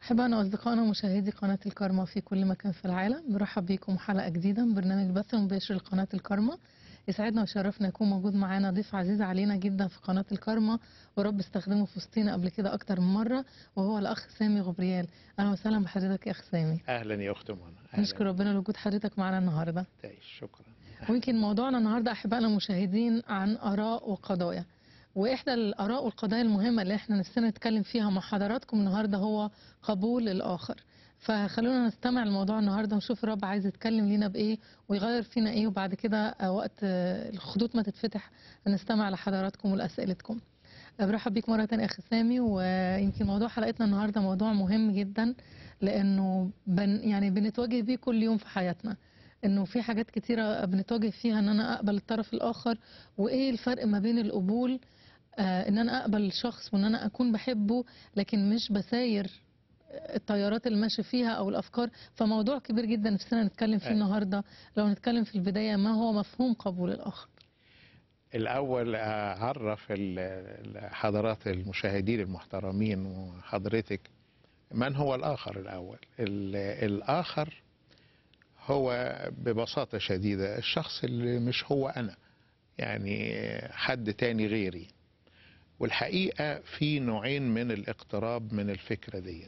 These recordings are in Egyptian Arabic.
أحبائنا وأصدقائنا ومشاهدي قناة الكارما في كل مكان في العالم برحب بيكم حلقة جديدة من برنامج بث مباشر لقناة الكارما يسعدنا ويشرفنا يكون موجود معانا ضيف عزيز علينا جدا في قناة الكارما ورب استخدمه في وسطينا قبل كده أكتر من مرة وهو الأخ سامي غبريال أهلا وسهلا بحضرتك يا أخ سامي اهلا يا اخت منى أهلاً. نشكر ربنا لوجود حضرتك معانا النهاردة تعيش شكرا ويمكن موضوعنا النهارده احبائنا المشاهدين عن اراء وقضايا واحدى الاراء والقضايا المهمه اللي احنا نفسنا نتكلم فيها مع حضراتكم النهارده هو قبول الاخر فخلونا نستمع لموضوع النهارده ونشوف الرب عايز يتكلم لينا بايه ويغير فينا ايه وبعد كده آه، وقت آه، الخطوط ما تتفتح نستمع لحضراتكم ولاسئلتكم آه، برحب بيك مره تانية اخي سامي ويمكن موضوع حلقتنا النهارده موضوع مهم جدا لانه بن يعني بنتواجه بيه كل يوم في حياتنا انه في حاجات كتيره بنتواجه فيها ان انا اقبل الطرف الاخر وايه الفرق ما بين القبول آه ان انا اقبل الشخص وان انا اكون بحبه لكن مش بساير التيارات اللي ماشي فيها او الافكار فموضوع كبير جدا نفسنا نتكلم فيه أيوة. النهارده لو نتكلم في البدايه ما هو مفهوم قبول الاخر الاول اعرف ال- ال- حضرات المشاهدين المحترمين وحضرتك من هو الاخر الاول ال- الاخر هو ببساطه شديده الشخص اللي مش هو انا يعني حد تاني غيري والحقيقه في نوعين من الاقتراب من الفكره دي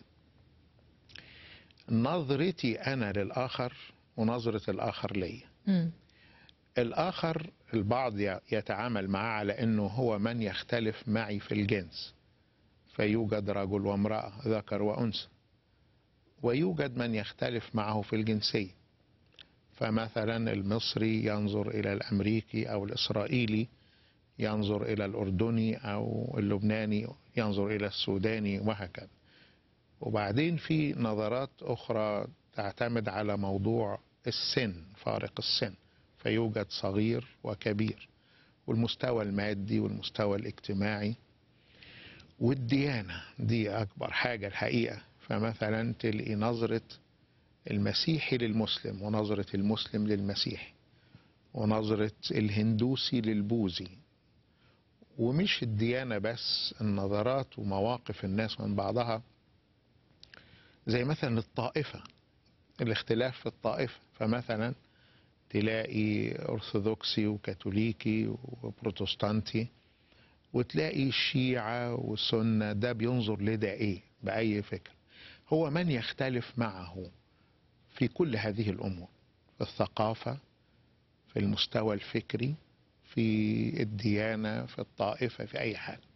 نظرتي انا للاخر ونظره الاخر ليا مم. الآخر البعض ي- يتعامل معه على أنه هو من يختلف معي في الجنس فيوجد رجل وامرأة ذكر وأنثى ويوجد من يختلف معه في الجنسية فمثلا المصري ينظر إلى الأمريكي أو الإسرائيلي ينظر إلى الأردني أو اللبناني ينظر إلى السوداني وهكذا وبعدين في نظرات أخرى تعتمد على موضوع السن فارق السن فيوجد صغير وكبير والمستوى المادي والمستوى الاجتماعي والديانة دي أكبر حاجة الحقيقة فمثلا تلقي نظرة المسيحي للمسلم ونظرة المسلم للمسيحي ونظرة الهندوسي للبوذي ومش الديانة بس النظرات ومواقف الناس من بعضها زي مثلا الطائفة الاختلاف في الطائفة فمثلا تلاقي أرثوذكسي وكاثوليكي وبروتستانتي وتلاقي الشيعة والسنة ده بينظر لده إيه بأي فكر هو من يختلف معه في كل هذه الأمور في الثقافة في المستوى الفكري في الديانة في الطائفة في أي حاجة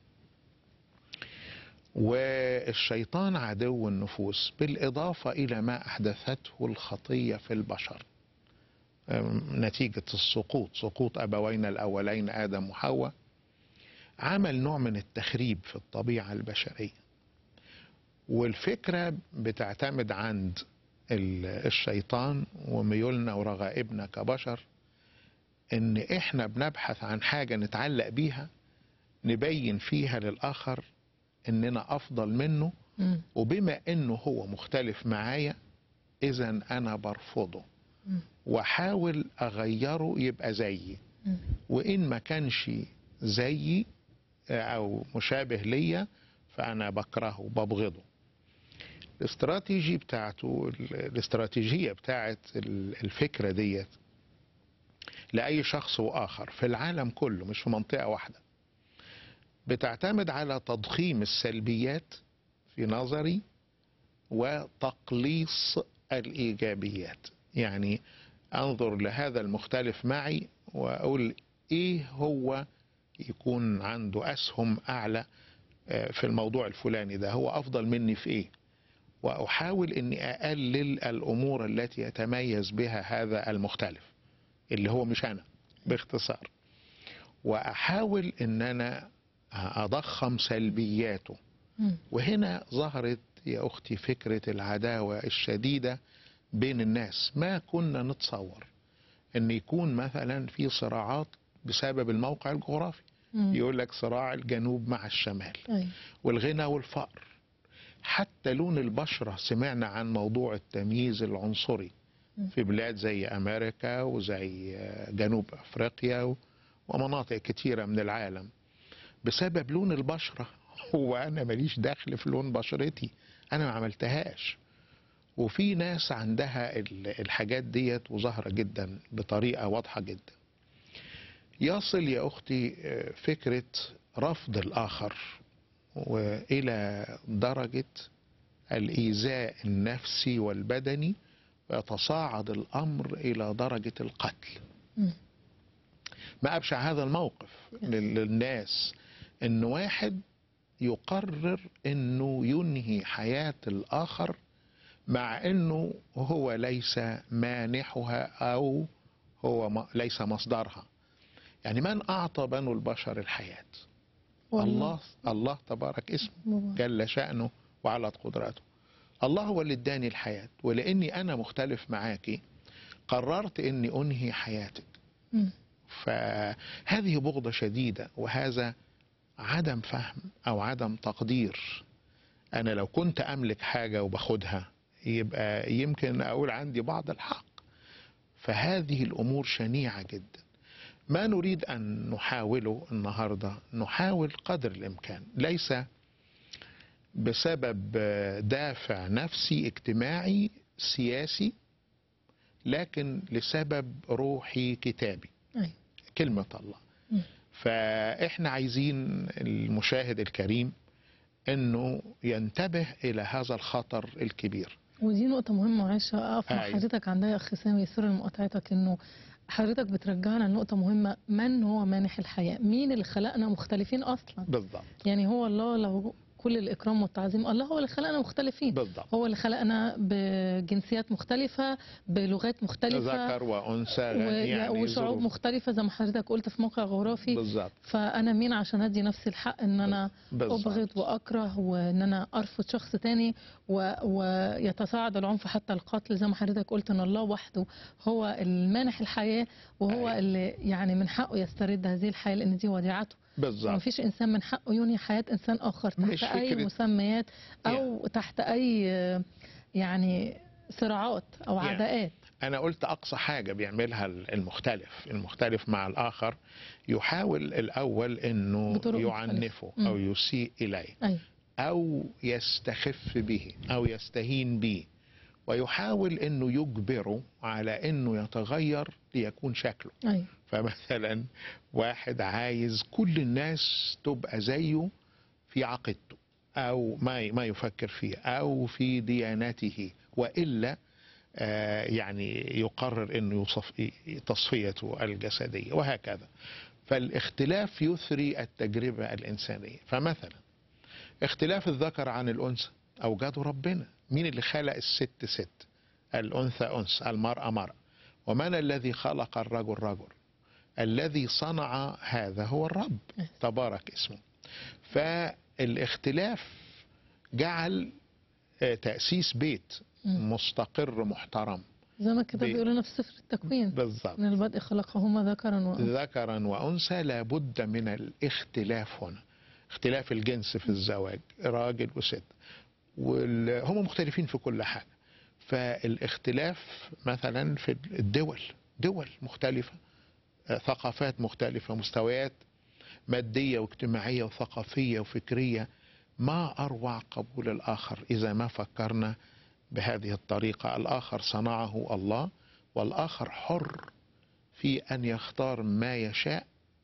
والشيطان عدو النفوس بالإضافة إلى ما أحدثته الخطية في البشر أم، نتيجة السقوط سقوط أبوينا الأولين آدم وحواء عمل نوع من التخريب في الطبيعة البشرية والفكرة بتعتمد عند ال- الشيطان وميولنا ورغائبنا كبشر ان احنا بنبحث عن حاجة نتعلق بيها نبين فيها للآخر اننا افضل منه مم. وبما انه هو مختلف معايا اذا انا برفضه مم. واحاول اغيره يبقى زيي مم. وان ما كانش زيي او مشابه ليا فانا بكرهه وببغضه الاستراتيجي بتاعته الاستراتيجية بتاعت الفكرة ديت لأي شخص وآخر في العالم كله مش في منطقة واحدة بتعتمد على تضخيم السلبيات في نظري وتقليص الإيجابيات يعني أنظر لهذا المختلف معي وأقول إيه هو يكون عنده أسهم أعلى آه، في الموضوع الفلاني ده هو أفضل مني في إيه وأحاول أني أقلل الأمور التي يتميز بها هذا المختلف اللي هو مش أنا باختصار وأحاول أن أنا أضخم سلبياته مم. وهنا ظهرت يا أختي فكرة العداوة الشديدة بين الناس ما كنا نتصور أن يكون مثلا في صراعات بسبب الموقع الجغرافي مم. يقول لك صراع الجنوب مع الشمال أيوة. والغنى والفقر حتى لون البشرة سمعنا عن موضوع التمييز العنصري مم. في بلاد زي أمريكا وزي جنوب أفريقيا ومناطق كتيرة من العالم بسبب لون البشرة هو أنا ماليش دخل في لون بشرتي انا ما عملتهاش وفي ناس عندها ال- الحاجات ديت وظاهره جدا بطريقه واضحه جدا يصل يا اختي آه، فكره رفض الاخر والى درجه الايذاء النفسي والبدني ويتصاعد الامر الى درجه القتل مم. ما ابشع هذا الموقف لل- للناس ان واحد يقرر انه ينهي حياه الاخر مع انه هو ليس مانحها او هو م- ليس مصدرها يعني من اعطى بنو البشر الحياه الله الله تبارك اسمه مبارك. جل شأنه وعلت قدرته الله هو اللي اداني الحياة ولأني أنا مختلف معاكي قررت أني أنهي حياتك مم. فهذه بغضة شديدة وهذا عدم فهم أو عدم تقدير أنا لو كنت أملك حاجة وباخدها يبقى يمكن أقول عندي بعض الحق فهذه الأمور شنيعة جدا ما نريد أن نحاوله النهاردة نحاول قدر الإمكان ليس بسبب دافع نفسي اجتماعي سياسي لكن لسبب روحي كتابي أيوة. كلمة الله مم. فإحنا عايزين المشاهد الكريم أنه ينتبه إلى هذا الخطر الكبير ودي نقطة مهمة معلش أقف مع أيوة. حضرتك عندها يا أخ سامي سوري لمقاطعتك إنه حضرتك بترجعنا لنقطة مهمة من هو مانح الحياة؟ مين اللي خلقنا مختلفين أصلا؟ بالضبط يعني هو الله له كل الإكرام والتعظيم الله هو اللي خلقنا مختلفين بالضبط هو اللي خلقنا بجنسيات مختلفة بلغات مختلفة ذكر وأنثى و- غني يعني وشعوب ظروف. مختلفة زي ما حضرتك قلت في موقع جغرافي بالضبط فأنا مين عشان أدي نفسي الحق إن أنا بالضبط. أبغض وأكره وإن أنا أرفض شخص تاني و... ويتصاعد العنف حتى القتل زي ما حضرتك قلت إن الله وحده هو المانح الحياة وهو أيوة. اللي يعني من حقه يسترد هذه الحياة لأن دي وديعته بالضبط مفيش إنسان من حقه ينهي حياة إنسان آخر تحت مش أي فكرة- مسميات أو تحت أي آه، يعني صراعات أو يعني. عداءات أنا قلت أقصى حاجة بيعملها المختلف المختلف مع الآخر يحاول الأول أنه بطرق يعنفه مختلفة. أو يسيء إليه أيوة أو يستخف به أو يستهين به ويحاول أنه يجبره على أنه يتغير ليكون شكله أيوة فمثلا واحد عايز كل الناس تبقى زيه في عقيدته او ما ما يفكر فيه او في ديانته والا آه، يعني يقرر انه يصف تصفيته الجسديه وهكذا فالاختلاف يثري التجربه الانسانيه فمثلا اختلاف الذكر عن الانثى اوجده ربنا مين اللي خلق الست ست الانثى انثى المراه مراه ومن الذي خلق الرجل رجل الذي صنع هذا هو الرب تبارك اسمه فالاختلاف جعل آه، تأسيس بيت مم. مستقر محترم زي ما كده بي- بيقولوا لنا في سفر التكوين بالضبط من البدء خلقهما ذكرا وأنثى ذكرا وأنثى لابد من الاختلاف هنا اختلاف الجنس في الزواج راجل وست وهم مختلفين في كل حاجة فالاختلاف مثلا في الدول دول مختلفة آه، ثقافات مختلفة مستويات مادية واجتماعية وثقافية وفكرية ما أروع قبول الآخر إذا ما فكرنا بهذه الطريقة الآخر صنعه الله والآخر حر في أن يختار ما يشاء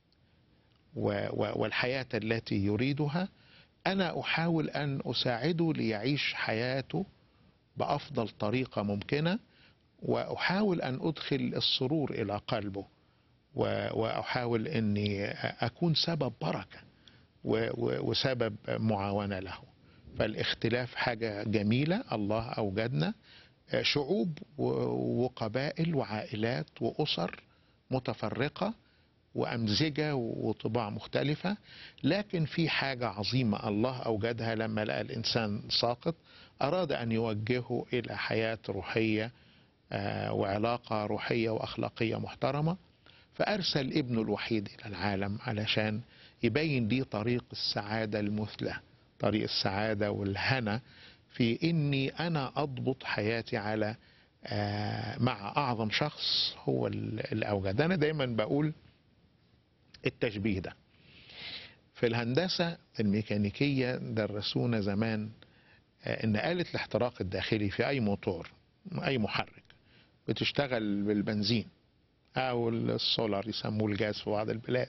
و- و- والحياة التي يريدها أنا أحاول أن أساعده ليعيش حياته بأفضل طريقة ممكنة وأحاول أن أدخل السرور إلى قلبه و- وأحاول أني أكون سبب بركة و- و- وسبب معاونة له فالاختلاف حاجة جميلة الله أوجدنا شعوب و- وقبائل وعائلات وأسر متفرقة وأمزجة وطباع مختلفة لكن في حاجة عظيمة الله أوجدها لما لقى الإنسان ساقط أراد أن يوجهه إلى حياة روحية آه، وعلاقة روحية وأخلاقية محترمة فأرسل ابنه الوحيد إلى العالم علشان يبين لي طريق السعادة المثلى طريق السعادة والهنا في إني أنا أضبط حياتي على آه، مع أعظم شخص هو ال- اللي أوجد أنا دايما بقول التشبيه ده في الهندسة الميكانيكية درسونا زمان آه، ان آلة الاحتراق الداخلي في اي موتور اي محرك بتشتغل بالبنزين او السولار يسموه الجاز في بعض البلاد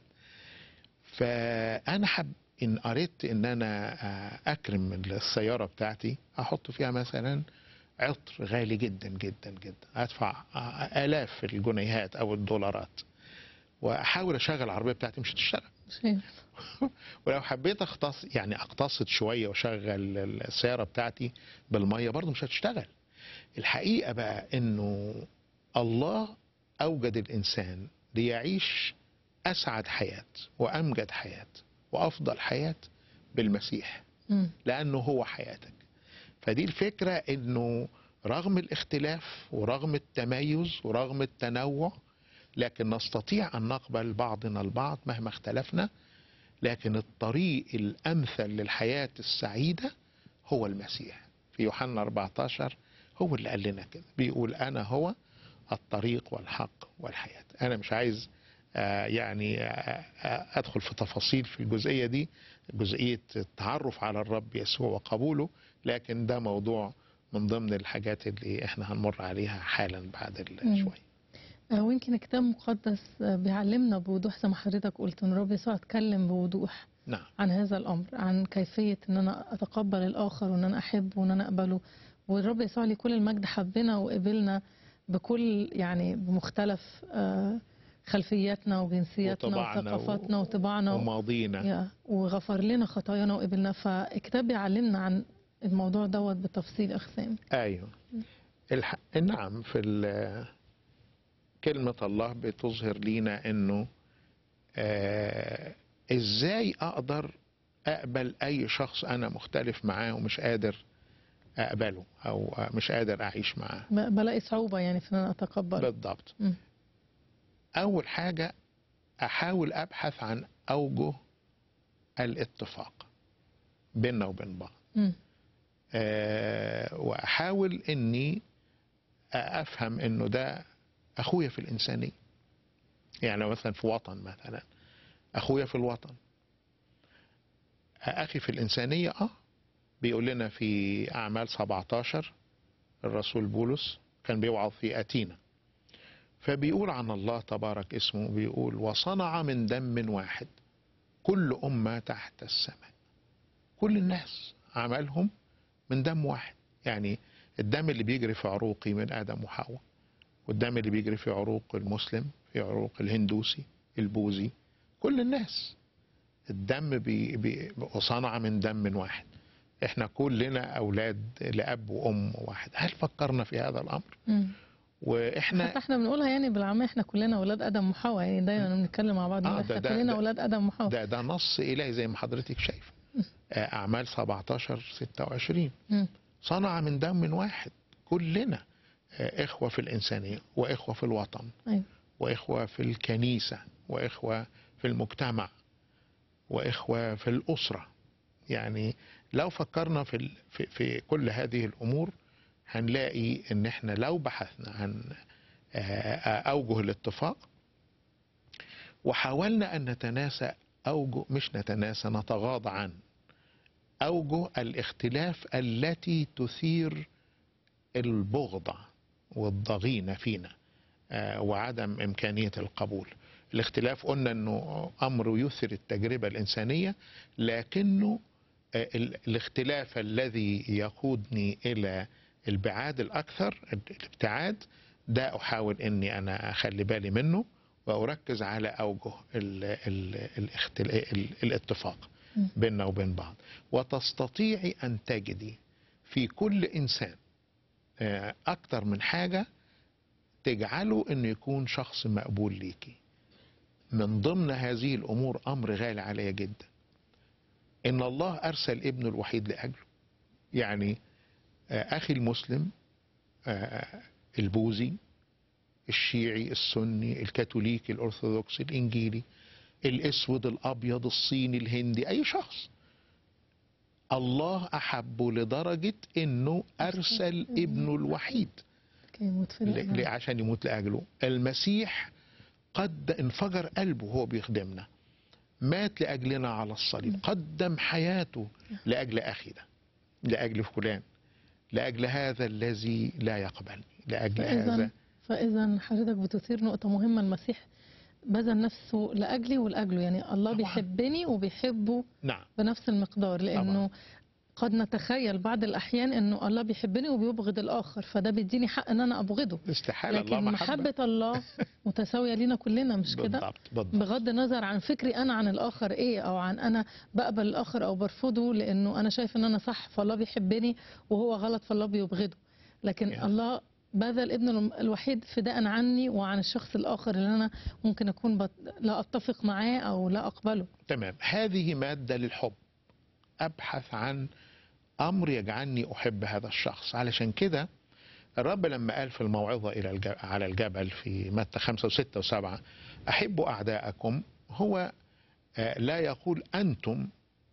فانا حب ان اردت ان انا آه، اكرم السياره بتاعتي احط فيها مثلا عطر غالي جدا جدا جدا ادفع آه، الاف الجنيهات او الدولارات واحاول اشغل العربيه بتاعتي مش هتشتغل مش هي. ولو حبيت اختص يعني اقتصد شويه واشغل السياره بتاعتي بالميه برضه مش هتشتغل الحقيقه بقى انه الله اوجد الانسان ليعيش اسعد حياه وامجد حياه وافضل حياه بالمسيح مم. لانه هو حياتك فدي الفكره انه رغم الاختلاف ورغم التميز ورغم التنوع لكن نستطيع ان نقبل بعضنا البعض مهما اختلفنا لكن الطريق الامثل للحياه السعيده هو المسيح في يوحنا 14 هو اللي قال لنا كده بيقول انا هو الطريق والحق والحياه انا مش عايز آه، يعني آه، آه، ادخل في تفاصيل في الجزئيه دي جزئيه التعرف على الرب يسوع وقبوله لكن ده موضوع من ضمن الحاجات اللي احنا هنمر عليها حالا بعد ال- مم. شويه آه، ويمكن الكتاب المقدس آه، بيعلمنا بوضوح زي ما حضرتك قلت ان الرب يسوع اتكلم بوضوح نعم عن هذا الامر عن كيفيه ان انا اتقبل الاخر وان انا احبه وان انا اقبله والرب يسوع ليه كل المجد حبنا وقبلنا بكل يعني بمختلف آه، خلفياتنا وجنسياتنا وطباعنا و- وثقافاتنا وطباعنا و... وماضينا يا وغفر لنا خطايانا وقبلنا فالكتاب بيعلمنا عن الموضوع دوت بالتفصيل اخسام ايوه الح... نعم في ال... كلمة الله بتظهر لينا انه آه ازاي اقدر اقبل اي شخص انا مختلف معاه ومش قادر اقبله او مش قادر اعيش معاه ب- بلاقي صعوبه يعني في ان انا اتقبل بالضبط مم. اول حاجة احاول ابحث عن اوجه الاتفاق بيننا وبين بعض مم. آه، واحاول اني افهم انه ده اخويا في الانسانيه يعني لو مثلا في وطن مثلا اخويا في الوطن اخي في الانسانيه اه بيقول لنا في اعمال 17 الرسول بولس كان بيوعظ في اتينا فبيقول عن الله تبارك اسمه بيقول وصنع من دم واحد كل امه تحت السماء كل الناس عملهم من دم واحد يعني الدم اللي بيجري في عروقي من ادم وحواء والدم اللي بيجري في عروق المسلم في عروق الهندوسي البوذي كل الناس الدم بي بي صنع من دم واحد احنا كلنا اولاد لاب وام واحد هل فكرنا في هذا الامر مم. واحنا حتى احنا بنقولها يعني بالعامة احنا كلنا اولاد ادم وحواء يعني دايما بنتكلم مع بعض آه، نقول ده- احنا ده- كلنا ده- اولاد ادم وحواء ده ده نص الهي زي ما حضرتك شايفه آه، اعمال 17 26 مم. صنع من دم واحد كلنا آه، اخوه في الانسانيه واخوه في الوطن ايوه واخوه في الكنيسه واخوه في المجتمع واخوه في الاسره يعني لو فكرنا في ال- في, في كل هذه الامور هنلاقي ان احنا لو بحثنا عن آه، آه، اوجه الاتفاق وحاولنا ان نتناسى اوجه مش نتناسى نتغاضى عن اوجه الاختلاف التي تثير البغضه والضغينه فينا آه، وعدم امكانيه القبول الاختلاف قلنا انه امر يثير التجربه الانسانيه لكنه آه، ال- الاختلاف الذي يقودني الى البعاد الاكثر الابتعاد ده احاول اني انا اخلي بالي منه واركز على اوجه ال ال الاختل... ال الاتفاق مم. بيننا وبين بعض وتستطيعي ان تجدي في كل انسان آه، اكتر من حاجه تجعله انه يكون شخص مقبول ليكي من ضمن هذه الامور امر غالي عليا جدا ان الله ارسل ابنه الوحيد لاجله يعني آه، اخي المسلم آه، البوذي الشيعي السني الكاثوليكي الارثوذكسي الانجيلي الاسود الابيض الصيني الهندي اي شخص الله احبه لدرجه انه ارسل ابنه الوحيد كي يموت في ل- الأمان. ل- عشان يموت لاجله المسيح قد انفجر قلبه وهو بيخدمنا مات لاجلنا على الصليب قدم حياته لاجل اخي ده لاجل فلان لاجل هذا الذي لا يقبلني لاجل فإذا هذا فإذا حضرتك بتثير نقطة مهمة المسيح بذل نفسه لأجلي ولأجله يعني الله طبعاً. بيحبني وبيحبه نعم بنفس المقدار لأنه قد نتخيل بعض الأحيان أنه الله بيحبني وبيبغض الآخر فده بيديني حق أن أنا أبغضه استحاله الله لكن محبه محبة الله متساوية لينا كلنا مش كده بالضبط بالضبط بغض النظر عن فكري انا عن الاخر ايه او عن انا بقبل الاخر او برفضه لانه انا شايف ان انا صح فالله بيحبني وهو غلط فالله بيبغضه لكن Yeah. الله بذل ابنه الم- الوحيد فداء عني وعن الشخص الاخر اللي انا ممكن اكون بت... لا اتفق معاه او لا اقبله تمام هذه مادة للحب أبحث عن أمر يجعلني أحب هذا الشخص علشان كده الرب لما قال في الموعظة إلى الج... على الجبل في متى خمسة وستة وسبعة أحبوا أعداءكم هو آه، لا يقول أنتم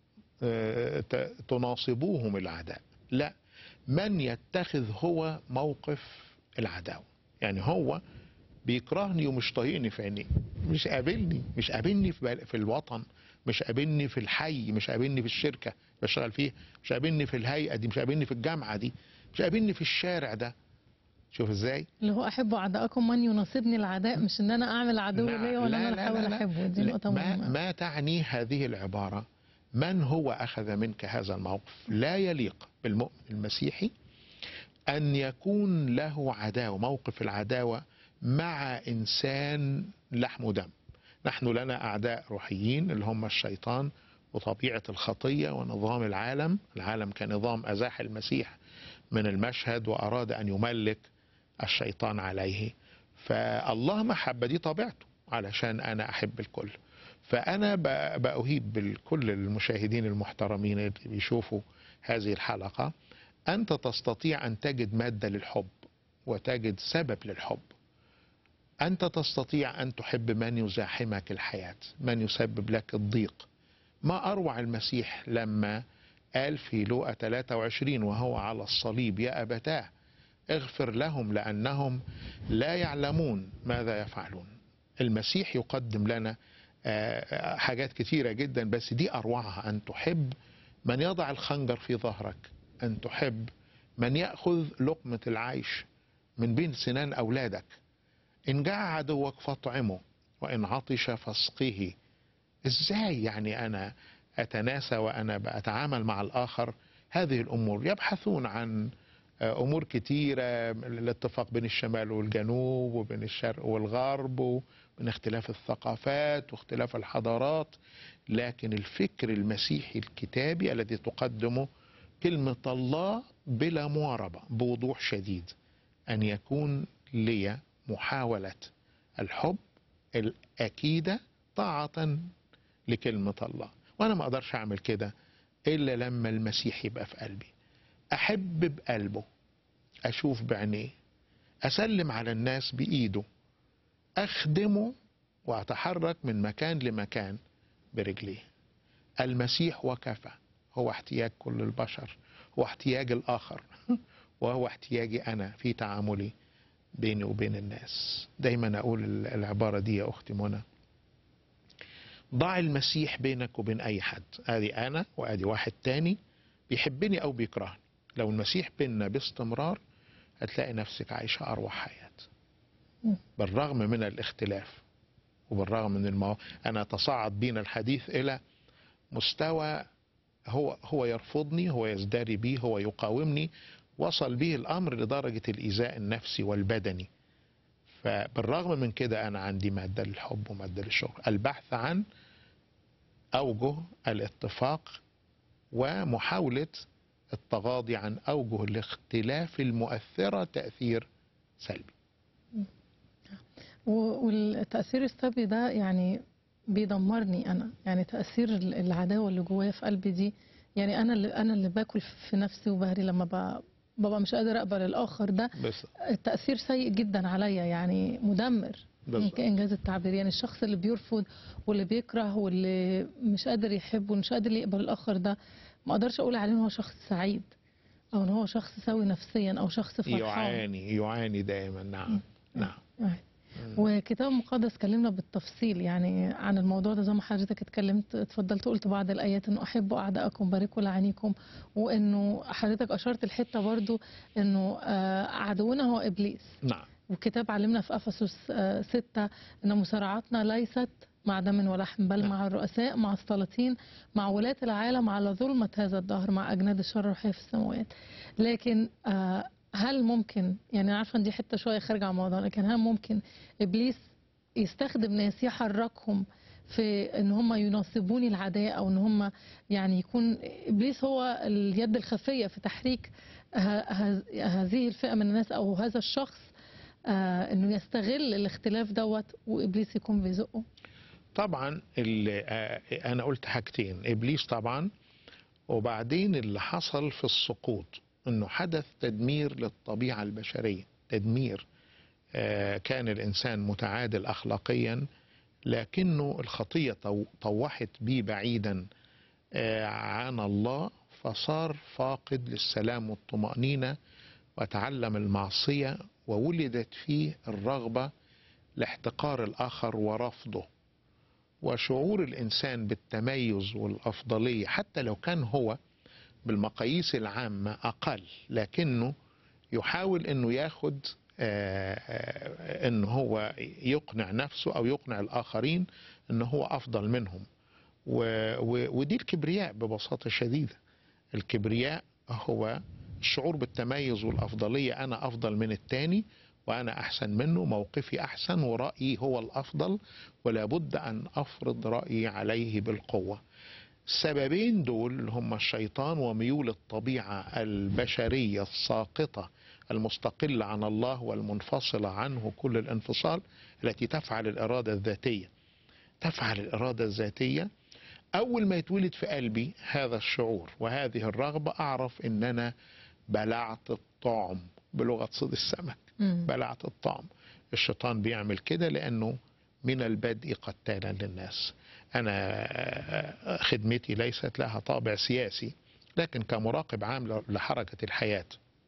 آه، ت- تناصبوهم الأعداء لا من يتخذ هو موقف العداوة يعني هو بيكرهني ومش طايقني في عينيه مش قابلني مش قابلني في بل- في الوطن مش قابلني في الحي مش قابلني في الشركه اللي بشتغل فيها مش قابلني في الهيئه دي مش قابلني في الجامعه دي مش قابلني في الشارع ده شوف ازاي اللي هو احبوا اعدائكم من يناصبني العداء مش ان انا اعمل عدو نعم. ليا ولا لا، انا لا، احاول لا، لا. احبه دي نقطة ما, مهمة ما تعني هذه العباره من هو اخذ منك هذا الموقف لا يليق بالمؤمن المسيحي ان يكون له عداوه موقف العداوه مع انسان لحم ودم نحن لنا اعداء روحيين اللي هم الشيطان وطبيعه الخطيه ونظام العالم العالم كنظام ازاح المسيح من المشهد واراد ان يملك الشيطان عليه فالله محبه دي طبيعته علشان انا احب الكل فانا ب- باهيب بكل المشاهدين المحترمين اللي بيشوفوا هذه الحلقه انت تستطيع ان تجد ماده للحب وتجد سبب للحب انت تستطيع ان تحب من يزاحمك الحياه من يسبب لك الضيق ما اروع المسيح لما قال في لوقا 23 وهو على الصليب يا ابتاه اغفر لهم لانهم لا يعلمون ماذا يفعلون المسيح يقدم لنا آه، حاجات كثيرة جدا بس دي أروعها أن تحب من يضع الخنجر في ظهرك أن تحب من يأخذ لقمة العيش من بين سنان أولادك إن جاع عدوك فاطعمه وإن عطش فاسقه إزاي يعني أنا أتناسى وأنا بأتعامل مع الآخر هذه الأمور يبحثون عن آه، أمور كتيرة الاتفاق بين الشمال والجنوب وبين الشرق والغرب وبين اختلاف الثقافات واختلاف الحضارات لكن الفكر المسيحي الكتابي الذي تقدمه كلمة الله بلا مواربة بوضوح شديد أن يكون لي محاولة الحب الأكيدة طاعة لكلمة الله وأنا ما أقدرش أعمل كده إلا لما المسيح يبقى في قلبي أحب بقلبه أشوف بعينيه أسلم على الناس بإيده أخدمه وأتحرك من مكان لمكان برجليه المسيح وكفى هو احتياج كل البشر هو احتياج الآخر وهو احتياجي أنا في تعاملي بيني وبين الناس دايما أقول العبارة دي يا أختي منى ضع المسيح بينك وبين أي حد أدي أنا وأدي واحد تاني بيحبني أو بيكرهني لو المسيح بيننا باستمرار هتلاقي نفسك عايشة أروع حياة مم. بالرغم من الاختلاف وبالرغم من المو... أنا تصاعد بينا الحديث إلى مستوى هو هو يرفضني هو يزدري بي هو يقاومني وصل به الأمر لدرجة الإيذاء النفسي والبدني فبالرغم من كده أنا عندي مادة للحب ومادة للشكر البحث عن أوجه الاتفاق ومحاولة التغاضي عن أوجه الاختلاف المؤثرة تأثير سلبي و- والتأثير السلبي ده يعني بيدمرني أنا يعني تأثير ال- العداوة اللي جوايا في قلبي دي يعني أنا اللي أنا اللي باكل في نفسي وبهري لما ب- ببقى مش قادر أقبل الآخر ده بس التأثير سيء جدا عليا يعني مدمر بالظبط. كإنجاز التعبير يعني الشخص اللي بيرفض واللي بيكره واللي مش قادر يحب ومش قادر يقبل الآخر ده ما أقدرش أقول عليه إن هو شخص سعيد أو إن هو شخص سوي نفسيا أو شخص فرحان يعاني يعاني دائما نعم نعم يعني وكتاب مقدس كلمنا بالتفصيل يعني عن الموضوع ده زي ما حضرتك اتكلمت اتفضلت قلت بعض الايات انه احبوا اعدائكم باركوا لعينيكم وانه حضرتك اشرت الحته برضو انه آه، عدونا هو ابليس نعم والكتاب علمنا في افسس آه، ستة ان مسارعتنا ليست مع دم ولحم بل نعم. مع الرؤساء مع السلاطين مع ولاة العالم على ظلمة هذا الدهر مع أجناد الشر الروحية في السماوات لكن آه، هل ممكن يعني أنا عارفة إن دي حتة شوية خارجة عن الموضوع لكن هل ممكن إبليس يستخدم ناس يحركهم في ان هم ينصبوني العداء او ان هم يعني يكون ابليس هو اليد الخفيه في تحريك ه- ه- هذه الفئه من الناس او هذا الشخص آه انه يستغل الاختلاف دوت وابليس يكون بيزقه طبعا اللي آه، انا قلت حاجتين ابليس طبعا وبعدين اللي حصل في السقوط انه حدث تدمير للطبيعه البشريه تدمير آه، كان الانسان متعادل اخلاقيا لكنه الخطيه طو- طوحت بيه بعيدا آه، عن الله فصار فاقد للسلام والطمانينه وتعلم المعصيه وولدت فيه الرغبه لاحتقار الاخر ورفضه وشعور الانسان بالتميز والافضليه حتى لو كان هو بالمقاييس العامه اقل لكنه يحاول انه ياخد آه، آه، ان هو يقنع نفسه او يقنع الاخرين ان هو افضل منهم و- و- ودي الكبرياء ببساطه شديده الكبرياء هو الشعور بالتميز والافضليه انا افضل من التاني وانا احسن منه موقفي احسن ورايي هو الافضل ولا بد ان افرض رايي عليه بالقوه السببين دول هم الشيطان وميول الطبيعه البشريه الساقطه المستقله عن الله والمنفصله عنه كل الانفصال التي تفعل الاراده الذاتيه تفعل الاراده الذاتيه اول ما يتولد في قلبي هذا الشعور وهذه الرغبه اعرف ان انا بلعت الطعم بلغه صيد السمك مم. بلعت الطعم الشيطان بيعمل كده لأنه من البدء قتالا للناس أنا خدمتي ليست لها طابع سياسي لكن كمراقب عام لحركة الحياة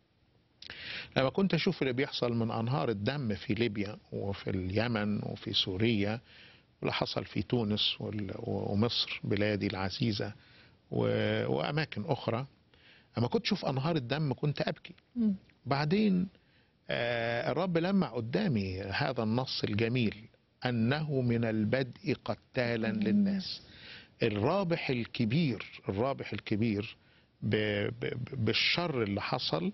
لما كنت أشوف اللي بيحصل من أنهار الدم في ليبيا وفي اليمن وفي سوريا واللي حصل في تونس وال- ومصر بلادي العزيزة و- وأماكن أخرى أما كنت أشوف أنهار الدم كنت أبكي مم. بعدين آه، الرب لمع قدامي هذا النص الجميل أنه من البدء قتالا للناس الرابح الكبير الرابح الكبير ب- ب- بالشر اللي حصل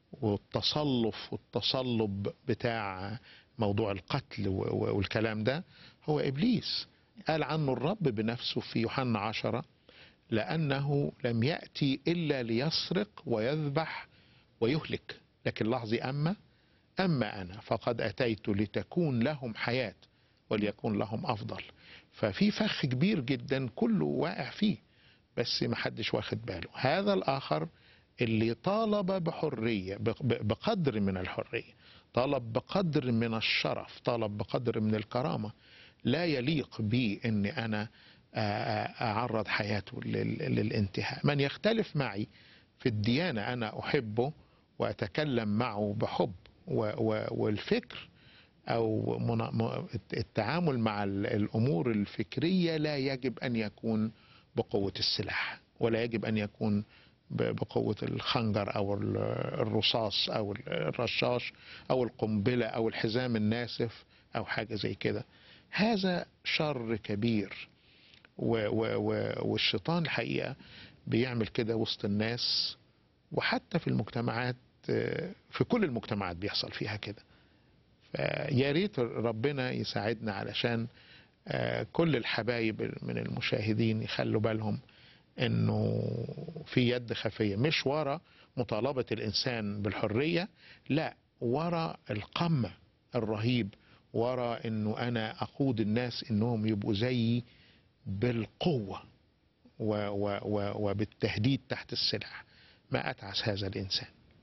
والتصلف والتصلب بتاع موضوع القتل و- و- والكلام ده هو إبليس قال عنه الرب بنفسه في يوحنا عشرة لأنه لم يأتي إلا ليسرق ويذبح ويهلك لكن لاحظي أما أما أنا فقد أتيت لتكون لهم حياة وليكون لهم أفضل ففي فخ كبير جدا كله واقع فيه بس ما حدش واخد باله هذا الآخر اللي طالب بحرية بق- بقدر من الحرية طلب بقدر من الشرف طلب بقدر من الكرامة لا يليق بي أن أنا آ- آ- أعرض حياته لل- للانتهاء من يختلف معي في الديانة أنا أحبه وأتكلم معه بحب و- و- والفكر أو منا- م- التعامل مع ال- الأمور الفكرية لا يجب أن يكون بقوة السلاح ولا يجب أن يكون ب- بقوة الخنجر أو ال- الرصاص أو ال- الرشاش أو القنبلة أو الحزام الناسف أو حاجة زي كده هذا شر كبير و و و والشيطان الحقيقة بيعمل كده وسط الناس وحتى في المجتمعات آه، في كل المجتمعات بيحصل فيها كده فيا ريت ربنا يساعدنا علشان آه، كل الحبايب من المشاهدين يخلوا بالهم انه في يد خفيه مش ورا مطالبه الانسان بالحريه لا ورا القمه الرهيب ورا انه انا اقود الناس انهم يبقوا زيي بالقوه و و و وبالتهديد تحت السلاح ما اتعس هذا الانسان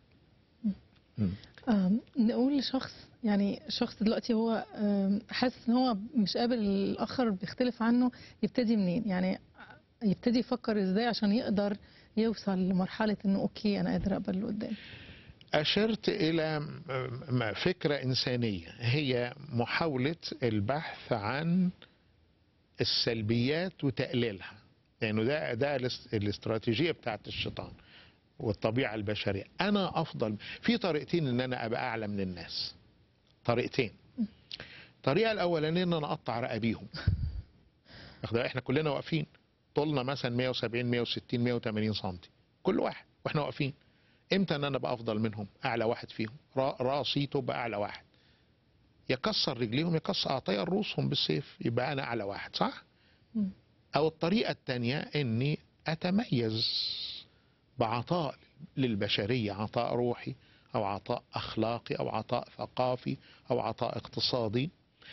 مم. آم، نقول لشخص يعني شخص دلوقتي هو آم، حاسس ان هو مش قابل الاخر بيختلف عنه يبتدي منين يعني يبتدي يفكر ازاي عشان يقدر يوصل لمرحلة انه اوكي انا قادر اقبل اللي قدامي أشرت إلى م- م- فكرة إنسانية هي محاولة البحث عن السلبيات وتقليلها لأنه ده ده الاس- الاستراتيجية بتاعت الشيطان والطبيعة البشرية أنا أفضل في طريقتين إن أنا أبقى أعلى من الناس طريقتين الطريقة الأولانية إن أنا أقطع رقابيهم واخد بالك؟ إحنا كلنا واقفين طولنا مثلا 170 160 180 سم كل واحد واحنا واقفين امتى ان انا ابقى افضل منهم اعلى واحد فيهم را- راسي تبقى اعلى واحد يكسر رجليهم يكسر اطير رؤوسهم بالسيف يبقى انا اعلى واحد صح مم. او الطريقه الثانيه اني اتميز بعطاء للبشريه عطاء روحي او عطاء اخلاقي او عطاء ثقافي او عطاء اقتصادي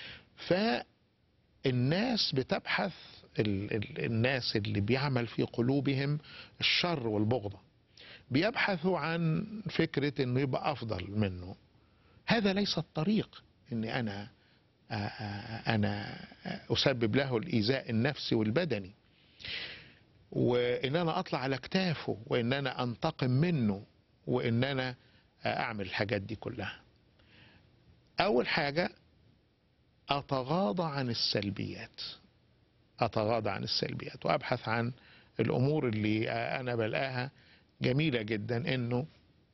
فالناس بتبحث ال ال الناس اللي بيعمل في قلوبهم الشر والبغضه بيبحثوا عن فكره انه يبقى افضل منه هذا ليس الطريق اني انا آ- آ- انا اسبب له الايذاء النفسي والبدني وان انا اطلع على اكتافه وان انا انتقم منه وان انا اعمل الحاجات دي كلها اول حاجه اتغاضى عن السلبيات اتغاضى عن السلبيات وابحث عن الامور اللي انا بلقاها جميله جدا انه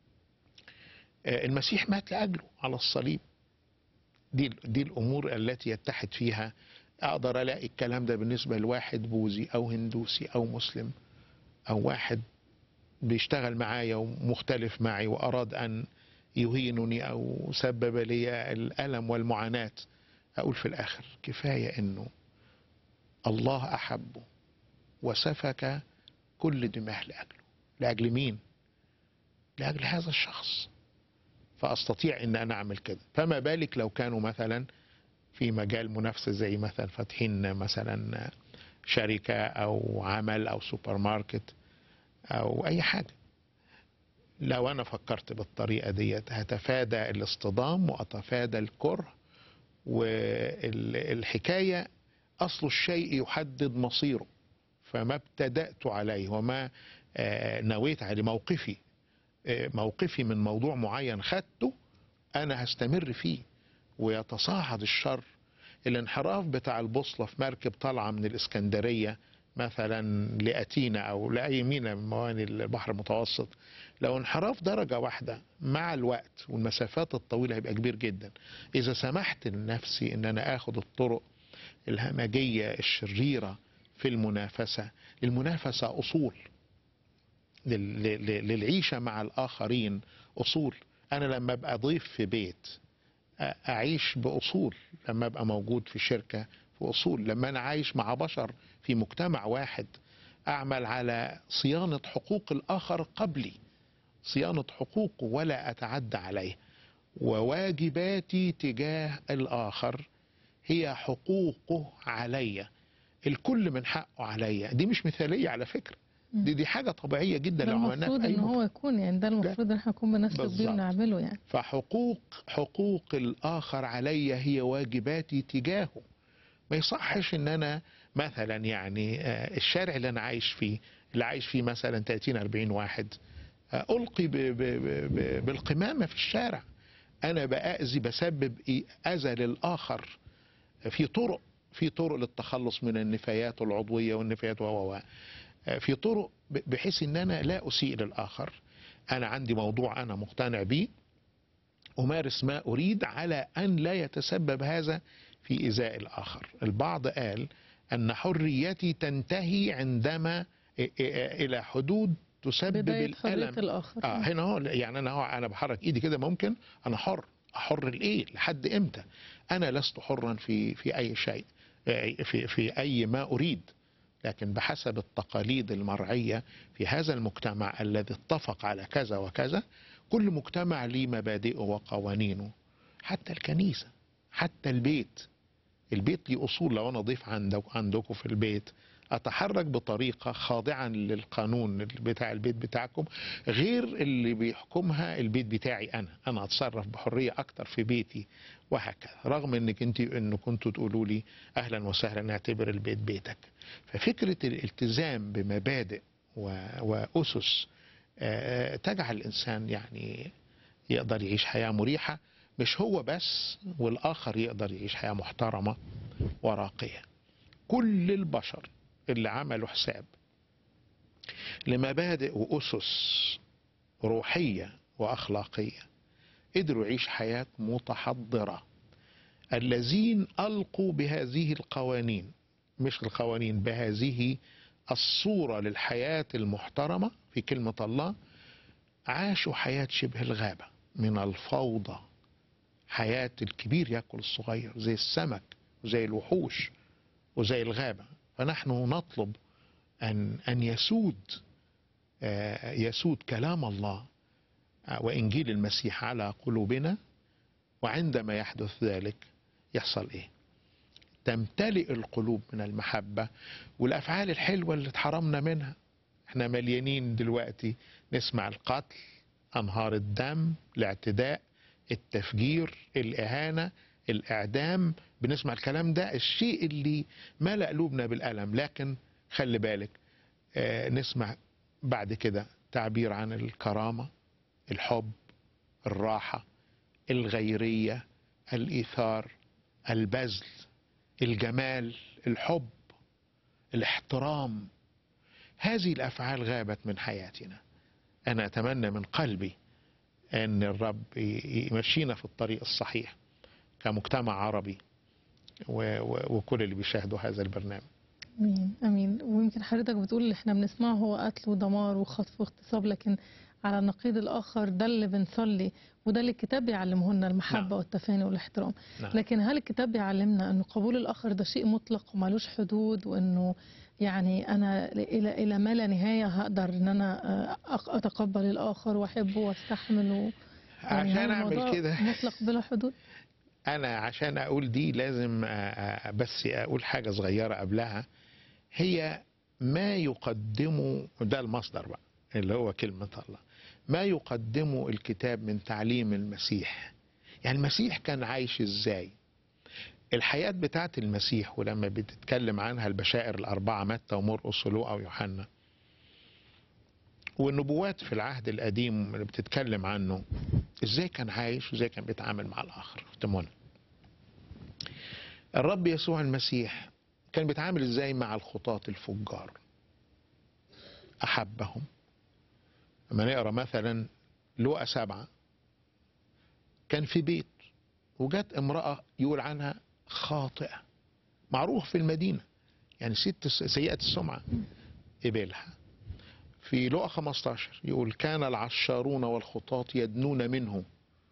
المسيح مات لاجله على الصليب دي دي الامور التي يتحد فيها اقدر الاقي الكلام ده بالنسبه لواحد بوذي او هندوسي او مسلم او واحد بيشتغل معايا ومختلف معي واراد ان يهينني او سبب لي الالم والمعاناه اقول في الاخر كفايه انه الله احبه وسفك كل دماء لاجله لاجل مين لاجل هذا الشخص فاستطيع ان انا اعمل كده فما بالك لو كانوا مثلا في مجال منافسه زي مثلا فاتحين مثلا شركه او عمل او سوبر ماركت او اي حاجه لو انا فكرت بالطريقه ديت هتفادى الاصطدام واتفادى الكره والحكايه اصل الشيء يحدد مصيره فما ابتدات عليه وما آه، نويت عليه موقفي آه، موقفي من موضوع معين خدته انا هستمر فيه ويتصاعد الشر الانحراف بتاع البوصله في مركب طالعه من الاسكندريه مثلا لاتينا او لاي ميناء من موانئ البحر المتوسط لو انحراف درجه واحده مع الوقت والمسافات الطويله هيبقى كبير جدا اذا سمحت لنفسي ان انا اخد الطرق الهمجيه الشريره في المنافسه المنافسه اصول لل- لل- للعيشه مع الاخرين اصول انا لما ابقى ضيف في بيت أ- اعيش باصول لما ابقى موجود في شركه في اصول لما انا عايش مع بشر في مجتمع واحد اعمل على صيانه حقوق الاخر قبلي صيانه حقوقه ولا اتعدى عليه وواجباتي تجاه الاخر هي حقوقه علي الكل من حقه عليا دي مش مثاليه على فكره دي دي حاجه طبيعيه جدا ده لو عملناها المفروض في اي ان هو يكون يعني ده المفروض ان احنا نكون بنسلك بيه بالظبط. ونعمله يعني فحقوق حقوق الآخر علي هي واجباتي تجاهه ما يصحش ان انا مثلا يعني آه، الشارع اللي انا عايش فيه اللي عايش فيه مثلا 30 40 واحد آه، القي ب- ب- ب- ب- بالقمامه في الشارع انا باذي بسبب إيه؟ اذى للاخر في طرق في طرق للتخلص من النفايات العضويه والنفايات و و و. آه، في طرق ب- بحيث ان انا لا اسيء للاخر انا عندي موضوع انا مقتنع بيه أمارس ما أريد على أن لا يتسبب هذا في إيذاء الآخر البعض قال أن حريتي تنتهي عندما إ- إ- إلى حدود تسبب بداية حرية الألم الآخر آه هنا هو يعني أنا هو أنا بحرك إيدي كده ممكن أنا حر حر الإيه لحد إمتى أنا لست حرا في في أي شيء آه، في في أي ما أريد لكن بحسب التقاليد المرعية في هذا المجتمع الذي اتفق على كذا وكذا كل مجتمع ليه مبادئه وقوانينه حتى الكنيسة حتى البيت البيت ليه أصول لو أنا ضيف عندك عندكم في البيت أتحرك بطريقة خاضعا للقانون بتاع البيت بتاعكم غير اللي بيحكمها البيت بتاعي أنا أنا أتصرف بحرية أكتر في بيتي وهكذا رغم انك انت انه كنتوا تقولوا لي اهلا وسهلا نعتبر البيت بيتك ففكره الالتزام بمبادئ و- واسس آه، تجعل الانسان يعني يقدر يعيش حياة مريحة مش هو بس والآخر يقدر يعيش حياة محترمة وراقية كل البشر اللي عملوا حساب لمبادئ وأسس روحية وأخلاقية قدروا يعيش حياة متحضرة الذين ألقوا بهذه القوانين مش القوانين بهذه الصورة للحياة المحترمة في كلمة الله عاشوا حياة شبه الغابة من الفوضى حياة الكبير يأكل الصغير زي السمك وزي الوحوش وزي الغابة فنحن نطلب أن أن يسود آه، يسود كلام الله آه، وإنجيل المسيح على قلوبنا وعندما يحدث ذلك يحصل إيه؟ تمتلئ القلوب من المحبة والأفعال الحلوة اللي اتحرمنا منها احنا مليانين دلوقتي نسمع القتل أنهار الدم الاعتداء التفجير الإهانة الإعدام بنسمع الكلام ده الشيء اللي ملأ قلوبنا بالألم لكن خلي بالك آه، نسمع بعد كده تعبير عن الكرامة الحب الراحة الغيرية الإيثار البذل الجمال الحب الاحترام هذه الافعال غابت من حياتنا انا اتمنى من قلبي ان الرب يمشينا في الطريق الصحيح كمجتمع عربي و- و- وكل اللي بيشاهدوا هذا البرنامج امين امين ويمكن حضرتك بتقول اللي احنا بنسمعه هو قتل ودمار وخطف واغتصاب لكن على النقيض الاخر ده اللي بنصلي وده اللي الكتاب بيعلمه لنا المحبه نعم. والتفاني والاحترام نعم. لكن هل الكتاب بيعلمنا انه قبول الاخر ده شيء مطلق ومالوش حدود وانه يعني انا الى الى ما لا نهايه هقدر ان انا آه، أق- اتقبل الاخر واحبه واستحمله يعني عشان هل اعمل الموضوع كده مطلق بلا حدود انا عشان اقول دي لازم آه، آه، بس اقول حاجه صغيره قبلها هي ما يقدمه ده المصدر بقى اللي هو كلمه الله ما يقدمه الكتاب من تعليم المسيح يعني المسيح كان عايش ازاي الحياة بتاعت المسيح ولما بتتكلم عنها البشائر الأربعة متى ومرقس ولوقا ويوحنا والنبوات في العهد القديم اللي بتتكلم عنه ازاي كان عايش وازاي كان بيتعامل مع الآخر تمون الرب يسوع المسيح كان بيتعامل ازاي مع الخطاة الفجار أحبهم لما نقرا مثلا لوقا سبعة كان في بيت وجت امرأة يقول عنها خاطئة معروف في المدينة يعني ست سيئة السمعة قبلها في لقا 15 يقول كان العشارون والخطاة يدنون منه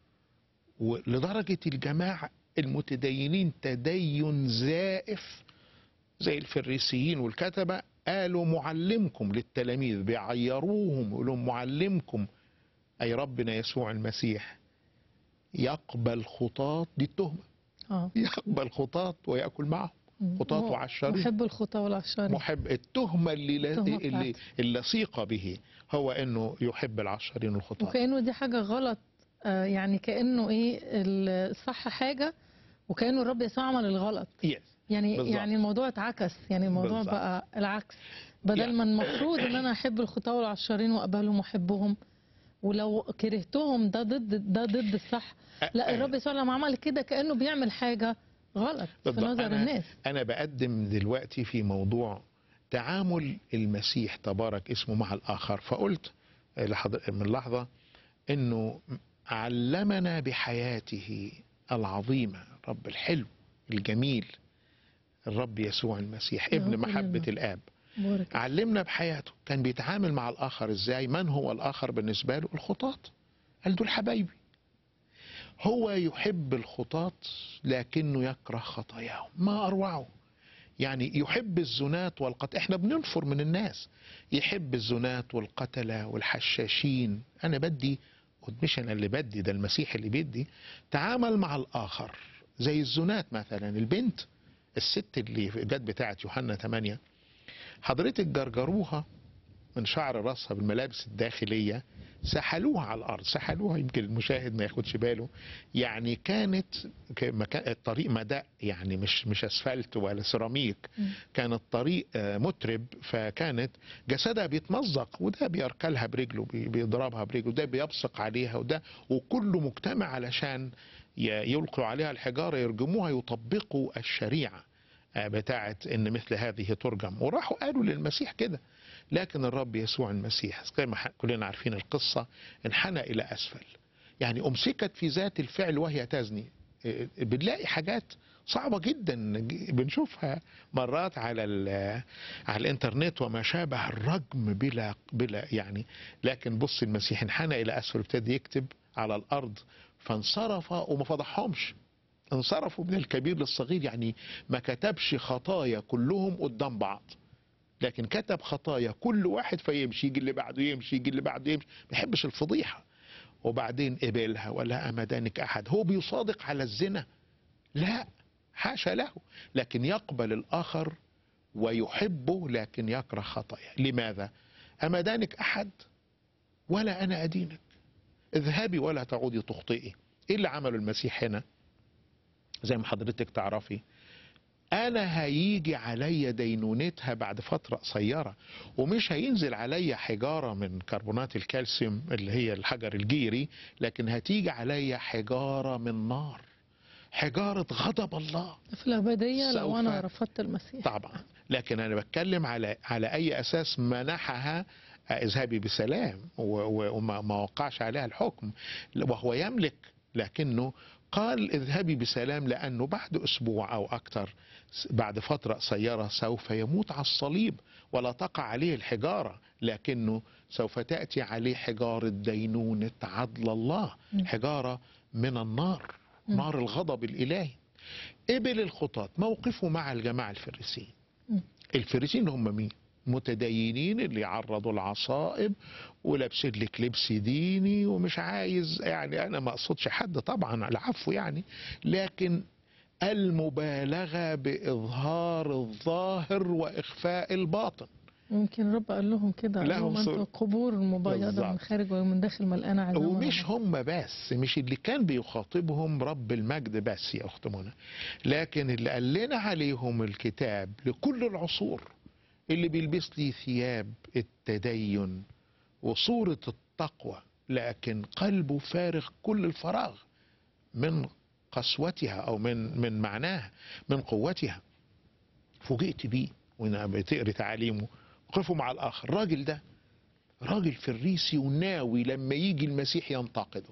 ولدرجة الجماعة المتدينين تدين زائف زي الفريسيين والكتبة قالوا معلمكم للتلاميذ بيعيروهم يقولوا معلمكم أي ربنا يسوع المسيح يقبل خطاة دي التهمة اه يقبل خطاة ويأكل معهم خطاة هو وعشارين محب الخطى والعشارين محب التهمة اللي لا التهمة اللي اللصيقة به هو انه يحب العشرين والخطاة وكأنه دي حاجة غلط آه، يعني كأنه ايه الصح حاجة وكأنه الرب يسوع عمل الغلط يس يعني بالظبط. يعني الموضوع اتعكس يعني الموضوع بالظبط. بقى العكس بدل يعني. ما المفروض ان انا احب الخطاة والعشارين واقبلهم واحبهم ولو كرهتهم ده ضد ده ضد الصح لا الرب يسوع لما عمل كده كأنه بيعمل حاجة غلط في بالضبط. نظر أنا- الناس أنا بقدم دلوقتي في موضوع تعامل المسيح تبارك اسمه مع الآخر فقلت لحضر- من لحظة أنه علمنا بحياته العظيمة الرب الحلو الجميل الرب يسوع المسيح له ابن كل محبة المجد. الآب بارك علمنا بحياته كان بيتعامل مع الآخر إزاي من هو الآخر بالنسبة له الخطاة قال دول حبايبي هو يحب الخطاة لكنه يكره خطاياهم ما أروعه يعني يحب الزنات والقتل احنا بننفر من الناس يحب الزنات والقتلة والحشاشين انا بدي مش انا اللي بدي ده المسيح اللي بيدي تعامل مع الاخر زي الزنات مثلا البنت الست اللي جت بتاعت يوحنا 8 حضرتك جرجروها من شعر راسها بالملابس الداخلية سحلوها على الارض سحلوها يمكن المشاهد ما ياخدش باله يعني كانت ك- مكان الطريق مدق يعني مش مش اسفلت ولا سيراميك مم. كان الطريق آه، مترب فكانت جسدها بيتمزق وده بيركلها برجله بي- بيضربها برجله وده بيبصق عليها وده وكله مجتمع علشان ي- يلقوا عليها الحجاره يرجموها يطبقوا الشريعه آه، بتاعت ان مثل هذه ترجم وراحوا قالوا للمسيح كده لكن الرب يسوع المسيح زي ما ح- كلنا عارفين القصه انحنى الى اسفل يعني امسكت في ذات الفعل وهي تزني آه، بنلاقي حاجات صعبة جدا ج- بنشوفها مرات على ال- على الانترنت وما شابه الرجم بلا بلا يعني لكن بص المسيح انحنى الى اسفل ابتدى يكتب على الارض فانصرف وما فضحهمش انصرفوا من الكبير للصغير يعني ما كتبش خطايا كلهم قدام بعض لكن كتب خطايا كل واحد فيمشي يجي اللي بعده يمشي يجي اللي بعده يمشي ما بيحبش الفضيحه وبعدين قبلها ولا امدانك احد هو بيصادق على الزنا لا حاشا له لكن يقبل الاخر ويحبه لكن يكره خطايا لماذا امدانك احد ولا انا ادينك اذهبي ولا تعودي تخطئي ايه اللي عمله المسيح هنا زي ما حضرتك تعرفي انا هيجي عليا دينونتها بعد فتره قصيره ومش هينزل عليا حجاره من كربونات الكالسيوم اللي هي الحجر الجيري لكن هتيجي عليا حجاره من نار حجاره غضب الله في الأبدية لو سوف- أنا رفضت المسيح طبعا لكن انا بتكلم على على اي اساس منحها اذهبي بسلام و- و- وما ما وقعش عليها الحكم وهو يملك لكنه قال اذهبي بسلام لانه بعد اسبوع او اكثر بعد فتره قصيره سوف يموت على الصليب ولا تقع عليه الحجاره لكنه سوف تاتي عليه حجاره دينونه عدل الله م. حجاره من النار م. نار الغضب الالهي قبل الخطاة موقفه مع الجماعة الفريسيين م. الفريسيين هم مين متدينين اللي يعرضوا العصائب ولابسين لك لبس ديني ومش عايز يعني انا ما اقصدش حد طبعا العفو يعني لكن المبالغه باظهار الظاهر واخفاء الباطن يمكن الرب قال لهم كده قال لهم لهم صور. أنتوا قبور مبيضة من بالظبط. خارج ومن داخل ملقانة عظام ومش هم بس مش اللي كان بيخاطبهم رب المجد بس يا اخت منى لكن اللي قال لنا عليهم الكتاب لكل العصور اللي بيلبس لي ثياب التدين وصورة التقوى لكن قلبه فارغ كل الفراغ من قسوتها او من من معناها من قوتها فوجئت بيه وانا بتقري تعاليمه وقفوا مع الاخر الراجل ده راجل فريسي وناوي لما يجي المسيح ينتقده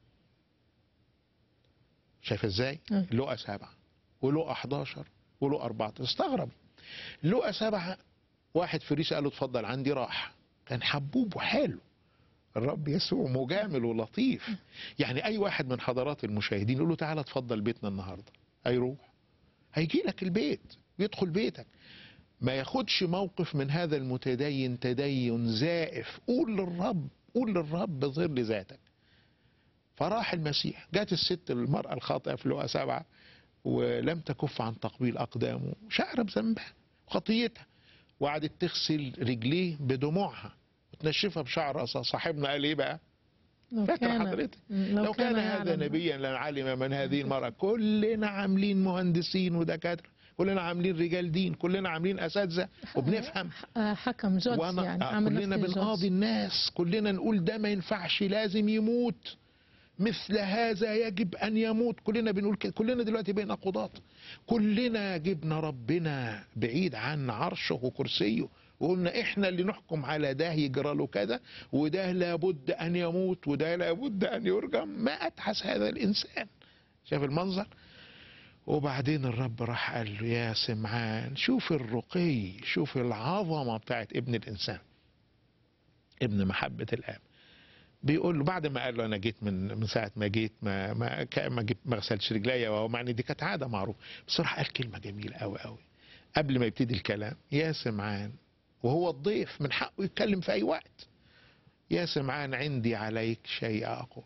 شايف ازاي أيوة. لقى سبعة ولقى 11 ولقى 14 استغرب لقى سبعة واحد فريسي قال له اتفضل عندي راح كان حبوب وحلو الرب يسوع مجامل ولطيف يعني اي واحد من حضرات المشاهدين يقول له تعالى اتفضل بيتنا النهارده هيروح هيجي لك البيت يدخل بيتك ما ياخدش موقف من هذا المتدين تدين زائف قول للرب قول للرب ظهر لذاتك فراح المسيح جات الست المرأة الخاطئة في لقا سبعة ولم تكف عن تقبيل أقدامه شعر بذنبها وخطيتها وقعدت تغسل رجليه بدموعها وتنشفها بشعر راسها صاحبنا قال ايه بقى لو فاكر كان حضرتك لو, لو كان هذا يعلم. نبيا لعلم من هذه المرأة كلنا عاملين مهندسين ودكاترة كلنا عاملين رجال دين كلنا عاملين أساتذة وبنفهم آه، حكم جادج وانا يعني آه، عامل كلنا نفسي بنقاضي جادج. الناس كلنا نقول ده ما ينفعش لازم يموت مثل هذا يجب ان يموت كلنا بنقول كده كلنا دلوقتي بين قضاة كلنا جبنا ربنا بعيد عن عرشه وكرسيه وقلنا احنا اللي نحكم على ده يجرى له كذا وده لابد ان يموت وده لابد ان يرجم ما اتحس هذا الانسان شاف المنظر وبعدين الرب راح قال له يا سمعان شوف الرقي شوف العظمه بتاعت ابن الانسان ابن محبه الاب بيقول له بعد ما قال له انا جيت من من ساعه ما جيت ما ما ك- ما, جيت ما غسلتش رجليا وهو معني دي كانت عاده معروفه بصراحه قال كلمه جميله قوي قوي قبل ما يبتدي الكلام يا سمعان وهو الضيف من حقه يتكلم في اي وقت يا سمعان عندي عليك شيء اقول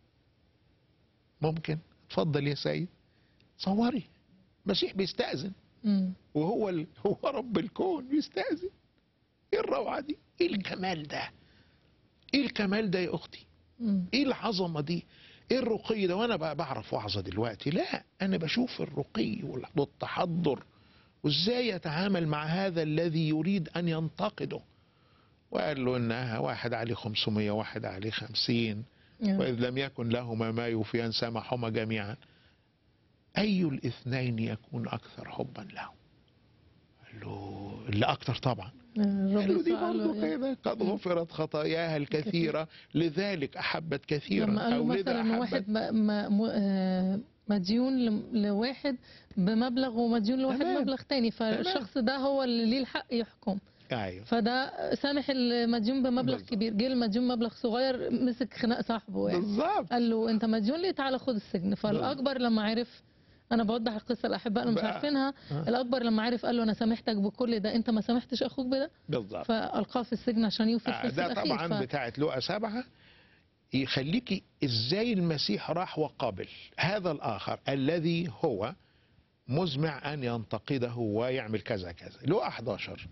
ممكن اتفضل يا سيد صوري المسيح بيستأذن مم. وهو ال... هو رب الكون بيستأذن ايه الروعه دي ايه الجمال ده ايه الكمال ده يا اختي مم. ايه العظمه دي ايه الرقي ده وانا بقى بعرف وعظه دلوقتي لا انا بشوف الرقي وال- والتحضر وازاي يتعامل مع هذا الذي يريد ان ينتقده وقال له انها واحد عليه 500 واحد عليه 50 آه. واذ لم يكن لهما ما يوفيان سمحهما جميعا اي الاثنين يكون اكثر حبا له قال له اللي اكثر طبعا الرب قال له دي يسوع قال له برضه إيه؟ كده قد غفرت خطاياها الكثيرة لذلك أحبت كثيرا لما قالوا أو لذا مثلا أحبت واحد م- م- م- آه، مديون ل- لواحد بمبلغ ومديون لواحد تمام. مبلغ تاني فالشخص ده هو اللي ليه الحق يحكم أيوه فده سامح المديون بمبلغ بالظبط. كبير جه المديون مبلغ صغير مسك خناق صاحبه يعني بالظبط قال له انت مديون ليه تعالى خد السجن فالاكبر لما عرف انا بوضح القصه الاحباء اللي مش بقى- عارفينها آه. الاكبر لما عرف قال له انا سامحتك بكل ده انت ما سامحتش اخوك بده بالظبط فالقاه في السجن عشان يوفي آه، الفلوس ده الاخير طبعا ف... بتاعت لقا سبعة يخليكي ازاي المسيح راح وقابل هذا الآخر الذي هو مزمع أن ينتقده ويعمل كذا كذا لقا 11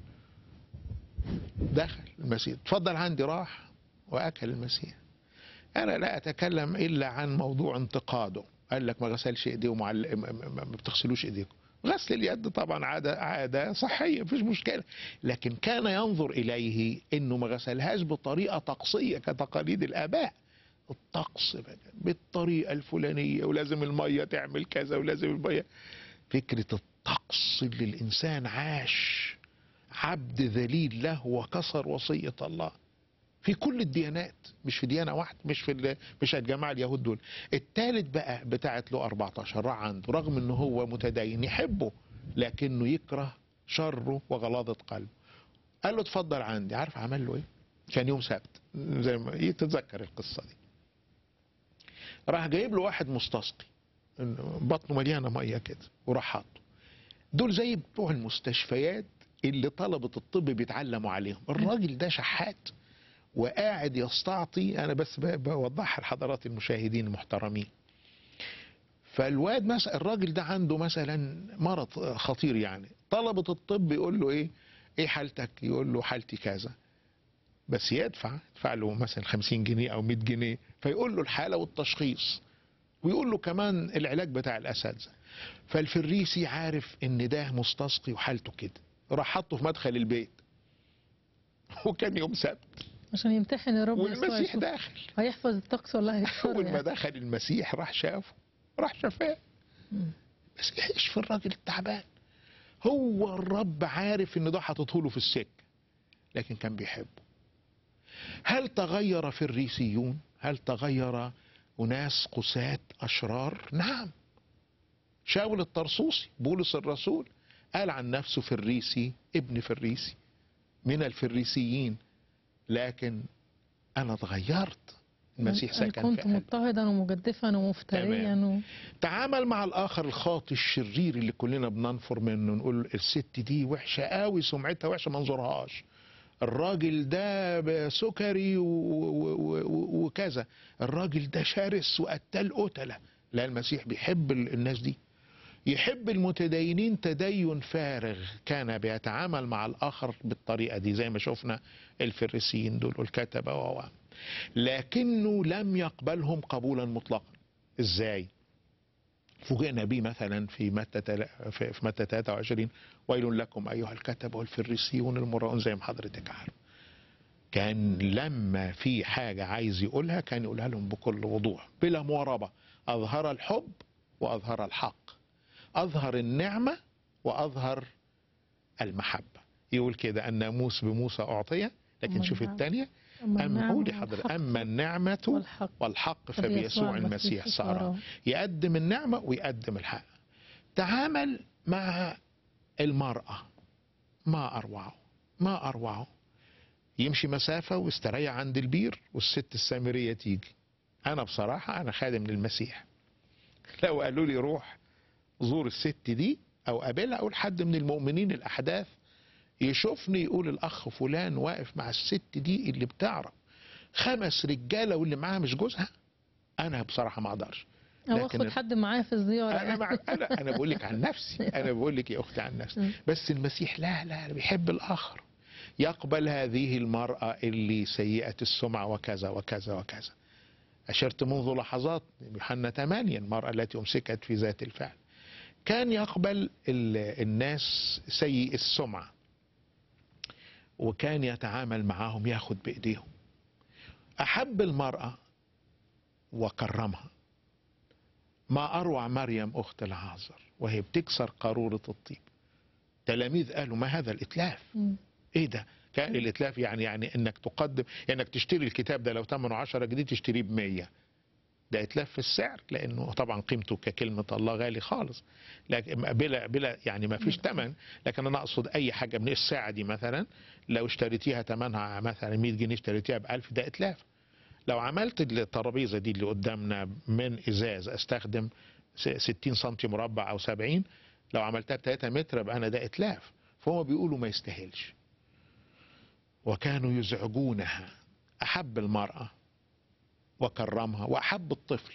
دخل المسيح اتفضل عندي راح وأكل المسيح أنا لا أتكلم إلا عن موضوع انتقاده قال لك ما غسلش ايديه ومعل... ما- ما ما بتغسلوش ايديكم غسل اليد طبعا عادة عادة صحية مفيش مشكلة لكن كان ينظر إليه إنه ما غسلهاش بطريقة طقسية كتقاليد الآباء الطقس بقى بالطريقة الفلانية ولازم المية تعمل كذا ولازم المية فكرة الطقس اللي الإنسان عاش عبد ذليل له وكسر وصية الله في كل الديانات مش في ديانة واحدة مش في ال- مش الجماعة اليهود دول التالت بقى بتاعت له 14 راح عنده رغم انه هو متدين يحبه لكنه يكره شره وغلاظة قلبه قال له اتفضل عندي عارف عمل له ايه كان يوم سبت زي ما تتذكر القصة دي راح جايب له واحد مستسقي إنه بطنه مليانة مية كده وراح حاطه دول زي بتوع المستشفيات اللي طلبة الطب بيتعلموا عليهم الراجل ده شحات وقاعد يستعطي انا بس ب- بوضحها لحضرات المشاهدين المحترمين فالواد مثلا الراجل ده عنده مثلا مرض خطير يعني طلبة الطب يقول له ايه ايه حالتك يقول له حالتي كذا بس يدفع يدفع له مثلا 50 جنيه او 100 جنيه فيقول له الحالة والتشخيص ويقول له كمان العلاج بتاع الاساتذه فالفريسي عارف ان ده مستسقي وحالته كده راح حطه في مدخل البيت وكان يوم سبت عشان يمتحن الرب يسوع والمسيح يشوف داخل هيحفظ الطقس ولا هيكسره اول ما يعني. دخل المسيح راح شافه راح شافاه مم. المسيح يشفي الراجل التعبان هو الرب عارف ان ده حاططه له في السكه لكن كان بيحبه هل تغير فريسيون هل تغير اناس قساة اشرار نعم شاول الطرسوسي بولس الرسول قال عن نفسه فريسي ابن فريسي من الفريسيين لكن انا اتغيرت المسيح قال سكن كنت في قلبي مضطهدا ومجدفا ومفتريا و... تعامل مع الاخر الخاطي الشرير اللي كلنا بننفر منه نقول الست دي وحشه قوي سمعتها وحشه ما نزورهاش الراجل ده سكري و- و- و- وكذا الراجل ده شرس وقتال قتله لا المسيح بيحب ال- الناس دي يحب المتدينين تدين فارغ كان بيتعامل مع الاخر بالطريقه دي زي ما شفنا الفريسيين دول والكتبه و لكنه لم يقبلهم قبولا مطلقا ازاي فوجئنا به مثلا في متى تلا- في في متى 23 ويل لكم ايها الكتبه والفريسيون المراؤون زي ما حضرتك عارف كان لما في حاجه عايز يقولها كان يقولها لهم بكل وضوح بلا مواربه اظهر الحب واظهر الحق اظهر النعمه واظهر المحبه يقول كده الناموس بموسى اعطي لكن أما شوف النعمة- الثانيه أما أما النعمة قولي حضرتك والحق أما النعمة والحق والحق فبيسوع فبيسوع المسيح صار صار. يقدم النعمة ويقدم الحق تعامل مع المرأة ما أروعه ما أروعه يمشي مسافة ويستريح عند البير والست السامرية تيجي أنا بصراحة أنا خادم للمسيح لو قالوا لي روح زور الست دي أو قابلها أو حد من المؤمنين الأحداث يشوفني يقول الأخ فلان واقف مع الست دي اللي بتعرف خمس رجالة واللي معاها مش جوزها أنا بصراحة ما أقدرش او لكن اخد حد معايا في الزياره انا مع انا انا بقول لك عن نفسي انا بقول لك يا اختي عن نفسي مم. بس المسيح لا لا بيحب الاخر يقبل هذه المرأة اللي سيئة السمعة وكذا وكذا وكذا أشرت منذ لحظات يوحنا 8 المرأة التي أمسكت في ذات الفعل كان يقبل ال- الناس سيء السمعة وكان يتعامل معهم ياخد بإيديهم أحب المرأة وكرمها ما أروع مريم أخت العازر وهي بتكسر قارورة الطيب تلاميذ قالوا ما هذا الإتلاف مم. ايه ده كان الاتلاف يعني يعني انك تقدم يعني انك تشتري الكتاب ده لو ثمنه 10 جنيه تشتريه ب 100 ده اتلاف في السعر لانه طبعا قيمته ككلمه الله غالي خالص لكن بلا بلا يعني ما فيش ثمن لكن انا اقصد اي حاجه من الساعه دي مثلا لو اشتريتيها ثمنها مثلا 100 جنيه اشتريتيها ب 1000 ده اتلاف لو عملت الترابيزه دي اللي قدامنا من ازاز استخدم س- 60 سم مربع او 70 لو عملتها ب 3 متر يبقى انا ده اتلاف فهم بيقولوا ما يستاهلش وكانوا يزعجونها احب المراه وكرمها واحب الطفل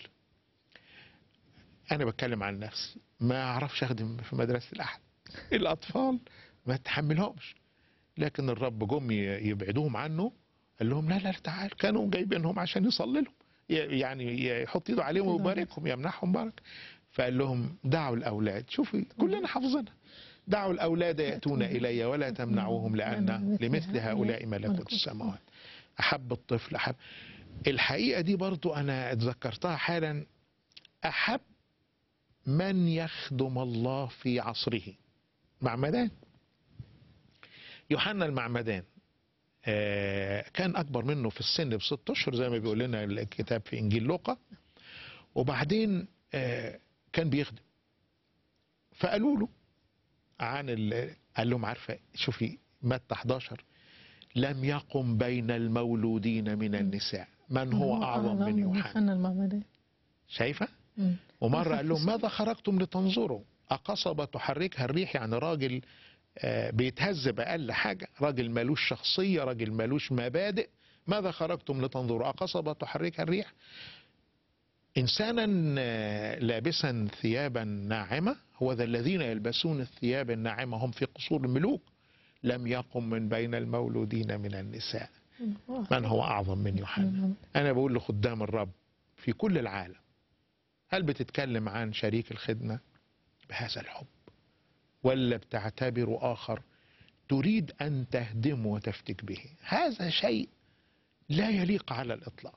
انا بتكلم عن نفسي ما اعرفش اخدم في مدرسه الاحد الاطفال ما تحملهمش لكن الرب جم ي- يبعدوهم عنه قال لهم لا لا تعال كانوا جايبينهم عشان يصلي لهم ي- يعني يحط ايده عليهم ويباركهم يمنحهم بركه فقال لهم دعوا الاولاد شوفي كلنا حافظينها دعوا الاولاد ياتون الي ولا تمنعوهم لان لمثل هؤلاء ملكوت السماوات احب الطفل احب الحقيقه دي برضو انا اتذكرتها حالا احب من يخدم الله في عصره معمدان يوحنا المعمدان آه، كان اكبر منه في السن بست اشهر زي ما بيقول لنا الكتاب في انجيل لوقا وبعدين آه، كان بيخدم فقالوا له عن ال... قال لهم عارفه شوفي متى 11 لم يقم بين المولودين من النساء من هو اعظم من يوحنا يوحنا المعمدان شايفه مم. ومره قال لهم ماذا خرجتم لتنظروا أقصبة تحركها الريح يعني راجل آه، بيتهز بأقل حاجة راجل مالوش شخصية راجل مالوش مبادئ ماذا خرجتم لتنظروا أقصبة تحركها الريح إنسانا آه، لابسا ثيابا ناعمة هو ذا الذين يلبسون الثياب الناعمة هم في قصور الملوك لم يقم من بين المولودين من النساء من هو أعظم من يوحنا أنا بقول لخدام الرب في كل العالم هل بتتكلم عن شريك الخدمة بهذا الحب ولا بتعتبر آخر تريد أن تهدمه وتفتك به هذا شيء لا يليق على الإطلاق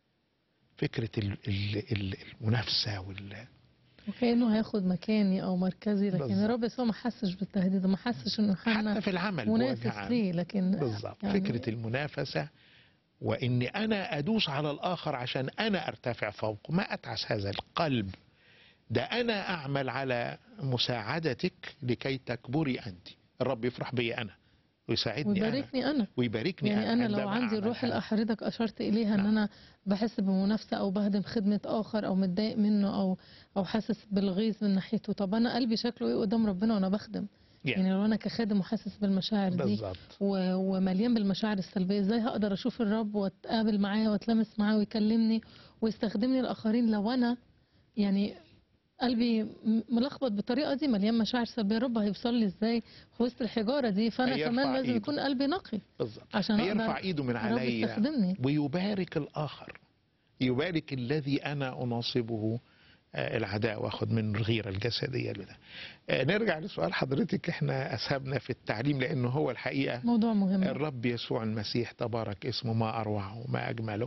فكرة ال- ال- ال- المنافسة وال وكأنه هياخد مكاني أو مركزي لكن بالظبط. الرب يسوع ما حسش بالتهديد ما حسش إنه حتى يوحنا في العمل بوجه منافس عام ليه لكن بالظبط يعني- فكرة المنافسة وإني أنا أدوس على الآخر عشان أنا أرتفع فوقه ما أتعس هذا القلب ده أنا أعمل على مساعدتك لكي تكبري أنت الرب يفرح بي أنا ويساعدني أنا ويباركني أنا ويباركني يعني أنا لو عندما عندي أعمل الروح هذا. اللي حضرتك أشرت إليها إن نعم. أنا بحس بمنافسة أو بهدم خدمة آخر أو متضايق منه أو أو حاسس بالغيظ من ناحيته طب أنا قلبي شكله إيه قدام ربنا وأنا بخدم يعني لو أنا كخادم وحاسس بالمشاعر دي بالظبط و- ومليان بالمشاعر السلبية ازاي هقدر اشوف الرب واتقابل معاه واتلمس معاه ويكلمني ويستخدمني الاخرين لو انا يعني قلبي م- ملخبط بالطريقه دي مليان مشاعر سلبيه الرب هيوصل لي ازاي في وسط الحجاره دي فانا هيرفع كمان لازم إيده. يكون قلبي نقي بالظبط عشان هيرفع اقدر إيده من الرب عليا يستخدمني ويبارك الآخر يبارك الذي أنا أناصبه آه، العداء واخد منه الغيرة الجسدية لده آه، نرجع لسؤال حضرتك احنا أسهبنا في التعليم لأنه هو الحقيقة موضوع مهم الرب يسوع المسيح تبارك اسمه ما أروعه وما أجمله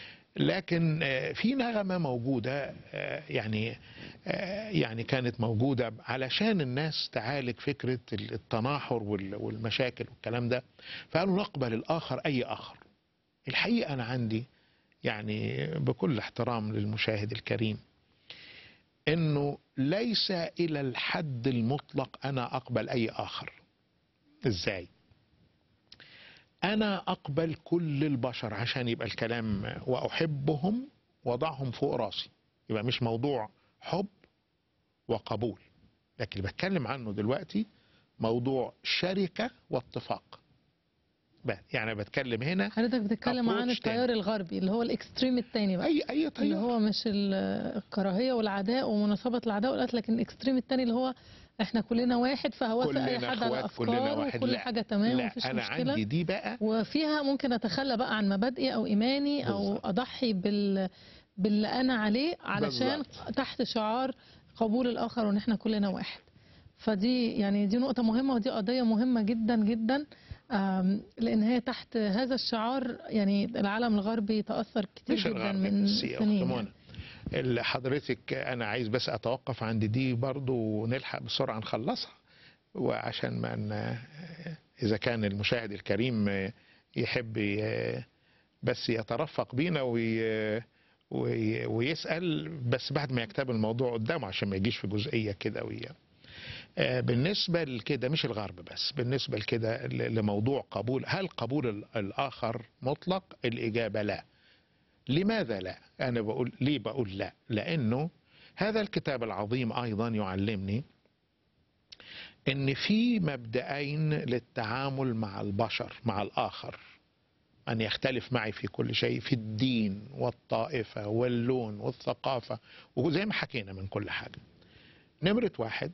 لكن آه، في نغمة موجودة آه، يعني آه، يعني كانت موجودة علشان الناس تعالج فكرة التناحر وال- والمشاكل والكلام ده فقالوا نقبل الآخر أي آخر الحقيقة أنا عندي يعني بكل احترام للمشاهد الكريم انه ليس الى الحد المطلق انا اقبل اي اخر ازاي انا اقبل كل البشر عشان يبقى الكلام واحبهم وضعهم فوق راسي يبقى مش موضوع حب وقبول لكن اللي بتكلم عنه دلوقتي موضوع شركة واتفاق بقى يعني بتكلم هنا حضرتك بتتكلم عن approach التيار الغربي اللي هو الاكستريم التاني بقى اي اي اللي طيب هو مش ال- الكراهيه والعداء ومناصبه العداء والقتل لكن الاكستريم التاني اللي هو احنا كلنا واحد فهوافق اي كلنا حد على اخوات كلنا افكار واحد وكل لا حاجه تمام لا مفيش انا مشكله عندي دي بقى وفيها ممكن اتخلى بقى عن مبادئي او ايماني او بالظبط. اضحي بال باللي انا عليه علشان بالظبط. تحت شعار قبول الاخر وان احنا كلنا واحد فدي يعني دي نقطة مهمة ودي قضية مهمة جدا جدا آم، لأن هي تحت هذا الشعار يعني العالم الغربي تأثر كتير مش جدا الغرب من بس يا أخت سنين منى. يعني. اللي حضرتك انا عايز بس اتوقف عند دي برضو ونلحق بسرعه نخلصها وعشان ما ن- اذا كان المشاهد الكريم يحب ي- بس يترفق بينا وي وي- ويسال بس بعد ما يكتب الموضوع قدامه عشان ما يجيش في جزئيه كده وي آه، بالنسبه لكده مش الغرب بس بالنسبه لكده ل- لموضوع قبول هل قبول ال- الاخر مطلق الاجابه لا لماذا لا؟ أنا بقول ليه بقول لا؟ لأنه هذا الكتاب العظيم أيضا يعلمني أن في مبدأين للتعامل مع البشر مع الآخر أن يختلف معي في كل شيء في الدين والطائفة واللون والثقافة وزي ما حكينا من كل حاجة نمرة واحد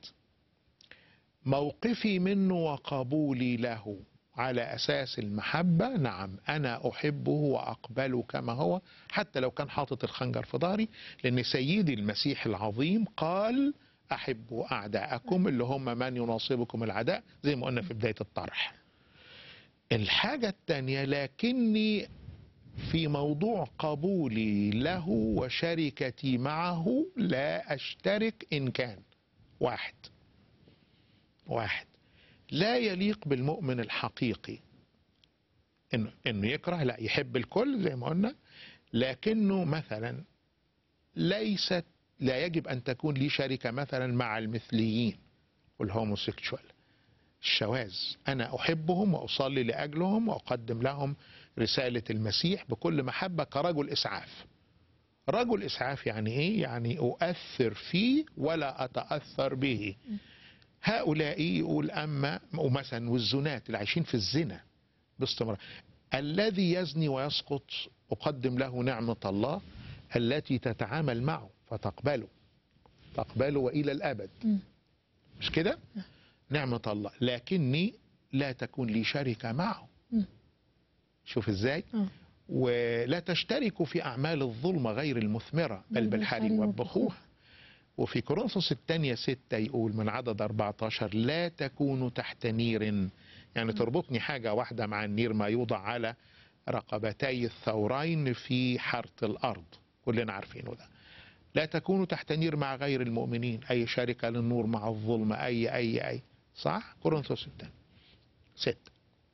موقفي منه وقبولي له على أساس المحبة نعم أنا أحبه وأقبله كما هو حتى لو كان حاطط الخنجر في ظهري لأن سيدي المسيح العظيم قال أحبوا أعداءكم اللي هم من يناصبكم العداء زي ما قلنا في بداية الطرح الحاجة الثانية لكني في موضوع قبولي له وشركتي معه لا أشترك إن كان واحد واحد لا يليق بالمؤمن الحقيقي انه انه يكره لا يحب الكل زي ما قلنا لكنه مثلا ليست لا يجب ان تكون لي شركه مثلا مع المثليين والهوموسيكشوال الشواذ انا احبهم واصلي لاجلهم واقدم لهم رساله المسيح بكل محبه كرجل اسعاف رجل اسعاف يعني ايه يعني اؤثر فيه ولا اتاثر به هؤلاء يقول أما ومثلا والزنات اللي عايشين في الزنا باستمرار الذي يزني ويسقط أقدم له نعمة الله التي تتعامل معه فتقبله تقبله وإلى الأبد مم. مش كده نعمة الله لكني لا تكون لي شركة معه مم. شوف ازاي آه. ولا تشتركوا في أعمال الظلمة غير المثمرة بل بالحري وبخوها وفي كورنثوس الثانية ستة يقول من عدد 14 لا تكونوا تحت نير يعني تربطني حاجة واحدة مع النير ما يوضع على رقبتي الثورين في حارة الأرض كلنا عارفينه ده لا تكونوا تحت نير مع غير المؤمنين أي شركة للنور مع الظلم أي أي أي صح كورنثوس الثانية ستة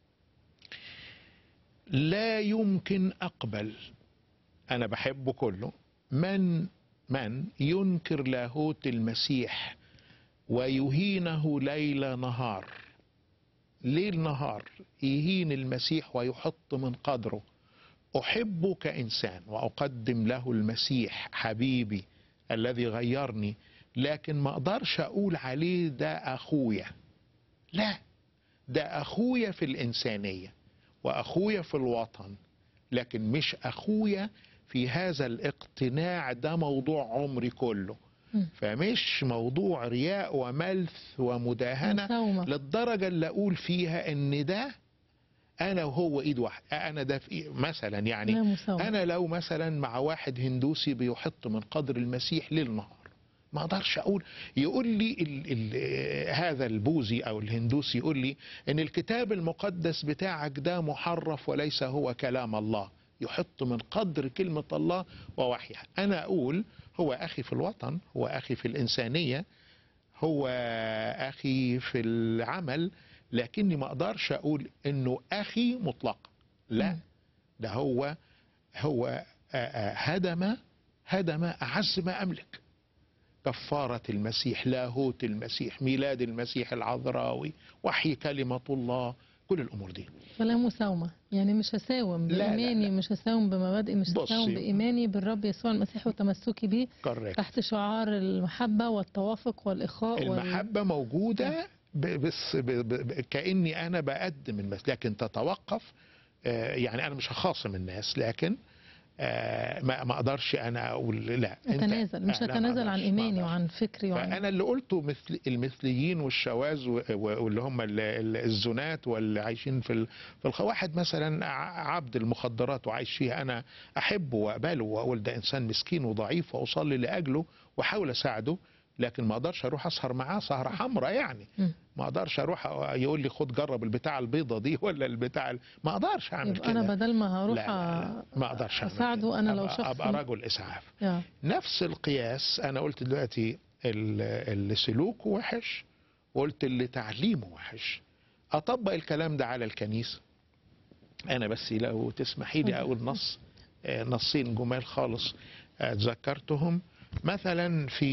لا يمكن أقبل أنا بحبه كله من من ينكر لاهوت المسيح ويهينه ليل نهار ليل نهار يهين المسيح ويحط من قدره أحبه كإنسان وأقدم له المسيح حبيبي الذي غيرني لكن ما أقدرش أقول عليه ده أخويا لا ده أخويا في الإنسانية وأخويا في الوطن لكن مش أخويا في هذا الاقتناع ده موضوع عمري كله مم. فمش موضوع رياء وملث ومداهنة مساومة للدرجة اللي أقول فيها إن ده أنا وهو إيد واحد أنا ده في إيه؟ مثلا يعني لا مساومة أنا لو مثلا مع واحد هندوسي بيحط من قدر المسيح ليل نهار ما اقدرش اقول يقول لي ال ال هذا البوذي او الهندوسي يقول لي ان الكتاب المقدس بتاعك ده محرف وليس هو كلام الله يحط من قدر كلمة الله ووحيها أنا أقول هو أخي في الوطن هو أخي في الإنسانية هو أخي في العمل لكني ما أقدرش أقول إنه أخي مطلق لا مم. ده هو هو آه، آه، هدم هدم أعز ما أملك كفارة المسيح لاهوت المسيح ميلاد المسيح العذراوي وحي كلمة الله كل الأمور دي فلا مساومة يعني مش هساوم لا، لا، بإيماني لا. مش هساوم بمبادئي مش بصي. هساوم بإيماني بالرب يسوع المسيح وتمسكي بيه correct. تحت شعار المحبة والتوافق والإخاء وال... المحبة موجودة ب- بس ب- ب- ب- كأني أنا بقدم المس لكن تتوقف آه، يعني أنا مش هخاصم الناس لكن آه، ما ما اقدرش انا اقول لا أنت- اتنازل مش آه، لا، ما اتنازل عن أقدرش، ما ايماني أقدرش. وعن فكري وعن فانا اللي قلته مثل المثليين والشواذ و- و- واللي هم ال- ال- الزنات واللي عايشين في ال- في الخ... واحد مثلا ع- عبد المخدرات وعايش فيها انا احبه واقبله واقول ده انسان مسكين وضعيف واصلي لاجله واحاول اساعده لكن ما اقدرش اروح اسهر معاه سهره حمراء يعني مم. ما اقدرش اروح يقول لي خد جرب البتاع البيضه دي ولا البتاع ال- ما اقدرش اعمل يبقى كده انا بدل ما هروح لا, لا, لا ما اقدرش أعمل اساعده كده. انا لو أبقى- شخص ابقى رجل اسعاف يا. نفس القياس انا قلت دلوقتي ال- اللي سلوكه وحش وقلت اللي تعليمه وحش اطبق الكلام ده على الكنيسه انا بس لو تسمحي لي اقول نص آه، نصين جمال خالص آه، ذكرتهم مثلا في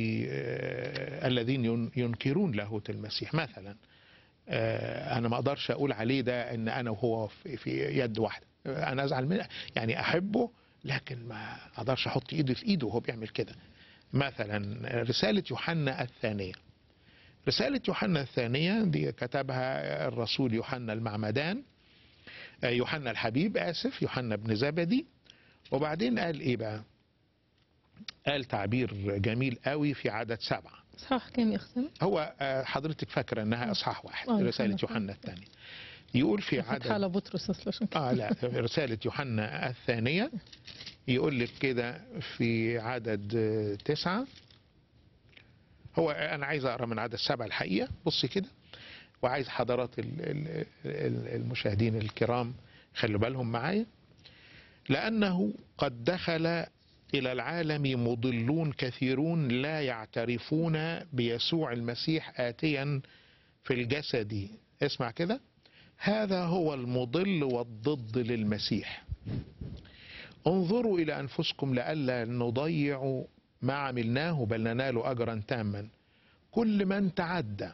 آه، الذين ين- ينكرون لاهوت المسيح مثلا آه، انا ما اقدرش اقول عليه ده ان انا وهو في في يد واحده آه، انا ازعل منه يعني احبه لكن ما اقدرش احط ايدي في ايده وهو بيعمل كده مثلا رساله يوحنا الثانيه رساله يوحنا الثانيه دي كتبها الرسول يوحنا المعمدان آه، يوحنا الحبيب اسف يوحنا بن زبدي وبعدين قال ايه بقى قال تعبير جميل قوي في عدد سبعه صح كام يا اختي هو آه، حضرتك فاكره انها اصحاح واحد آه، رساله يوحنا يوحنا الثانيه يقول في فتح عدد على بطرس اصلا عشان كده اه لا رساله يوحنا الثانيه يقول لك كده في عدد آه، تسعة هو انا عايز اقرا من عدد سبعة الحقيقه بص كده وعايز حضرات ال- ال- ال- المشاهدين الكرام خلوا بالهم معايا لانه قد دخل الى العالم مضلون كثيرون لا يعترفون بيسوع المسيح اتيا في الجسد اسمع كده هذا هو المضل والضد للمسيح انظروا الى انفسكم لئلا نضيع ما عملناه بل ننال اجرا تاما كل من تعدى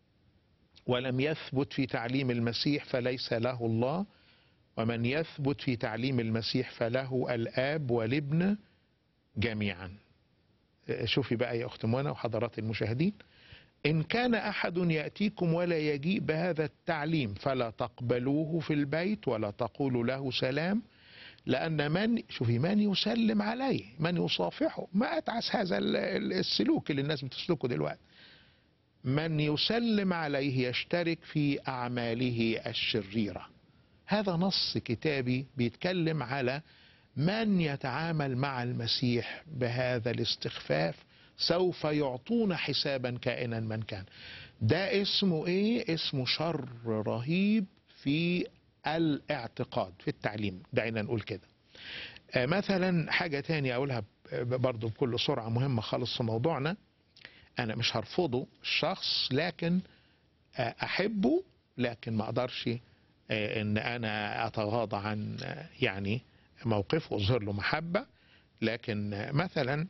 ولم يثبت في تعليم المسيح فليس له الله ومن يثبت في تعليم المسيح فله الاب والابن جميعا شوفي بقى يا اخت منى وحضرات المشاهدين ان كان احد ياتيكم ولا يجيء بهذا التعليم فلا تقبلوه في البيت ولا تقولوا له سلام لأن من شوفي من يسلم عليه من يصافحه ما أتعس هذا ال- ال- السلوك اللي الناس بتسلكه دلوقتي من يسلم عليه يشترك في أعماله الشريرة هذا نص كتابي بيتكلم على من يتعامل مع المسيح بهذا الاستخفاف سوف يعطون حسابا كائنا من كان ده اسمه ايه اسمه شر رهيب في الاعتقاد في التعليم دعينا نقول كده آه، مثلا حاجة تانية أقولها ب- برضو بكل سرعة مهمة خالص في موضوعنا أنا مش هرفضه الشخص لكن آه، أحبه لكن ما أقدرش آه، إن أنا أتغاضى عن آه، يعني موقفه وأظهر له محبة لكن آه، مثلا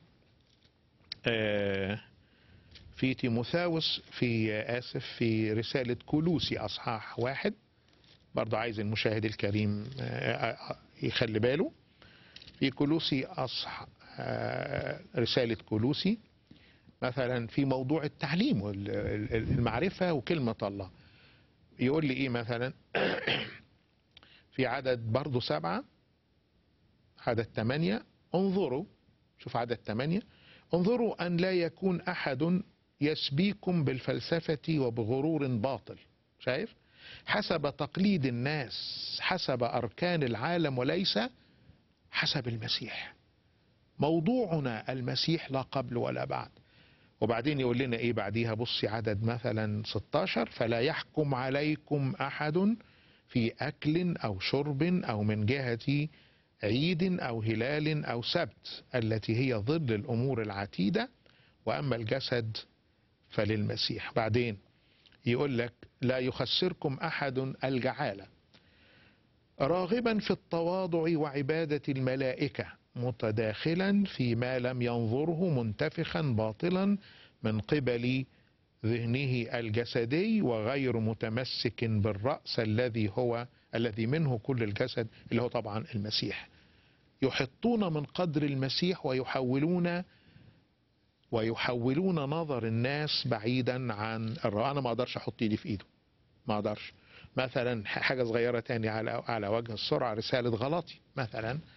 آه، في تيموثاوس في آه، آسف في رسالة كولوسي أصحاح واحد برضه عايز المشاهد الكريم آه، آه، يخلي باله في كولوسي أصح آه، رسالة كولوسي مثلا في موضوع التعليم والمعرفة وكلمة الله يقول لي إيه مثلا في عدد برضه سبعة عدد ثمانية انظروا شوف عدد ثمانية انظروا أن لا يكون أحد يسبيكم بالفلسفة وبغرور باطل شايف حسب تقليد الناس حسب أركان العالم وليس حسب المسيح موضوعنا المسيح لا قبل ولا بعد وبعدين يقول لنا ايه بعديها بصي عدد مثلا 16 فلا يحكم عليكم احد في اكل او شرب او من جهه عيد او هلال او سبت التي هي ظل الامور العتيده واما الجسد فللمسيح بعدين يقول لك لا يخسركم احد الجعاله راغبا في التواضع وعباده الملائكه متداخلا فيما لم ينظره منتفخا باطلا من قبل ذهنه الجسدي وغير متمسك بالراس الذي هو الذي منه كل الجسد اللي هو طبعا المسيح يحطون من قدر المسيح ويحولون ويحولون نظر الناس بعيدا عن الرأي انا ما اقدرش احط ايدي في ايده ما اقدرش مثلا حاجه صغيره تاني على على وجه السرعه رساله غلطي مثلا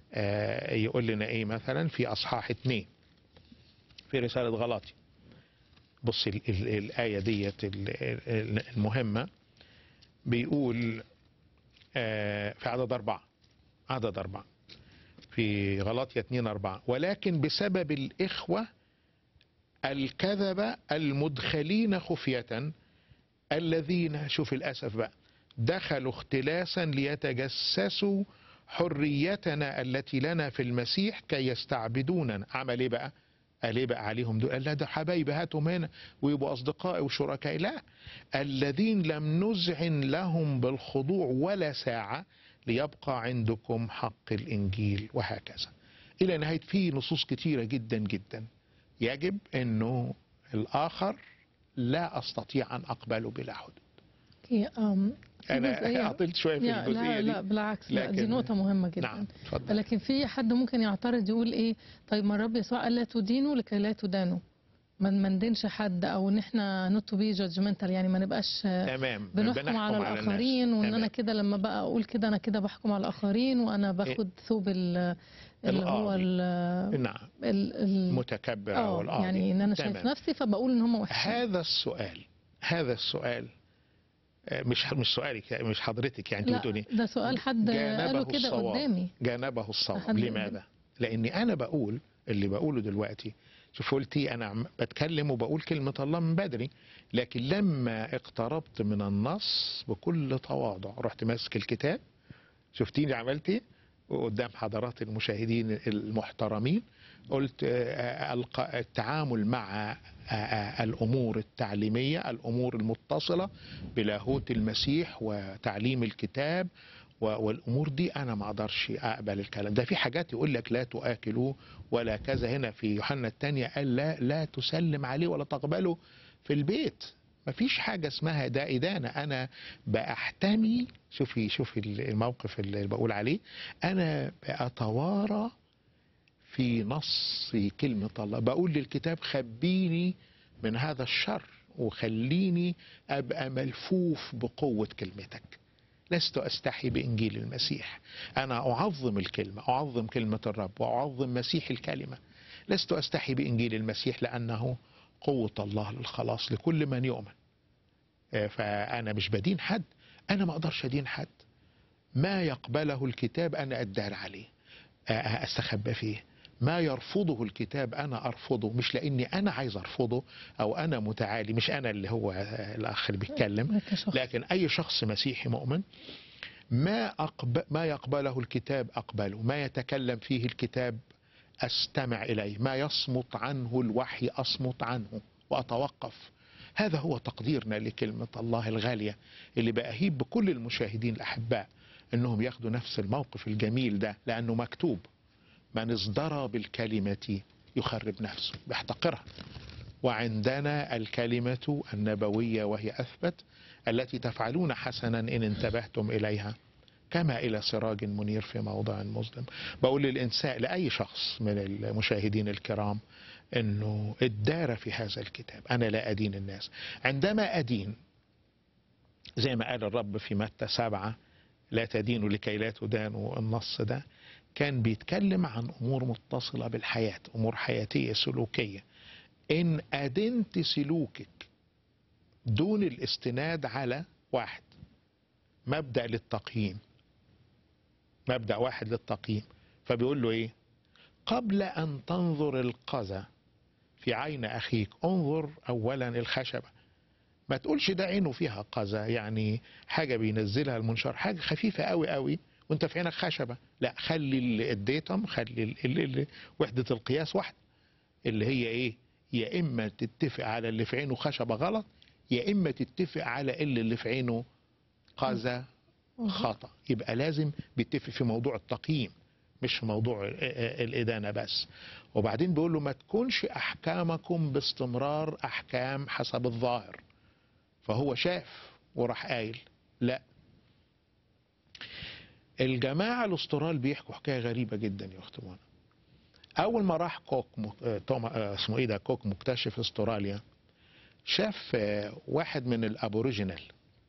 آه، يقول لنا ايه مثلا في اصحاح اتنين في رسالة غلاطي بص ال- ال- الآية ديت ال- ال- المهمة بيقول آه، في عدد أربعة عدد أربعة في غلاطية 2 أربعة ولكن بسبب الإخوة الكذبة المدخلين خفية الذين شوف الأسف بقى دخلوا اختلاسا ليتجسسوا حريتنا التي لنا في المسيح كي يستعبدوننا عمل ايه بقى قال ايه بقى عليهم دول قال لا ده حبايبي هاتهم هنا ويبقوا اصدقائي وشركائي لا الذين لم نذعن لهم بالخضوع ولا ساعه ليبقى عندكم حق الانجيل وهكذا الى نهايه في نصوص كتيره جدا جدا يجب انه الاخر لا استطيع ان اقبله بلا حدود أوكي، أم، في انا جزئية- عطلت شويه في لا الجزئيه لا, دي لا بالعكس لا دي لكن- نقطة مهمة جدا نعم اتفضل لكن في حد ممكن يعترض يقول ايه طيب ما الرب يسوع قال لا تدينوا لكي لا تدانوا ما ما ندينش حد او ان احنا نوت تو بي جادجمنتال يعني ما نبقاش تمام بنحكم على الناس. الاخرين وان انا تمام. كده لما بقى اقول كده انا كده بحكم على الاخرين وانا باخد ثوب ال- اللي هو القاضي. ال نعم ال- ال- متكبر اه او القاضي يعني ان انا شايف تمام. نفسي فبقول ان هم وحشين هذا السؤال هذا السؤال آه، مش مش سؤالك مش حضرتك يعني انت لا بتقولي ده سؤال حد قاله جانبه كده الصواب. قدامي جانبه الصواب حد لماذا؟ لاني انا بقول اللي بقوله دلوقتي شوف قلتي انا عم- بتكلم وبقول كلمه الله من بدري لكن لما اقتربت من النص بكل تواضع رحت ماسك الكتاب شفتيني عملت ايه؟ وقدام حضرات المشاهدين المحترمين قلت آه، الق- التعامل مع آه، آه، الامور التعليميه الامور المتصله بلاهوت المسيح وتعليم الكتاب و- والامور دي انا ما اقدرش اقبل الكلام ده في حاجات يقول لك لا تؤكلوه ولا كذا هنا في يوحنا الثانيه قال لا لا تسلم عليه ولا تقبله في البيت ما فيش حاجة اسمها ده إدانة أنا بأحتمي شوفي شوفي الموقف اللي بقول عليه أنا بأتوارى في نص كلمة الله بقول للكتاب خبيني من هذا الشر وخليني أبقى ملفوف بقوة كلمتك لست أستحي بإنجيل المسيح أنا أعظم الكلمة أعظم كلمة الرب وأعظم مسيح الكلمة لست أستحي بإنجيل المسيح لأنه قوة الله للخلاص لكل من يؤمن آه، فأنا مش بدين حد أنا ما أقدرش أدين حد ما يقبله الكتاب أنا أدار عليه آه، آه، أستخبى فيه ما يرفضه الكتاب أنا أرفضه مش لأني أنا عايز أرفضه أو أنا متعالي مش أنا اللي هو آه، الأخ اللي بيتكلم كشخص. لكن أي شخص مسيحي مؤمن ما أقب... ما يقبله الكتاب أقبله ما يتكلم فيه الكتاب أستمع إليه ما يصمت عنه الوحي أصمت عنه وأتوقف هذا هو تقديرنا لكلمة الله الغالية اللي بأهيب بكل المشاهدين الأحباء أنهم ياخدوا نفس الموقف الجميل ده لأنه مكتوب من ازدرى بالكلمة يخرب نفسه بيحتقرها وعندنا الكلمة النبوية وهي أثبت التي تفعلون حسنا إن انتبهتم إليها كما إلى سراج منير في موضع مظلم بقول للإنسان لأي شخص من المشاهدين الكرام أنه ادار في هذا الكتاب أنا لا أدين الناس عندما أدين زي ما قال الرب في متى سبعة لا تدينوا لكي لا تدانوا النص ده كان بيتكلم عن أمور متصلة بالحياة أمور حياتية سلوكية إن أدنت سلوكك دون الاستناد على واحد مبدأ للتقييم مبدأ واحد للتقييم فبيقول له ايه قبل ان تنظر القذى في عين اخيك انظر اولا الخشبة ما تقولش ده عينه فيها قذى يعني حاجة بينزلها المنشار حاجة خفيفة قوي قوي وانت في عينك خشبة لا خلي اللي اديتهم خلي ال- ال- ال- وحدة القياس واحدة اللي هي ايه يا اما تتفق على اللي في عينه خشبة غلط يا اما تتفق على اللي اللي في عينه قذى خطأ يبقى لازم بيتفق في موضوع التقييم مش في موضوع ال- ال- الإدانة بس وبعدين بيقول له ما تكونش أحكامكم باستمرار أحكام حسب الظاهر فهو شاف وراح قايل لا الجماعة الأسترال بيحكوا حكاية غريبة جدا يا أخت منى أول ما راح كوك م... آه، توما... آه، اسمه إيه ده كوك مكتشف أستراليا شاف آه، واحد من الأبوريجينال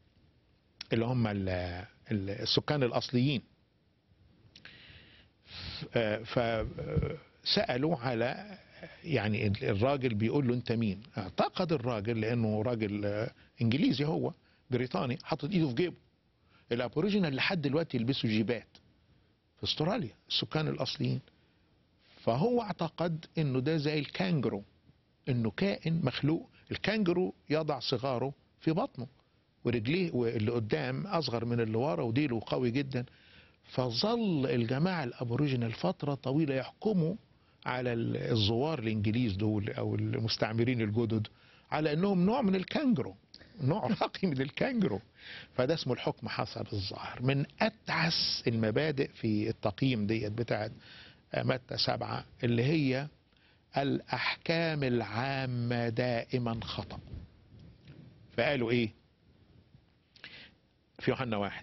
اللي هم ال- ال- السكان الأصليين فسالوا على يعني الراجل بيقول له انت مين اعتقد الراجل لانه راجل آه، انجليزي هو بريطاني حاطط ايده في جيبه الابوريجينال لحد دلوقتي يلبسوا جيبات في استراليا السكان الاصليين فهو اعتقد انه ده زي الكانجرو انه كائن مخلوق الكانجرو يضع صغاره في بطنه ورجليه واللي قدام اصغر من اللي ورا وديله قوي جدا فظل الجماعه الابوريجينال فتره طويله يحكموا على ال- الزوار الانجليز دول او المستعمرين الجدد على انهم نوع من الكانجرو نوع راقي من الكانجرو فده اسمه الحكم حسب الظاهر من اتعس المبادئ في التقييم ديت بتاعت متى سبعة اللي هي الأحكام العامة دائما خطأ فقالوا إيه في يوحنا واحد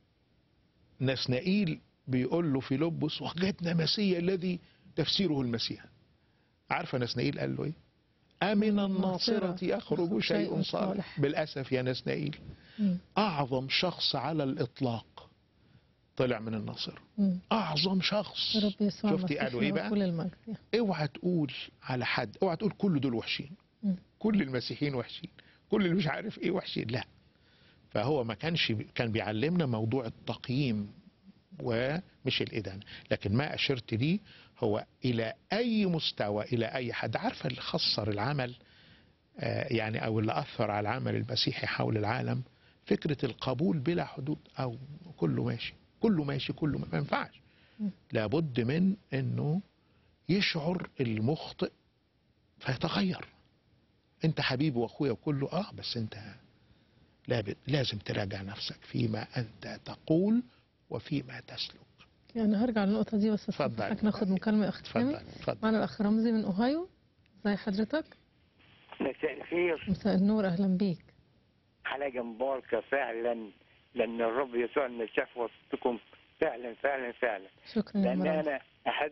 نسنائيل بيقول له فيلبس وجدنا مسيح الذي تفسيره المسيح عارفة نسنائيل قال له إيه أمن الناصرة يخرج شيء صالح بالأسف يا نسنائيل مم. أعظم شخص على الإطلاق طلع من الناصرة مم. أعظم شخص رب يسوع شفتي المسيح قالوا إيه له بقى؟ كل المجد اوعى تقول على حد اوعى تقول كل دول وحشين مم. كل المسيحيين وحشين كل اللي مش عارف ايه وحشين لا فهو ما كانش كان بيعلمنا موضوع التقييم ومش الإدانة لكن ما أشرت ليه هو إلى أي مستوى إلى أي حد عارفة اللي خسر العمل آه، يعني أو اللي أثر على العمل المسيحي حول العالم فكرة القبول بلا حدود أو كله ماشي كله ماشي كله ما ينفعش م. لابد من أنه يشعر المخطئ فيتغير انت حبيبي واخويا وكله اه بس انت لابد لازم تراجع نفسك فيما انت تقول وفيما تسلك يعني هرجع للنقطة دي بس اتفضل. استنى ناخد مكالمة أخت سامي اتفضل اتفضل معنا الأخ رمزي من أوهايو ازي حضرتك مساء الخير مساء النور أهلا بيك حلقة مباركة فعلا لأن الرب يسوع المسيح في وسطكم فعلا فعلا فعلا شكرا يا لأن مرام أنا أحب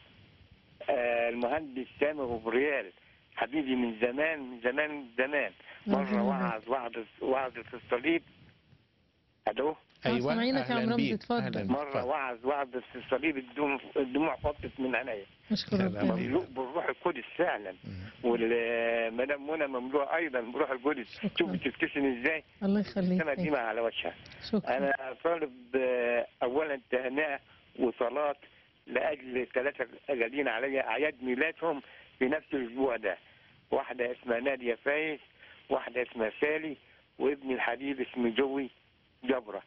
آه، المهندس سامي غبريال حبيبي من زمان من زمان من زمان مرة ربنا وعظ وعظ وعظ في الصليب ألو آه، سامعينك يا عم اهلا رمزي، بيك اتفضل. أهلاً بيك. مرة اتفضل. وعظ وعظ في الصليب الدموع الدموع فطت من عينيا نشكر لا، لا، ربنا مملوء. مملوء بالروح القدس فعلا مم. والمدام منى مملوءة أيضا بالروح القدس شكراً. شوفي تبتسم ازاي الله يخليك السنة دي على وجهها شكرا أنا طالب آه، أولا تهنئة وصلاة لأجل ثلاثة غاليين علي أعياد ميلادهم في نفس الأسبوع ده واحدة اسمها نادية فايز واحدة اسمها سالي وابني الحبيب اسمه جوي جبرة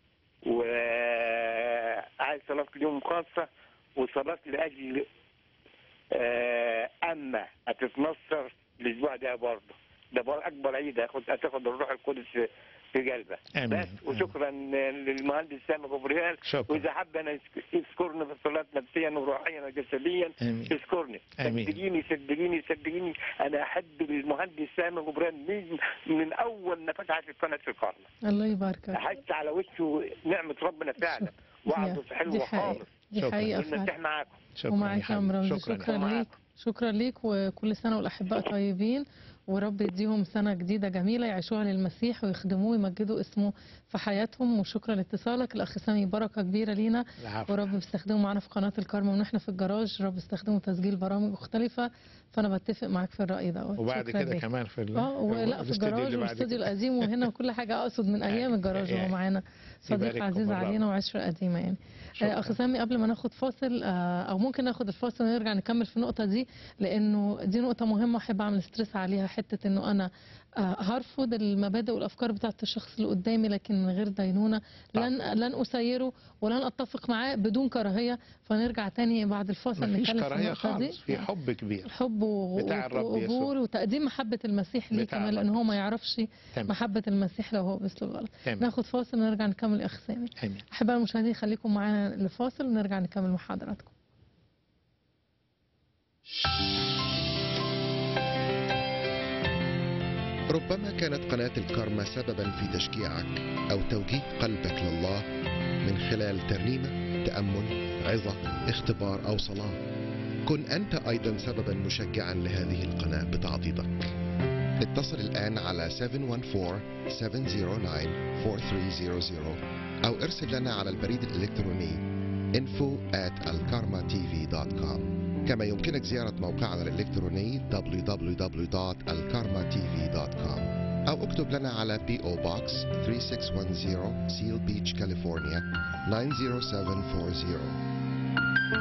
وعايز صلاة اليوم خاصة وصلاة لأجل آه، أما هتتنصر الأسبوع ده برضه ده بر- أكبر عيد هاخد هتاخد الروح القدس في- في قلبك امين بس وشكرا للمهندس سامي غبريال شكرا واذا حب انا يذكرني في الصلاه نفسيا وروحيا وجسديا امين يذكرني آمين. صدقيني صدقيني صدقيني انا احب المهندس سامي غبريال من, من اول ما فتحت قناه القرن الله يباركك احس على وشه نعمه ربنا فعلا وعظه دي حلوه حقيقة خالص دي شكراً. حقيقة فعلا والمسيح معاكم شكرا ومعك يا عم حبيبي. رمزي شكرا يا شكرا حبيبي. ليك شكرا ليك وكل سنة والأحباء طيبين ورب يديهم سنة جديدة جميلة يعيشوها للمسيح ويخدموه ويمجدوا اسمه في حياتهم وشكرا لاتصالك الأخ سامي بركة كبيرة لينا العفو. ورب يستخدمه معانا في قناة الكرم ونحن في الجراج رب يستخدمه تسجيل برامج مختلفة فأنا بتفق معاك في الرأي ده وبعد شكراً كده ليك. كمان في ال- اه ولا في الاستوديو الجراج اللي بعد والاستوديو كده. القديم وهنا وكل حاجة أقصد من أيام الجراج وهو يعني معانا صديق يبارككم عزيز الله. علينا وعشرة قديمة يعني شكراً. آه، اخ سامي قبل ما ناخد فاصل آه، او ممكن ناخد الفاصل ونرجع نكمل في النقطه دي لانه دي نقطه مهمه احب اعمل ستريس عليها حته انه انا آه، هرفض المبادئ والافكار بتاعت الشخص اللي قدامي لكن من غير دينونه لن لن اسيره ولن اتفق معاه بدون كراهيه فنرجع تاني بعد الفاصل مفيش نتكلم في كراهيه النقطه دي خالص في حب كبير حب و- بتاع الرب وقبول يسوع. وتقديم محبه المسيح ليه بتاع كمان الرب لان هو ما يسوع. يعرفش تمام محبه المسيح لو هو بيسلك غلط تمام ناخد فاصل ونرجع نكمل يا اخ سامي امين أحباء المشاهدين خليكم معانا لفاصل ونرجع نكمل مع حضراتكم ربما كانت قناة الكارما سببا في تشجيعك أو توجيه قلبك لله من خلال ترنيمة تأمل عظة اختبار أو صلاة كن أنت أيضا سببا مشجعا لهذه القناة بتعضيدك اتصل الآن على 714-709-4300 أو ارسل لنا على البريد الإلكتروني info at alkarmatv.com كما يمكنك زيارة موقعنا الإلكتروني www.alkarmatv.com أو اكتب لنا على P.O. Box 3610 Seal Beach, California 90740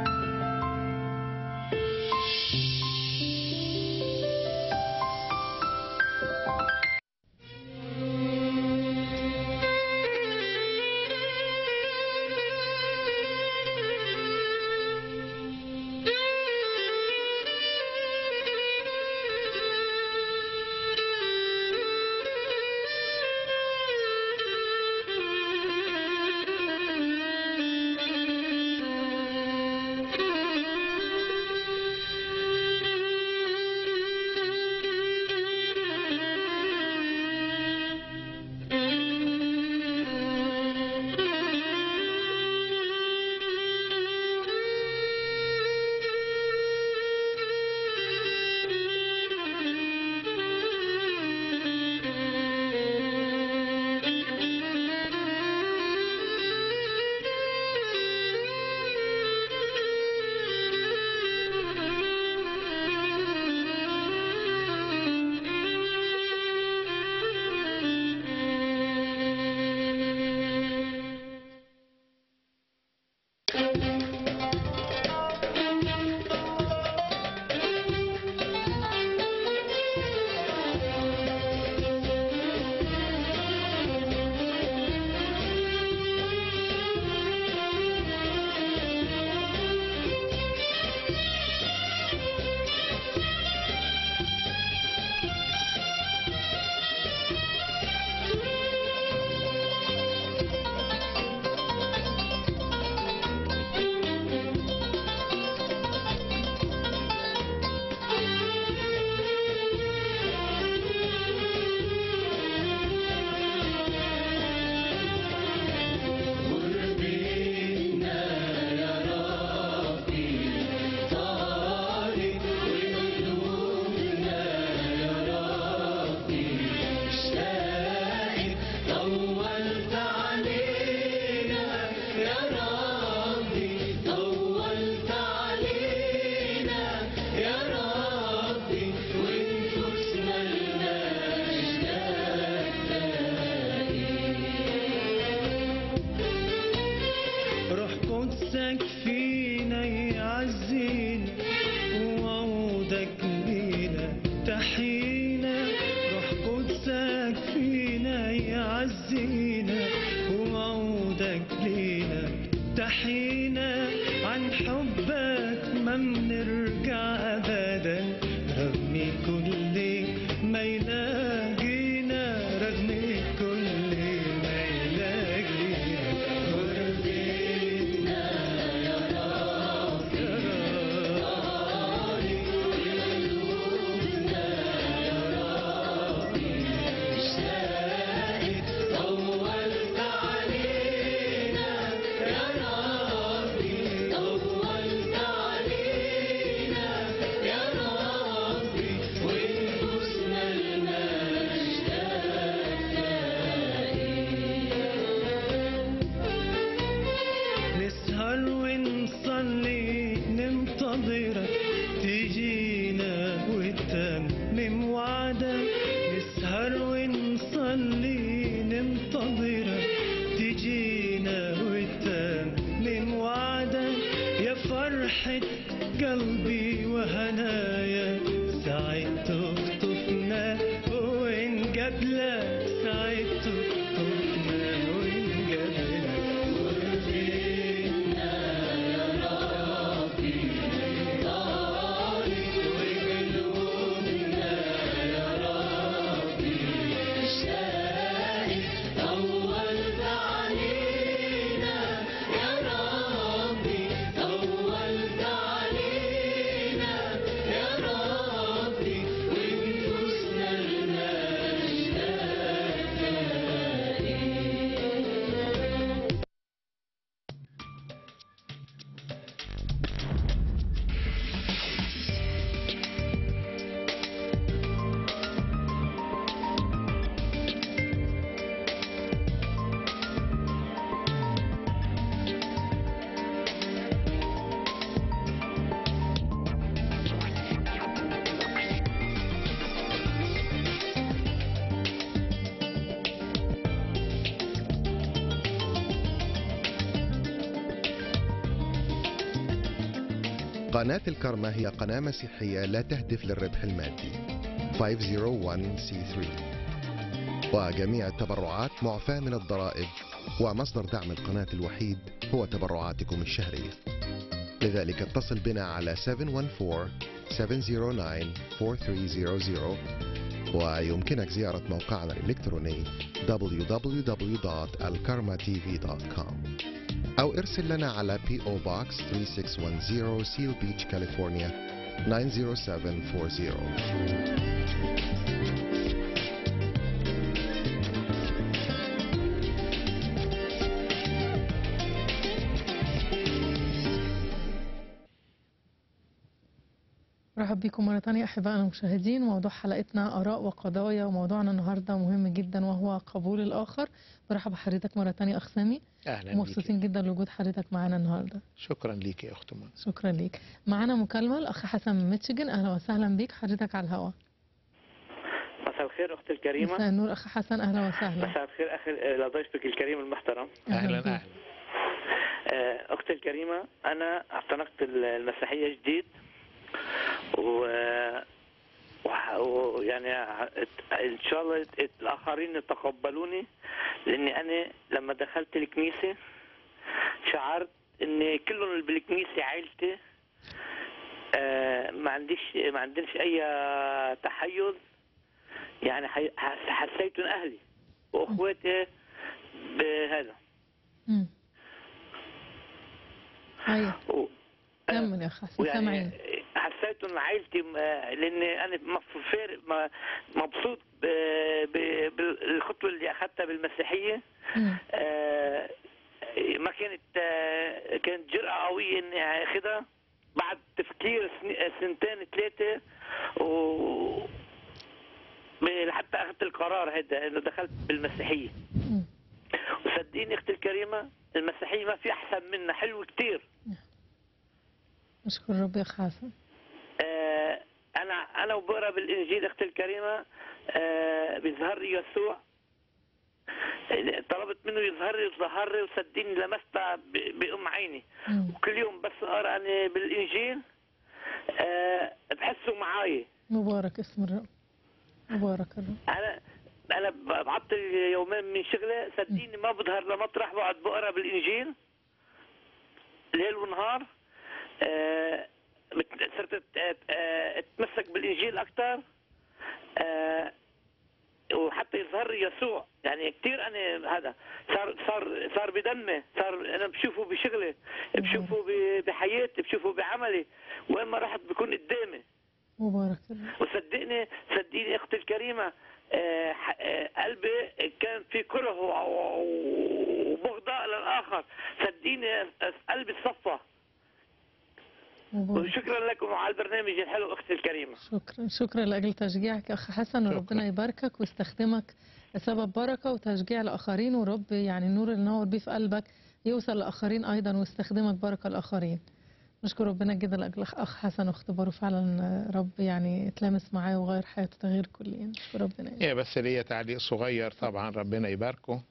روح قدسك فينا يعزينا وعودك لينا تحينا روح قدسك فينا يعزينا وعودك لينا تحينا عن حبك ما بنرجع ابدا رغم كل ما يلاقينا رغم كل ما يلاقينا قربنا يا رب يا قلوبنا يا رب اشتاقت طولت علينا يا ربي طولت علينا يا ربي ونفوسنا المجد نسهر ونصلي ننتظرك تجينا وتمم وعدك نسهر ونصلي ننتظرك تجينا وتمم وعدك يا فرحة قلبي وهنايا ساعة تخطفنا وين قبلك ساعة تخطفنا وين قبلك قربنا يا ربي طارق وقلوبنا يا ربي اشتاقت طولت علينا يا ربي طولت علينا يا ربي قناة الكرمة هي قناة مسيحية لا تهدف للربح المادي 501c3 وجميع التبرعات معفاة من الضرائب ومصدر دعم القناة الوحيد هو تبرعاتكم الشهرية لذلك اتصل بنا على 714-709-4300 ويمكنك زيارة موقعنا الإلكتروني www.alkarmatv.com أو ارسل لنا على P.O. Box 3610 Seal Beach, California 90740 مرحب بكم مرة تانية أحبائنا المشاهدين موضوع حلقتنا آراء وقضايا وموضوعنا النهاردة مهم جدا وهو قبول الآخر برحب بحضرتك مرة تانية أخ سامي اهلا بيك مبسوطين جدا لوجود حضرتك معانا النهاردة شكرا ليك يا اخت منى شكرا ليك معانا مكالمة الأخ حسن من ميتشيجن أهلا وسهلا بيك حضرتك على الهواء مساء الخير اختي الكريمه مساء النور أخ حسن أهلا وسهلا مساء الخير اخي لضيفك الكريم المحترم اهلا بيك. اهلا آه، اختي الكريمه انا اعتنقت المسيحيه جديد و وح- ويعني ان شاء الله الاخرين يتقبلوني لاني انا لما دخلت الكنيسه شعرت ان كلهم اللي بالكنيسه عائلتي آه، ما عنديش ما عندناش اي تحيز يعني حي- حس- حسيتهم اهلي واخواتي بهذا مم. أيوة و- كمل يا أخ حسن ويعني سامعين حسيت ان عائلتي م- لاني انا مف- فارق م- مبسوط ب- ب- بالخطوه اللي اخذتها بالمسيحيه مم. آه، ما كانت آه، كانت جرأة قوية اني اخذها بعد تفكير سن- سنتين ثلاثة و ب- لحتى اخذت القرار هذا انه دخلت بالمسيحية مم. وصدقيني اختي الكريمة المسيحية ما في احسن منها حلو كتير نشكر ربي يا أخ حسن آه، انا انا وبقرا بالانجيل اختي الكريمه آه، بيظهر لي يسوع آه، طلبت منه يظهر لي ظهر لي وصدقني لمستها ب- بأم عيني مم. وكل يوم بس اقرا انا بالانجيل آه، بحسه معاي مبارك اسم الرب مبارك الرب انا انا ب- بعطل يومين من شغله صدقيني ما بظهر لمطرح بقعد بقرا بالانجيل ليل ونهار آه، بت- صرت أت- أت- آه، اتمسك بالانجيل اكثر وحتى يظهر لي يسوع يعني كثير انا هذا صار صار صار بدمي صار انا بشوفه بشغلي بشوفه ب- بحياتي بشوفه بعملي وين ما رحت بكون قدامي مبارك الرب وصدقني صدقيني اختي الكريمه آه، ح- آه، قلبي كان في كره و- و- وبغضاء للاخر صدقيني آه، قلبي صفى مبارك وشكرا لكم على البرنامج الحلو اختي الكريمه شكرا شكرا لاجل تشجيعك يا اخ حسن شكرا. وربنا يباركك ويستخدمك لسبب بركه وتشجيع لاخرين ورب يعني النور اللي نور بيه في قلبك يوصل لاخرين ايضا ويستخدمك بركه لاخرين نشكر ربنا جدا لاجل اخ حسن واختباره فعلا رب يعني اتلامس معاه وغير حياته تغيير كلي نشكر ربنا يعني. هي بس ليا تعليق صغير طبعا ربنا يباركه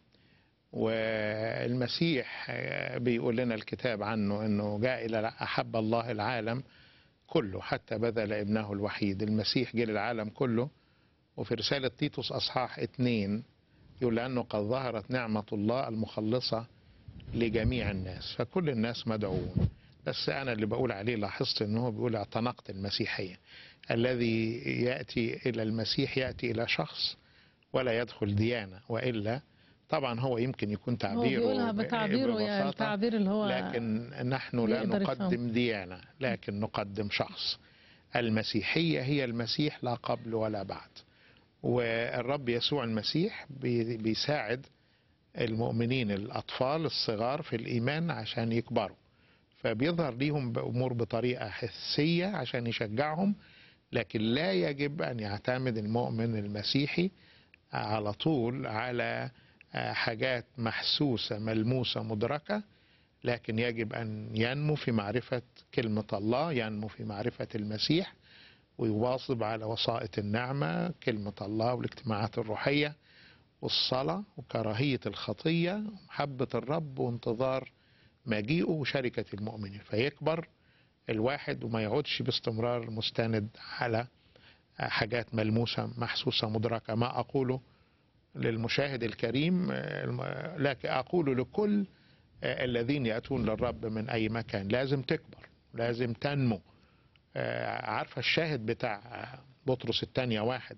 والمسيح آه، بيقول لنا الكتاب عنه انه جاء الى احب الله العالم كله حتى بذل ابنه الوحيد المسيح جه للعالم كله وفي رسالة تيتوس أصحاح اتنين يقول لأنه قد ظهرت نعمة الله المخلصة لجميع الناس فكل الناس مدعوون بس أنا اللي بقول عليه لاحظت أنه بيقول اعتنقت المسيحية الذي يأتي إلى المسيح يأتي إلى شخص ولا يدخل ديانة وإلا طبعا هو يمكن يكون هو تعبيره بيقولها ب- بتعبيره يعني ببساطة التعبير اللي هو لكن نحن لا يقدر نقدم يفهم. ديانة لكن نقدم شخص المسيحية هي المسيح لا قبل ولا بعد والرب يسوع المسيح بي- بيساعد المؤمنين الأطفال الصغار في الإيمان عشان يكبروا فبيظهر ليهم بأمور بطريقة حسية عشان يشجعهم لكن لا يجب أن يعتمد المؤمن المسيحي على طول على آه، حاجات محسوسة ملموسة مدركة لكن يجب أن ينمو في معرفة كلمة الله ينمو في معرفة المسيح ويواظب على وسائط النعمة كلمة الله والاجتماعات الروحية والصلاة وكراهية الخطية ومحبة الرب وانتظار مجيئه وشركة المؤمنين فيكبر الواحد وما يقعدش باستمرار مستند على حاجات ملموسة محسوسة مدركة ما أقوله للمشاهد الكريم آه، الم- لكن أقول لكل آه، الذين يأتون للرب من أي مكان لازم تكبر لازم تنمو آه، عارفة الشاهد بتاع آه، بطرس الثانية واحد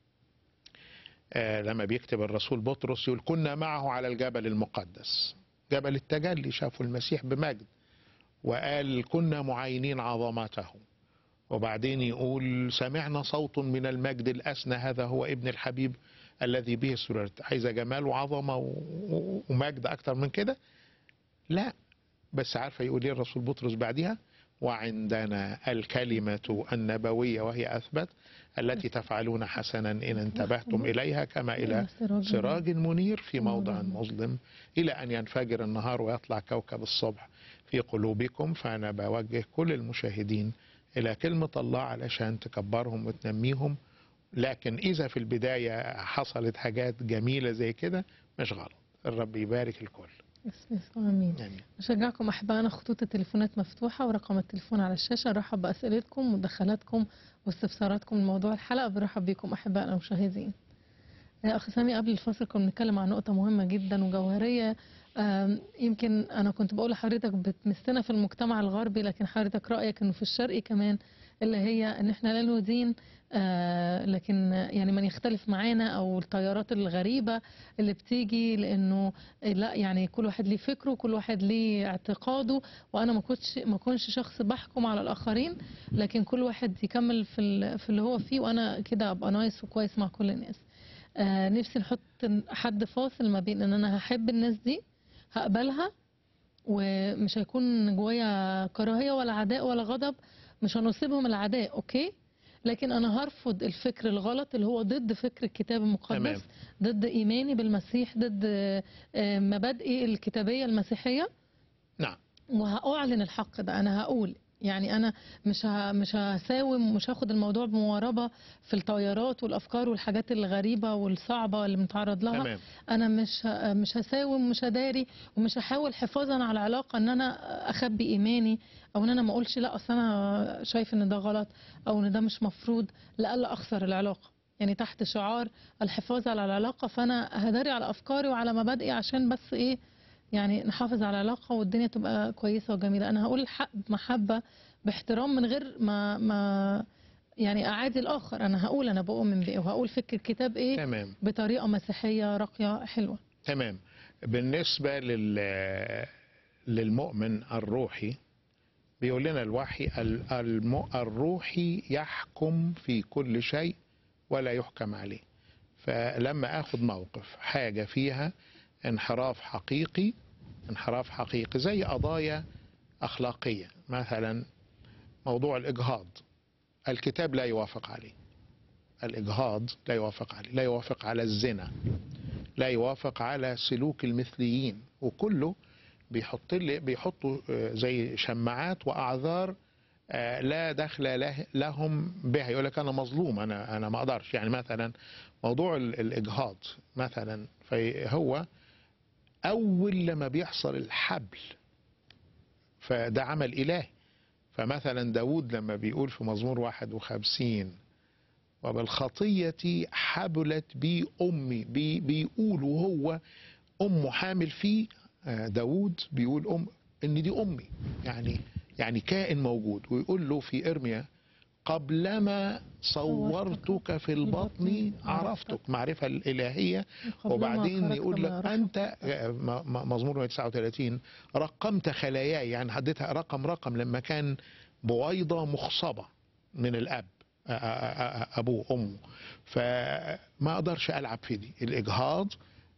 آه، لما بيكتب الرسول بطرس يقول كنا معه على الجبل المقدس جبل التجلي شافوا المسيح بمجد وقال كنا معاينين عظمته وبعدين يقول سمعنا صوت من المجد الأسنى هذا هو ابن الحبيب الذي به سررت عايزة جمال وعظمة و- و- ومجد أكتر من كده لا بس عارفة يقول ايه الرسول بطرس بعدها وعندنا الكلمة النبوية وهي أثبت التي تفعلون حسنا إن انتبهتم إليها كما إلى سراج منير في موضع مظلم إلى أن ينفجر النهار ويطلع كوكب الصبح في قلوبكم فأنا بوجه كل المشاهدين إلى كلمة الله علشان تكبرهم وتنميهم لكن إذا في البداية حصلت حاجات جميلة زي كده مش غلط الرب يبارك الكل باسم يسوع امين آمين. أشجعكم أحبائنا خطوط التليفونات مفتوحة ورقم التليفون على الشاشة نرحب بأسئلتكم ومداخلاتكم واستفساراتكم لموضوع الحلقة بنرحب بكم أحبائنا المشاهدين يا أخي سامي قبل الفاصل كنا بنتكلم عن نقطة مهمة جدا وجوهرية آم، يمكن أنا كنت بقول لحضرتك بتمسنا في المجتمع الغربي لكن حضرتك رأيك إنه في الشرقي كمان اللي هي إن إحنا لا ندين آه، لكن يعني من يختلف معانا أو التيارات الغريبة اللي بتيجي لأنه لا يعني كل واحد ليه فكره كل واحد ليه اعتقاده وانا ما كنتش ما كنتش شخص بحكم على الاخرين لكن كل واحد يكمل في ال- في اللي هو فيه وانا كده ابقى نايس وكويس مع كل الناس آه نفسي نحط حد فاصل ما بين ان انا هحب الناس دي هقبلها ومش هيكون جوايا كراهيه ولا عداء ولا غضب مش هنصيبهم العداء اوكي لكن انا هرفض الفكر الغلط اللي هو ضد فكر الكتاب المقدس تمام. ضد ايماني بالمسيح ضد آه، مبادئي الكتابيه المسيحيه نعم وهأعلن الحق ده أنا هقول يعني أنا مش ه... مش هساوم مش هاخد الموضوع بمواربة في التيارات والأفكار والحاجات الغريبة والصعبة اللي بنتعرض لها تمام أنا مش ه... مش هساوم مش هداري ومش هحاول حفاظا على العلاقة إن أنا أخبي إيماني أو إن أنا ما أقولش لا أصل أنا شايف إن ده غلط أو إن ده مش مفروض لألا أخسر العلاقة يعني تحت شعار الحفاظ على العلاقة فأنا هداري على أفكاري وعلى مبادئي عشان بس إيه يعني نحافظ على العلاقة والدنيا تبقى كويسة وجميلة أنا هقول الحق بمحبة باحترام من غير ما ما يعني أعادي الآخر أنا هقول أنا بؤمن بإيه وهقول فكر الكتاب إيه تمام بطريقة مسيحية راقية حلوة تمام بالنسبة لل للمؤمن الروحي بيقول لنا الوحي ال- الم- الروحي يحكم في كل شيء ولا يحكم عليه فلما اخد موقف حاجة فيها انحراف حقيقي انحراف حقيقي زي قضايا اخلاقية مثلا موضوع الاجهاض الكتاب لا يوافق عليه الاجهاض لا يوافق عليه لا يوافق على الزنا لا يوافق على سلوك المثليين وكله بيحط لي بيحطوا آه، زي شماعات واعذار آه، لا دخل له لهم بها يقول لك انا مظلوم انا انا ما اقدرش يعني مثلا موضوع ال- الاجهاض مثلا فهو اول لما بيحصل الحبل فده عمل الهي فمثلا داود لما بيقول في مزمور 51 وبالخطية حبلت بي أمي بي بيقول وهو أمه حامل فيه آه، داود بيقول أم إن دي أمي يعني يعني كائن موجود ويقول له في إرميا قبلما صورتك في البطن عرفتك معرفة الإلهية قبل ما وبعدين خرجت يقول من له الرحم. أنت آه، م- م- مزمور 39 رقمت خلاياي يعني حددتها رقم رقم لما كان بويضة مخصبة من الأب آ- آ- آ- أبوه أمه فما أقدرش ألعب في دي الإجهاض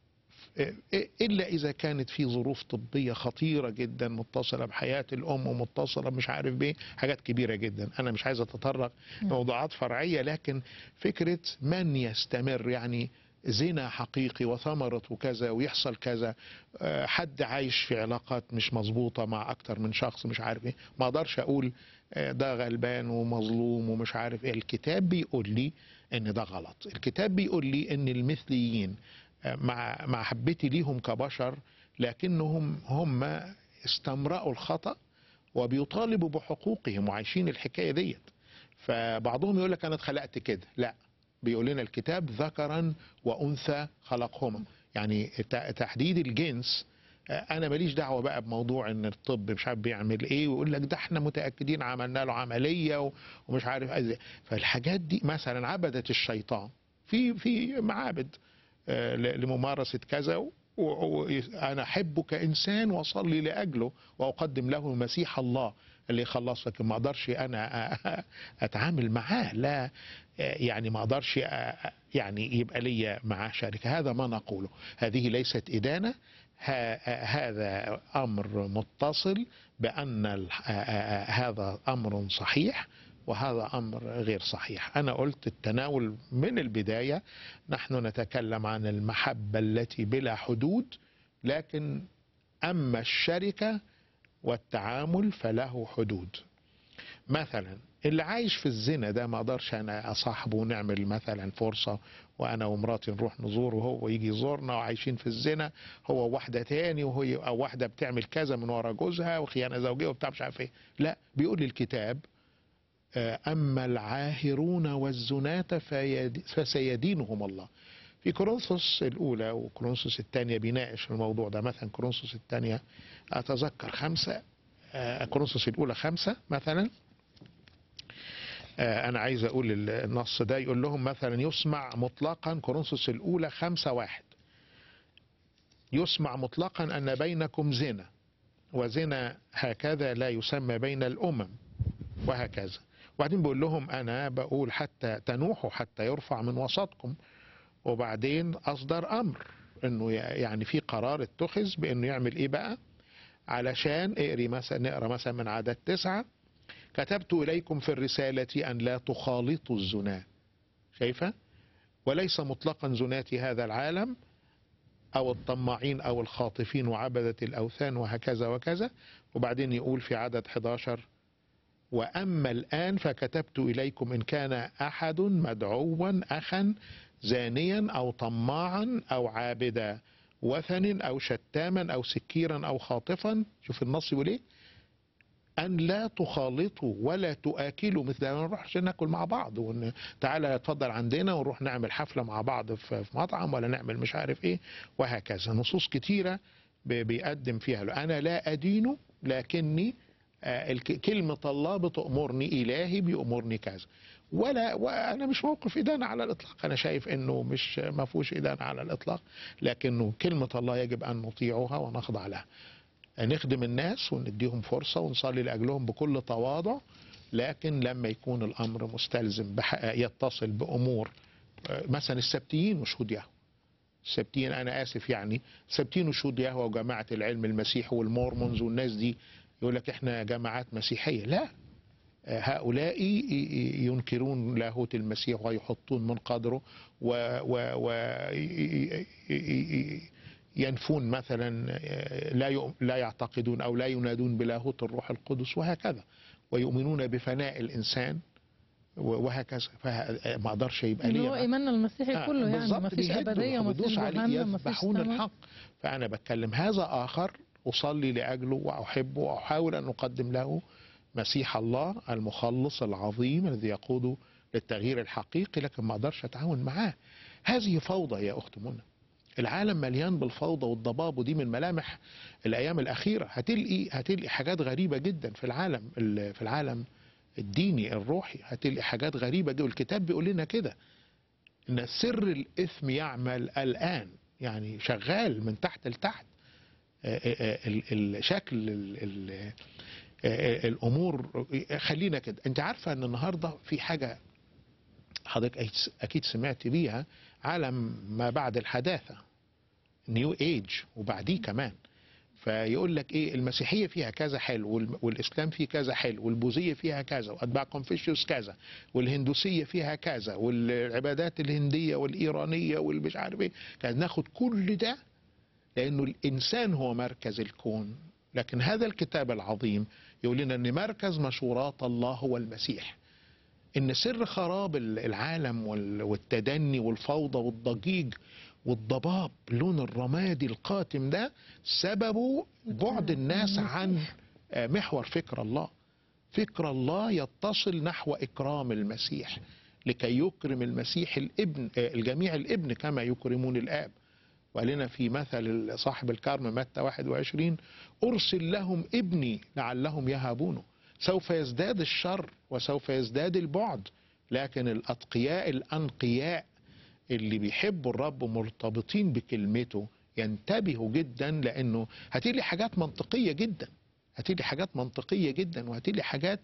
إلا إذا كانت في ظروف طبية خطيرة جدا متصلة بحياة الأم ومتصلة مش عارف بيه حاجات كبيرة جدا أنا مش عايز أتطرق موضوعات فرعية لكن فكرة من يستمر يعني زنا حقيقي وثمرة كذا ويحصل كذا آه، حد عايش في علاقات مش مظبوطة مع أكتر من شخص مش عارف إيه ما أقدرش أقول آه، ده غلبان ومظلوم ومش عارف إيه الكتاب بيقول لي إن ده غلط الكتاب بيقول لي إن المثليين آه، مع مع حبتي ليهم كبشر لكنهم هم استمرأوا الخطأ وبيطالبوا بحقوقهم وعايشين الحكايه ديت فبعضهم يقول لك انا اتخلقت كده لا بيقول لنا الكتاب ذكرا وانثى خلقهما يعني ت- تحديد الجنس آه، انا ماليش دعوه بقى بموضوع ان الطب مش عارف بيعمل ايه ويقول لك ده احنا متاكدين عملنا له عمليه و- ومش عارف ازاي فالحاجات دي مثلا عبدت الشيطان في في معابد آه، ل- لممارسه كذا وانا احبه كانسان واصلي لاجله واقدم له مسيح الله اللي يخلص لكن ما اقدرش انا أ- اتعامل معاه لا يعني ما اقدرش أ- يعني يبقى لي معاه شركه هذا ما نقوله هذه ليست ادانه ه- هذا امر متصل بان ال- هذا امر صحيح وهذا امر غير صحيح انا قلت التناول من البدايه نحن نتكلم عن المحبه التي بلا حدود لكن اما الشركه والتعامل فله حدود مثلا اللي عايش في الزنا ده ما اقدرش انا اصاحبه ونعمل مثلا فرصه وانا ومراتي نروح نزوره وهو يجي يزورنا وعايشين في الزنا هو واحده تاني وهي او واحده بتعمل كذا من ورا جوزها وخيانه زوجيه وبتاع مش عارف ايه لا بيقول لي الكتاب آه، اما العاهرون والزناة فيد- فسيدينهم الله في كورنثوس الاولى وكورنثوس الثانيه بيناقش الموضوع ده مثلا كورنثوس الثانيه اتذكر خمسه آه، كورنثوس الاولى خمسه مثلا آه، انا عايز اقول ال- النص ده يقول لهم مثلا يسمع مطلقا كورنثوس الاولى خمسة واحد يسمع مطلقا ان بينكم زنا وزنا هكذا لا يسمى بين الامم وهكذا وبعدين بيقول لهم انا بقول حتى تنوحوا حتى يرفع من وسطكم وبعدين اصدر امر انه ي- يعني في قرار اتخذ بانه يعمل ايه بقى علشان اقري مثلا نقرا مثلا من عدد تسعة كتبت اليكم في الرساله ان لا تخالطوا الزنا شايفه وليس مطلقا زنات هذا العالم او الطماعين او الخاطفين وعبده الاوثان وهكذا وكذا وبعدين يقول في عدد 11 واما الان فكتبت اليكم ان كان احد مدعوا اخا زانيا او طماعا او عابدا وثن او شتاما او سكيرا او خاطفا شوف النص يقول ايه ان لا تخالطوا ولا تؤكلوا مثل ما نروحش ناكل مع بعض ون... تعالى اتفضل عندنا ونروح نعمل حفله مع بعض في في مطعم ولا نعمل مش عارف ايه وهكذا نصوص كتيره ب- بيقدم فيها له. انا لا ادين لكني آه، الك- كلمة الله بتأمرني إلهي بيأمرني كذا ولا وأنا مش موقف إدانة على الإطلاق أنا شايف إنه مش ما فيهوش إدانة على الإطلاق لكنه كلمة الله يجب أن نطيعها ونخضع لها نخدم الناس ونديهم فرصة ونصلي لأجلهم بكل تواضع لكن لما يكون الأمر مستلزم بح- يتصل بأمور آه، مثلا السبتيين وشهود يهوه السبتيين أنا آسف يعني السبتيين وشهود يهوه وجماعة العلم المسيحي والمورمونز والناس دي يقول لك احنا جماعات مسيحية لا هؤلاء ي- ي- ينكرون لاهوت المسيح ويحطون من قدره و, و, و ي- ي- ي- ينفون مثلا لا يؤ- لا يعتقدون او لا ينادون بلاهوت الروح القدس وهكذا ويؤمنون بفناء الانسان و- وهكذا فما اقدرش يبقى اللي لي هو مع- ايماننا المسيحي آه، كله يعني بالظبط ما فيش بيهدوا ابديه ما وبيدوس فيش عليه جهنم ما فيش يذبحون سماء الحق فأنا بتكلم هذا آخر أصلي لأجله وأحبه وأحاول أن أقدم له مسيح الله المخلص العظيم الذي يقود للتغيير الحقيقي لكن ما أقدرش أتعاون معاه هذه فوضى يا أخت منى العالم مليان بالفوضى والضباب ودي من ملامح الأيام الأخيرة هتلقي هتلقي حاجات غريبة جدا في العالم ال- في العالم الديني الروحي هتلقي حاجات غريبة جدا والكتاب بيقول لنا كده ان سر الاثم يعمل الان يعني شغال من تحت لتحت آه، آه، ال- الشكل ال- ال- آه، الامور خلينا كده انت عارفه ان النهارده في حاجه حضرتك أكيد- اكيد سمعت بيها عالم ما بعد الحداثه نيو ايج وبعديه كمان فيقول لك ايه المسيحيه فيها كذا حلو والم- والاسلام فيه كذا حلو والبوذيه فيها كذا واتباع كونفوشيوس كذا والهندوسيه فيها كذا والعبادات الهنديه والايرانيه والمش عارف ايه كان ناخد كل ده لانه الانسان هو مركز الكون لكن هذا الكتاب العظيم يقول لنا ان مركز مشورات الله هو المسيح ان سر خراب ال- العالم وال- والتدني والفوضى والضجيج والضباب لون الرمادي القاتم ده سببه بعد الناس عن آه، محور فكر الله فكر الله يتصل نحو إكرام المسيح لكي يكرم المسيح الابن آه، الجميع الابن كما يكرمون الآب وقال لنا في مثل صاحب الكرم متى 21 أرسل لهم ابني لعلهم يهابونه سوف يزداد الشر وسوف يزداد البعد لكن الأتقياء الأنقياء اللي بيحبوا الرب مرتبطين بكلمته ينتبهوا جدا لأنه هتيلي حاجات منطقية جدا هتيلي حاجات منطقية جدا وهتيلي حاجات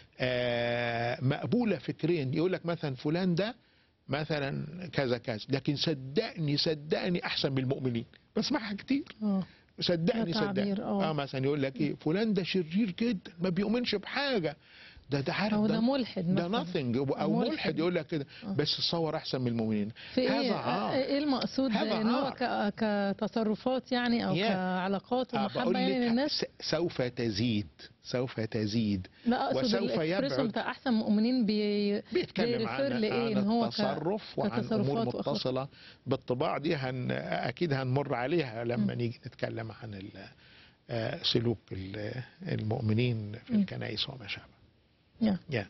آه، مقبولة فكريا يقول لك مثلا فلان ده مثلا كذا كذا لكن صدقني صدقني أحسن من المؤمنين بسمعها كتير اه صدقني ده تعبير، صدقني آه. اه مثلا يقول لك ايه فلان ده شرير جدا ما بيؤمنش بحاجه ده ده عارف او ده ده, ملحد ده مثلا nothing او ملحد. ملحد يقول لك كده آه. بس تصور احسن من المؤمنين في هذا ايه عار. ايه المقصود هذا ان هو عار. ك- كتصرفات يعني او Yeah. كعلاقات آه، ومحبه بقول يعني لك للناس س- سوف تزيد سوف تزيد لا اقصد وسوف الاكسبريشن يبعد. بتاع احسن مؤمنين بي بيتكلم بيرفير عن, لإيه؟ عن إن هو ك- التصرف وعن امور كتصرفات وأخلاق. متصله بالطباع دي هن اكيد هنمر عليها لما نيجي نتكلم عن ال- آه، سلوك ال- المؤمنين في م. الكنائس وما شابه يا. يا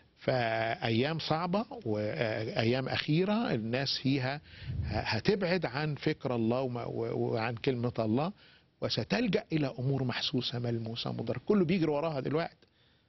فأيام صعبة وأيام أخيرة الناس فيها هتبعد عن فكر الله وما- و- وعن كلمة الله وستلجأ إلى أمور محسوسة ملموسة مدركة كله بيجري وراها دلوقتي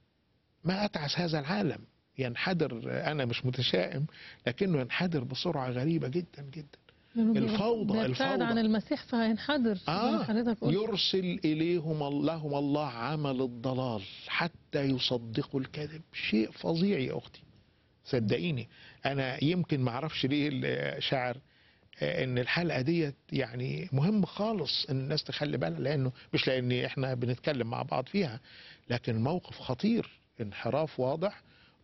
ما أتعس هذا العالم ينحدر أنا مش متشائم لكنه ينحدر بسرعة غريبة جدا جدا لأنه بي- الفوضى- بيبتعد الفوضى. عن المسيح فهينحدر زي ما آه حضرتك قلت يرسل إليهم لهم الله عمل الضلال حتى يصدقوا الكذب شيء فظيع يا أختي صدقيني أنا يمكن ما أعرفش ليه الشاعر آه، ان الحلقه ديت يعني مهم خالص ان الناس تخلي بالها لانه مش لان احنا بنتكلم مع بعض فيها لكن الموقف خطير انحراف واضح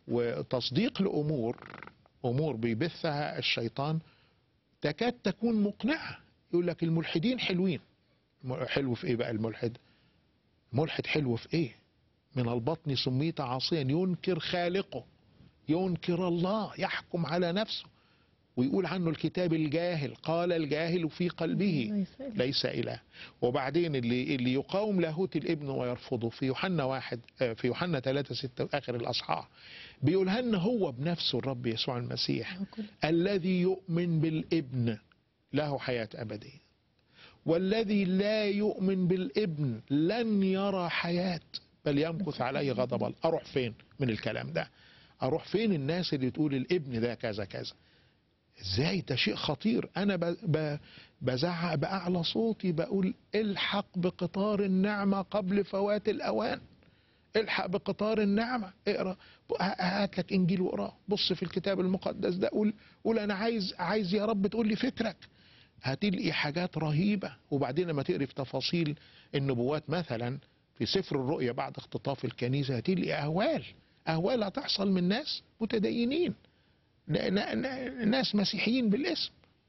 وتصديق لامور امور بيبثها الشيطان تكاد تكون مقنعه يقول لك الملحدين حلوين م- حلو في ايه بقى الملحد ملحد حلو في ايه من البطن سميت عاصيا ينكر خالقه ينكر الله يحكم على نفسه ويقول عنه الكتاب الجاهل قال الجاهل في قلبه ليس إله. ليس إله وبعدين اللي اللي يقاوم لاهوت الابن ويرفضه في يوحنا واحد آه، في يوحنا 3 6 آخر الأصحاح بيقولها لنا هو بنفسه الرب يسوع المسيح هو كل- الذي يؤمن بالابن له حياة أبدية والذي لا يؤمن بالابن لن يرى حياة بل يمكث عليه غضب الله أروح فين من الكلام ده أروح فين الناس اللي تقول الابن ده كذا كذا ازاي ده شيء خطير انا ب- ب- بزعق باعلى صوتي بقول الحق بقطار النعمه قبل فوات الاوان الحق بقطار النعمه اقرا هات لك انجيل واقراه بص في الكتاب المقدس ده قول قول انا عايز عايز يا رب تقول لي فكرك هتلاقي حاجات رهيبه وبعدين لما تقري في تفاصيل النبوات مثلا في سفر الرؤيا بعد اختطاف الكنيسه هتلاقي اهوال اهوال هتحصل من ناس متدينين ن- ن- ن- ناس مسيحيين بالاسم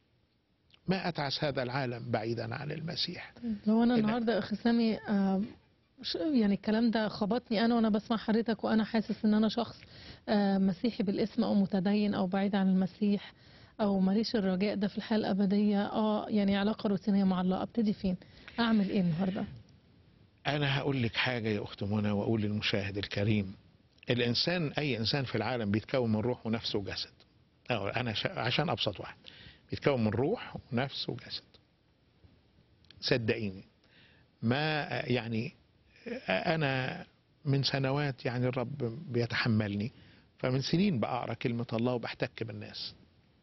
ما أتعس هذا العالم بعيدا عن المسيح لو انا إن- النهارده اخي سامي آه، مش- يعني الكلام ده خبطني انا وانا بسمع حضرتك وانا حاسس ان انا شخص آه، مسيحي بالاسم او متدين او بعيد عن المسيح او ماليش الرجاء ده في الحياه الابديه اه يعني علاقه روتينيه مع الله ابتدي فين اعمل ايه النهارده أنا هقول لك حاجة يا أخت منى وأقول للمشاهد الكريم الإنسان أي إنسان في العالم بيتكون من روح ونفس وجسد أو أنا ش- عشان أبسط واحد بيتكون من روح ونفس وجسد صدقيني ما يعني أنا من سنوات يعني الرب بيتحملني فمن سنين بقرا كلمة الله وبحتك بالناس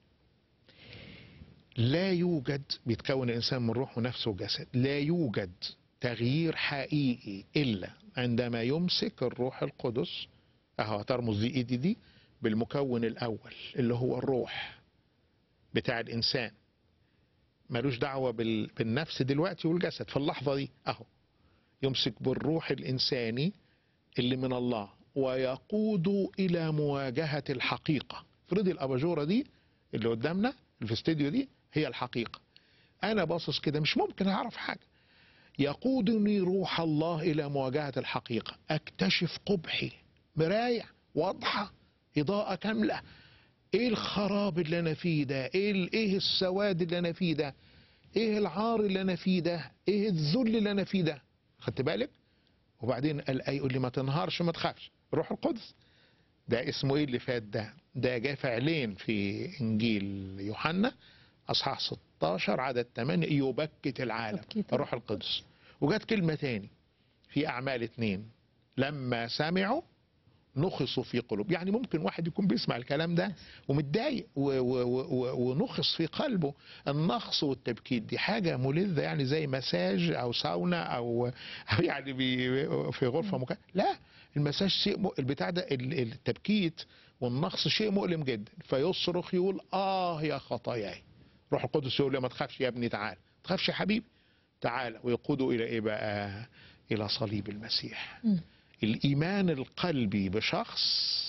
لا يوجد بيتكون الإنسان من روح ونفس وجسد لا يوجد تغيير حقيقي إلا عندما يمسك الروح القدس أهو ترمز دي إيدي دي بالمكون الأول اللي هو الروح بتاع الإنسان ملوش دعوة بال- بالنفس دلوقتي والجسد في اللحظة دي أهو يمسك بالروح الإنساني اللي من الله ويقود إلى مواجهة الحقيقة افرضي الأباجورة دي اللي قدامنا اللي في الاستديو دي هي الحقيقة أنا باصص كده مش ممكن أعرف حاجة يقودني روح الله إلى مواجهة الحقيقة أكتشف قبحي مراية واضحة إضاءة كاملة إيه الخراب اللي أنا فيه ده إيه, ال- إيه السواد اللي أنا فيه ده إيه العار اللي أنا فيه ده إيه الذل اللي أنا فيه ده خدت بالك وبعدين قال اي يقول لي ما تنهارش ما تخافش روح القدس ده اسمه ايه اللي فات ده ده جاء فعلين في انجيل يوحنا اصحاح 16 عدد 8 يبكت العالم تبكيت. الروح القدس وجت كلمه تاني في اعمال اتنين لما سمعوا نخصوا في قلوب يعني ممكن واحد يكون بيسمع الكلام ده ومتضايق و- و- و- ونخص في قلبه النخص والتبكيت دي حاجة ملذة يعني زي مساج أو ساونا أو أو يعني بي- في غرفة مكان لا المساج شيء م... البتاع ده ال- التبكيت والنخص شيء مؤلم جدا فيصرخ يقول آه يا خطاياي روح القدس يقول له ما تخافش يا ابني تعال ما تخافش يا حبيبي تعال ويقودوا إلى إيه بقى إلى صليب المسيح مم. الإيمان القلبي بشخص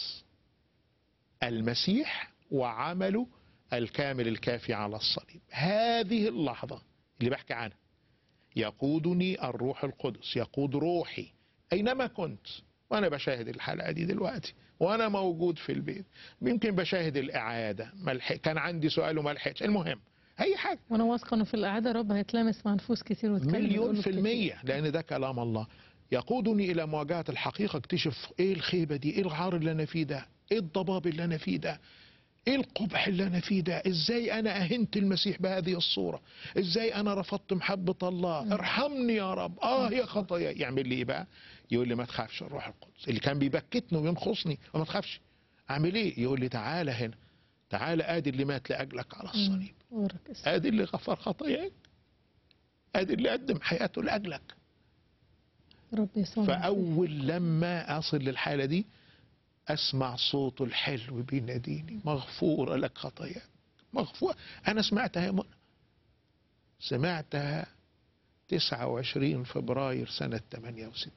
المسيح وعمله الكامل الكافي على الصليب هذه اللحظة اللي بحكي عنها يقودني الروح القدس يقود روحي أينما كنت وأنا بشاهد الحلقة دي دلوقتي وأنا موجود في البيت يمكن بشاهد الإعادة ملحق كان عندي سؤال وما لحقتش المهم أي حاجة وانا واثقه انه في القعده رب هيتلامس مع نفوس كتير ويتكلم مليون ويقول في كتير. المية لأن ده كلام الله يقودني إلى مواجهة الحقيقة اكتشف إيه الخيبة دي إيه العار اللي أنا فيه ده إيه الضباب اللي أنا فيه ده إيه القبح اللي أنا فيه ده إزاي أنا أهنت المسيح بهذه الصورة إزاي أنا رفضت محبة الله ارحمني يا رب آه يا خطايا يعمل لي إيه بقى يقول لي ما تخافش الروح القدس اللي كان بيبكتني وينخصني وما تخافش أعمل إيه يقول لي تعالى هنا تعالى آدي اللي مات لأجلك على الصليب وراك اسم. ادي اللي غفر خطاياك ادي اللي قدم حياته لاجلك رب يسوع فاول لما اصل للحاله دي اسمع صوته الحلو بيناديني مغفوره لك خطاياك مغفور انا سمعتها يا منى سمعتها 29 فبراير سنه 68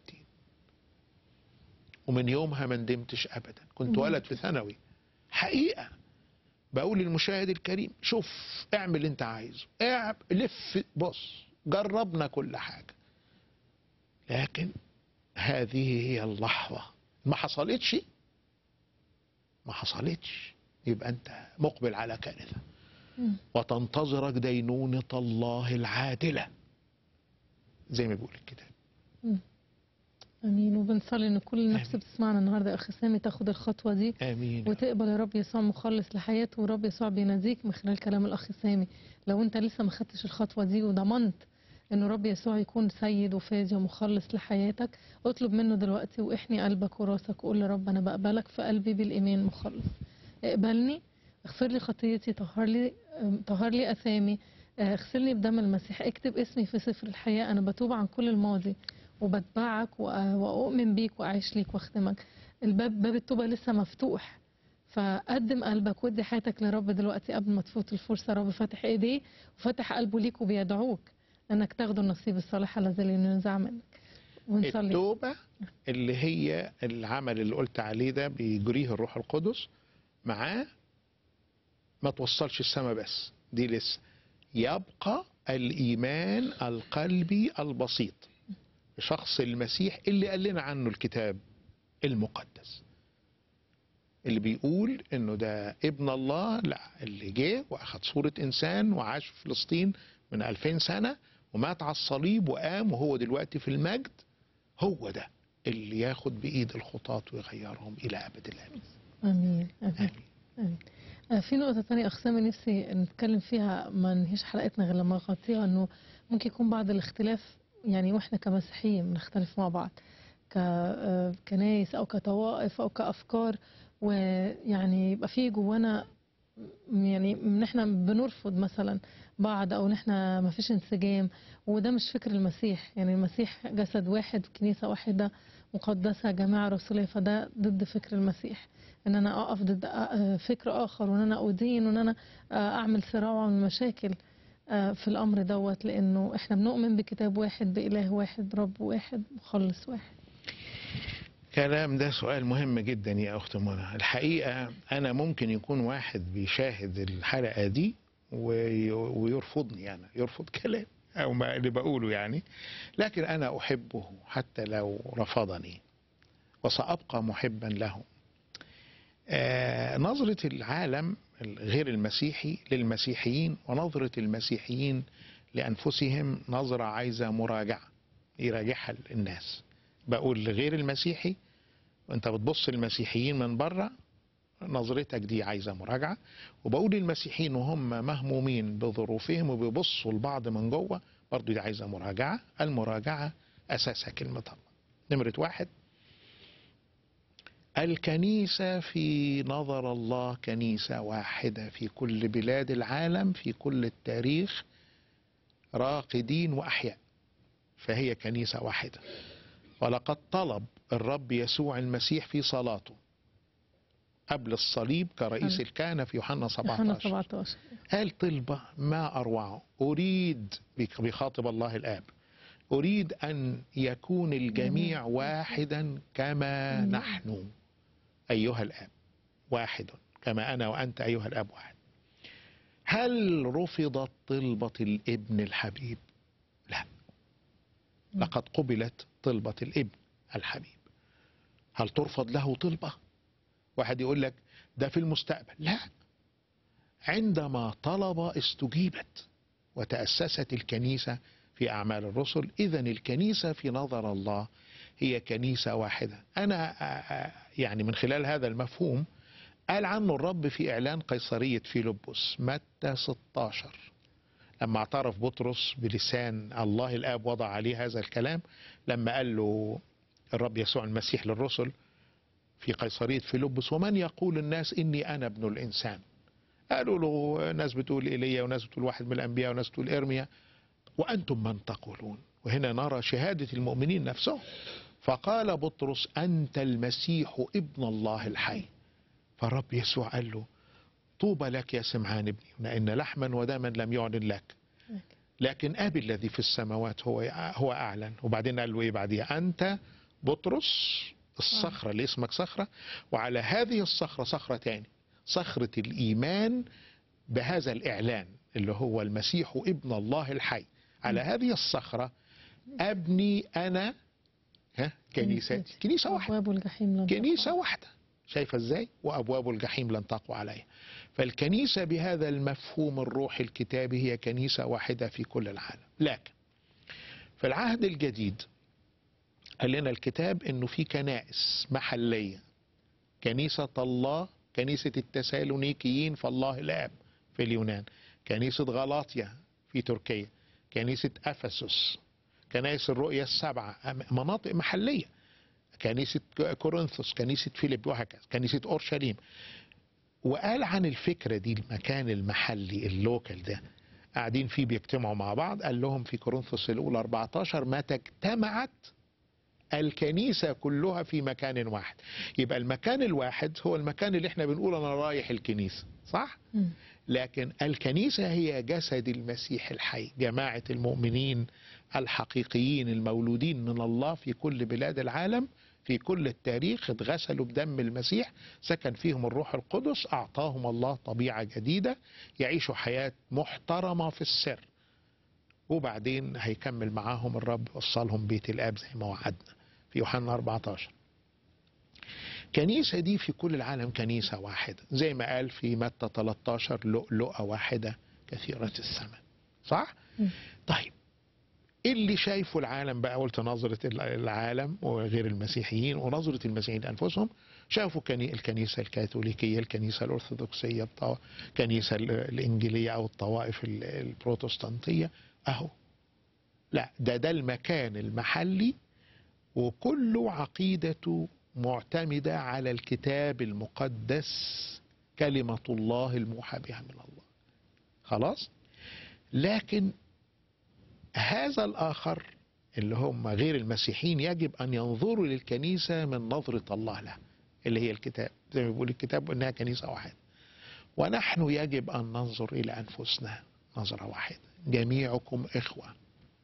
ومن يومها ما ندمتش ابدا كنت ولد في ثانوي حقيقه بقول للمشاهد الكريم شوف اعمل اللي انت عايزه اعب لف بص جربنا كل حاجه لكن هذه هي اللحظه ما حصلتش ما حصلتش يبقى انت مقبل على كارثه مم. وتنتظرك دينونه الله العادله زي ما بيقول الكتاب امين وبنصلي ان كل نفس آمين. بتسمعنا النهارده يا اخي سامي تاخد الخطوه دي امين وتقبل يا رب يسوع مخلص لحياته ورب يسوع بيناديك من خلال كلام الاخ سامي لو انت لسه ما خدتش الخطوه دي وضمنت انه رب يسوع يكون سيد وفادي ومخلص لحياتك اطلب منه دلوقتي واحني قلبك وراسك وقول لرب انا بقبلك في قلبي بالايمان مخلص اقبلني اغفر لي خطيتي طهر لي أم، طهر لي اثامي آه، اغسلني بدم المسيح اكتب اسمي في سفر الحياه انا بتوب عن كل الماضي وبتبعك وأ- واؤمن بيك واعيش ليك واخدمك الباب باب التوبه لسه مفتوح فقدم قلبك ودي حياتك لرب دلوقتي قبل ما تفوت الفرصه رب فاتح ايديه وفتح قلبه ليك وبيدعوك انك تاخده النصيب الصالح الذي لا ينزع منك ونصلي التوبة اللي هي العمل اللي قلت عليه ده بيجريه الروح القدس معاه ما توصلش السماء بس دي لسه يبقى الإيمان القلبي البسيط شخص المسيح اللي قال لنا عنه الكتاب المقدس اللي بيقول انه ده ابن الله لا اللي جه واخد صورة انسان وعاش في فلسطين من 2000 سنة ومات على الصليب وقام وهو دلوقتي في المجد هو ده اللي ياخد بايد الخطاة ويغيرهم الى ابد الابد امين امين امين آمين. آه، في نقطة تانية أقسامي نفسي نتكلم فيها ما ننهيش حلقتنا غير لما نغطيها إنه ممكن يكون بعض الاختلاف يعني وإحنا كمسيحيين بنختلف مع بعض ككنايس أو كطوائف أو كأفكار ويعني يبقى في جوانا م- يعني ان احنا بنرفض مثلا بعض او ان احنا ما فيش انسجام وده مش فكر المسيح يعني المسيح جسد واحد كنيسة واحدة مقدسة جماعة رسولية فده ضد فكر المسيح ان انا اقف ضد آه، فكر اخر وان انا ادين وان انا آه، اعمل صراع واعمل مشاكل آه، في الامر دوت لانه احنا بنؤمن بكتاب واحد باله واحد برب واحد مخلص واحد كلام ده سؤال مهم جدا يا أخت منى الحقيقة أنا ممكن يكون واحد بيشاهد الحلقة دي وي- ويرفضني أنا يرفض كلام أو ما اللي بقوله يعني لكن أنا أحبه حتى لو رفضني وسأبقى محبا له آه، نظرة العالم غير المسيحي للمسيحيين ونظرة المسيحيين لأنفسهم نظرة عايزة مراجعة يراجعها الناس بقول لغير المسيحي وانت بتبص للمسيحيين من بره نظرتك دي عايزه مراجعه وبقول للمسيحيين وهم مهمومين بظروفهم وبيبصوا لبعض من جوه برضو دي عايزه مراجعه المراجعه اساسها كلمه الله نمره واحد الكنيسة في نظر الله كنيسة واحدة في كل بلاد العالم في كل التاريخ راقدين وأحياء فهي كنيسة واحدة ولقد طلب الرب يسوع المسيح في صلاته قبل الصليب كرئيس أم. الكهنة في يوحنا يوحنا 17 17 قال طلبة ما أروعه أريد بيخاطب الله الآب أريد أن يكون الجميع واحدا كما مم. نحن أيها الآب واحد كما أنا وأنت أيها الآب واحد هل رفضت طلبة الابن الحبيب لا لقد قبلت طلبة الابن الحبيب هل ترفض له طلبة واحد يقول لك ده في المستقبل لا عندما طلب استجيبت وتأسست الكنيسة في أعمال الرسل إذا الكنيسة في نظر الله هي كنيسة واحدة أنا آه، آه، يعني من خلال هذا المفهوم قال عنه الرب في إعلان قيصرية فيلبس متى 16 لما اعترف بطرس بلسان الله الآب وضع عليه هذا الكلام لما قال له الرب يسوع المسيح للرسل في قيصرية فيلبس ومن يقول الناس إني أنا ابن الإنسان قالوا له ناس بتقول إيليا وناس بتقول واحد من الأنبياء وناس بتقول إرميا وأنتم من تقولون وهنا نرى شهادة المؤمنين نفسهم فقال بطرس أنت المسيح ابن الله الحي فالرب يسوع قال له طوبى لك يا سمعان ابني لأن لحما ودما لم يعلن لك لكن أبي الذي في السماوات هو هو أعلن وبعدين قال له إيه بعديها أنت بطرس الصخرة اللي اسمك صخرة وعلى هذه الصخرة صخرة تاني صخرة الإيمان بهذا الإعلان اللي هو المسيح ابن الله الحي على هذه الصخرة أبني أنا ها كنيستي كنيسة واحدة أبواب الجحيم لن كنيسة تقوى. واحدة شايفة ازاي وأبواب الجحيم لن تقوى عليها فالكنيسة بهذا المفهوم الروحي الكتابي هي كنيسة واحدة في كل العالم لكن في العهد الجديد قال لنا الكتاب انه في كنائس محلية كنيسة الله كنيسة التسالونيكيين فالله الآب في اليونان كنيسة غلاطيا في تركيا كنيسة أفسس كنائس الرؤية السبعة مناطق محلية كنيسة كورنثوس كنيسة فيليب وهكذا كنيسة أورشليم وقال عن الفكرة دي المكان المحلي اللوكال ده قاعدين فيه بيجتمعوا مع بعض قال لهم في كورنثوس الأولى 14 متى اجتمعت الكنيسة كلها في مكان واحد يبقى المكان الواحد هو المكان اللي احنا بنقول أنا رايح الكنيسة صح؟ مم. لكن الكنيسة هي جسد المسيح الحي جماعة المؤمنين الحقيقيين المولودين من الله في كل بلاد العالم في كل التاريخ اتغسلوا بدم المسيح سكن فيهم الروح القدس أعطاهم الله طبيعة جديدة يعيشوا حياة محترمة في السر وبعدين هيكمل معاهم الرب يوصلهم بيت الآب زي ما وعدنا في يوحنا 14 كنيسة دي في كل العالم كنيسة واحدة زي ما قال في متى 13 لؤلؤة واحدة كثيرة الثمن صح؟ مم. طيب إيه اللي شايفه العالم بقى قلت نظرة العالم وغير المسيحيين ونظرة المسيحيين لأنفسهم شافوا كني- الكنيسة الكاثوليكية الكنيسة الأرثوذكسية الطو- الكنيسة ال- الإنجيلية أو الطوائف ال- البروتستانتية أهو لا ده ده المكان المحلي وكل عقيدته معتمدة على الكتاب المقدس كلمة الله الموحى بها من الله خلاص لكن هذا الآخر اللي هم غير المسيحيين يجب أن ينظروا للكنيسة من نظرة الله لها اللي هي الكتاب زي ما بيقول الكتاب إنها كنيسة واحدة ونحن يجب أن ننظر إلى أنفسنا نظرة واحدة جميعكم إخوة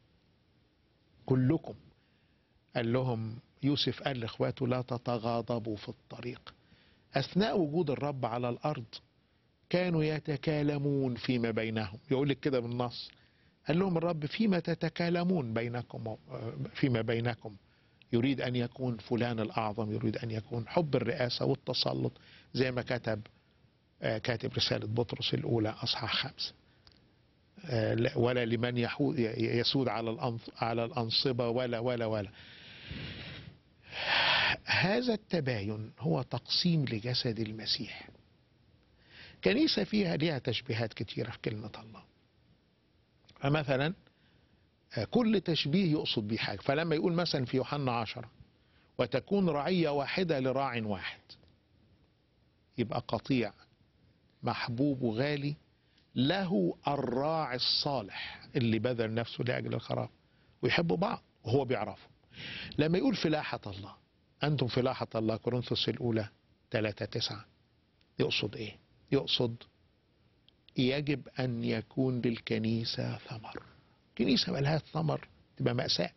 كلكم قال لهم يوسف قال لاخواته لا تتغاضبوا في الطريق اثناء وجود الرب على الارض كانوا يتكالمون فيما بينهم يقول لك كده بالنص قال لهم الرب فيما تتكالمون بينكم فيما بينكم يريد ان يكون فلان الاعظم يريد ان يكون حب الرئاسه والتسلط زي ما كتب آه، كاتب رساله بطرس الاولى اصحاح خمسه آه، لا- ولا لمن يحو- ي- يسود على الأنص- على الانصبه ولا ولا ولا هذا التباين هو تقسيم لجسد المسيح كنيسة فيها ليها تشبيهات كتيرة في كلمة الله فمثلا آه، كل تشبيه يقصد به حاجة فلما يقول مثلا في يوحنا عشرة وتكون رعية واحدة لراع واحد يبقى قطيع محبوب وغالي له الراعي الصالح اللي بذل نفسه لأجل الخراب ويحبوا بعض وهو بيعرفه لما يقول فلاحة الله أنتم فلاحة الله كورنثوس الأولى 3 9 يقصد إيه؟ يقصد يجب أن يكون للكنيسة ثمر كنيسة ملهاش ثمر تبقى مأساة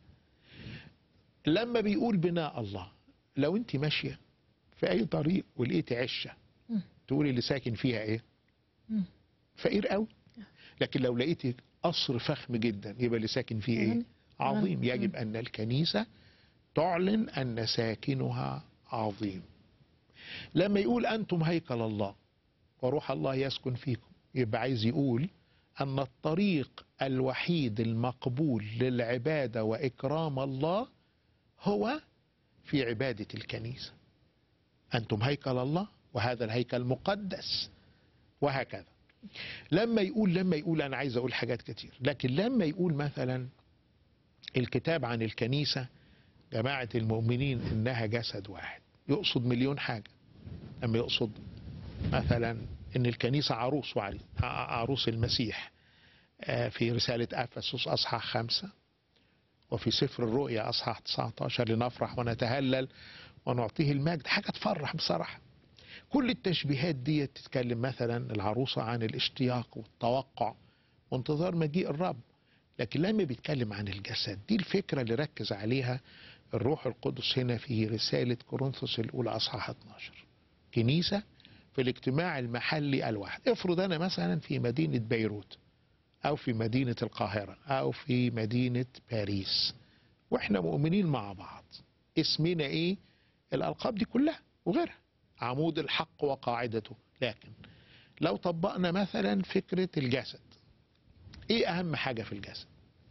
لما بيقول بناء الله لو أنت ماشية في أي طريق ولقيتي عشة مم. تقولي اللي ساكن فيها إيه؟ مم. فقير قوي لكن لو لقيتي قصر فخم جدا يبقى اللي ساكن فيه ايه غني. عظيم غني. يجب ان الكنيسه تعلن ان ساكنها عظيم لما يقول انتم هيكل الله وروح الله يسكن فيكم يبقى عايز يقول ان الطريق الوحيد المقبول للعباده واكرام الله هو في عباده الكنيسه انتم هيكل الله وهذا الهيكل مقدس وهكذا لما يقول لما يقول انا عايز اقول حاجات كتير لكن لما يقول مثلا الكتاب عن الكنيسه جماعه المؤمنين انها جسد واحد يقصد مليون حاجه لما يقصد مثلا ان الكنيسه عروس وعريس ع- عروس المسيح آه، في رساله افسس اصحاح خمسة وفي سفر الرؤيا اصحاح 19 لنفرح ونتهلل ونعطيه المجد حاجه تفرح بصراحه كل التشبيهات دي تتكلم مثلا العروسة عن الاشتياق والتوقع وانتظار مجيء الرب لكن لما بيتكلم عن الجسد دي الفكرة اللي ركز عليها الروح القدس هنا في رسالة كورنثوس الأولى أصحاح 12 كنيسة في الاجتماع المحلي الواحد افرض أنا مثلا في مدينة بيروت أو في مدينة القاهرة أو في مدينة باريس وإحنا مؤمنين مع بعض اسمنا إيه الألقاب دي كلها وغيرها عمود الحق وقاعدته لكن لو طبقنا مثلا فكرة الجسد ايه اهم حاجة في الجسد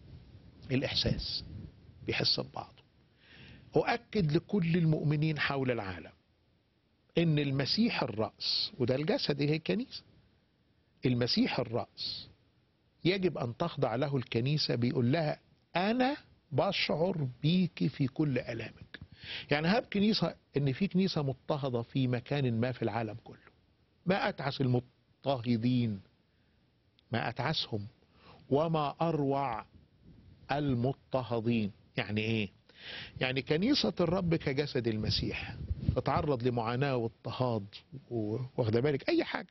الاحساس بيحس ببعضه اؤكد لكل المؤمنين حول العالم ان المسيح الرأس وده الجسد هي الكنيسة المسيح الرأس يجب ان تخضع له الكنيسة بيقول لها انا بشعر بيك في كل الامك يعني هاب كنيسة ان في كنيسة مضطهدة في مكان ما في العالم كله ما اتعس المضطهدين ما اتعسهم وما اروع المضطهدين يعني ايه يعني كنيسة الرب كجسد المسيح تتعرض لمعاناة واضطهاد و- واخده بالك اي حاجة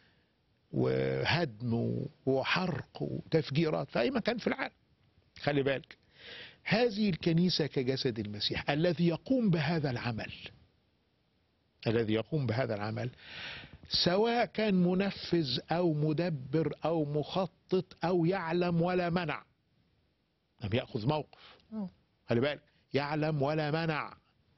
وهدم وحرق وتفجيرات في اي مكان في العالم خلي بالك هذه الكنيسة كجسد المسيح الذي يقوم بهذا العمل الذي يقوم بهذا العمل سواء كان منفذ أو مدبر أو مخطط أو يعلم ولا منع لم يأخذ موقف أوه. خلي بالك يعلم ولا منع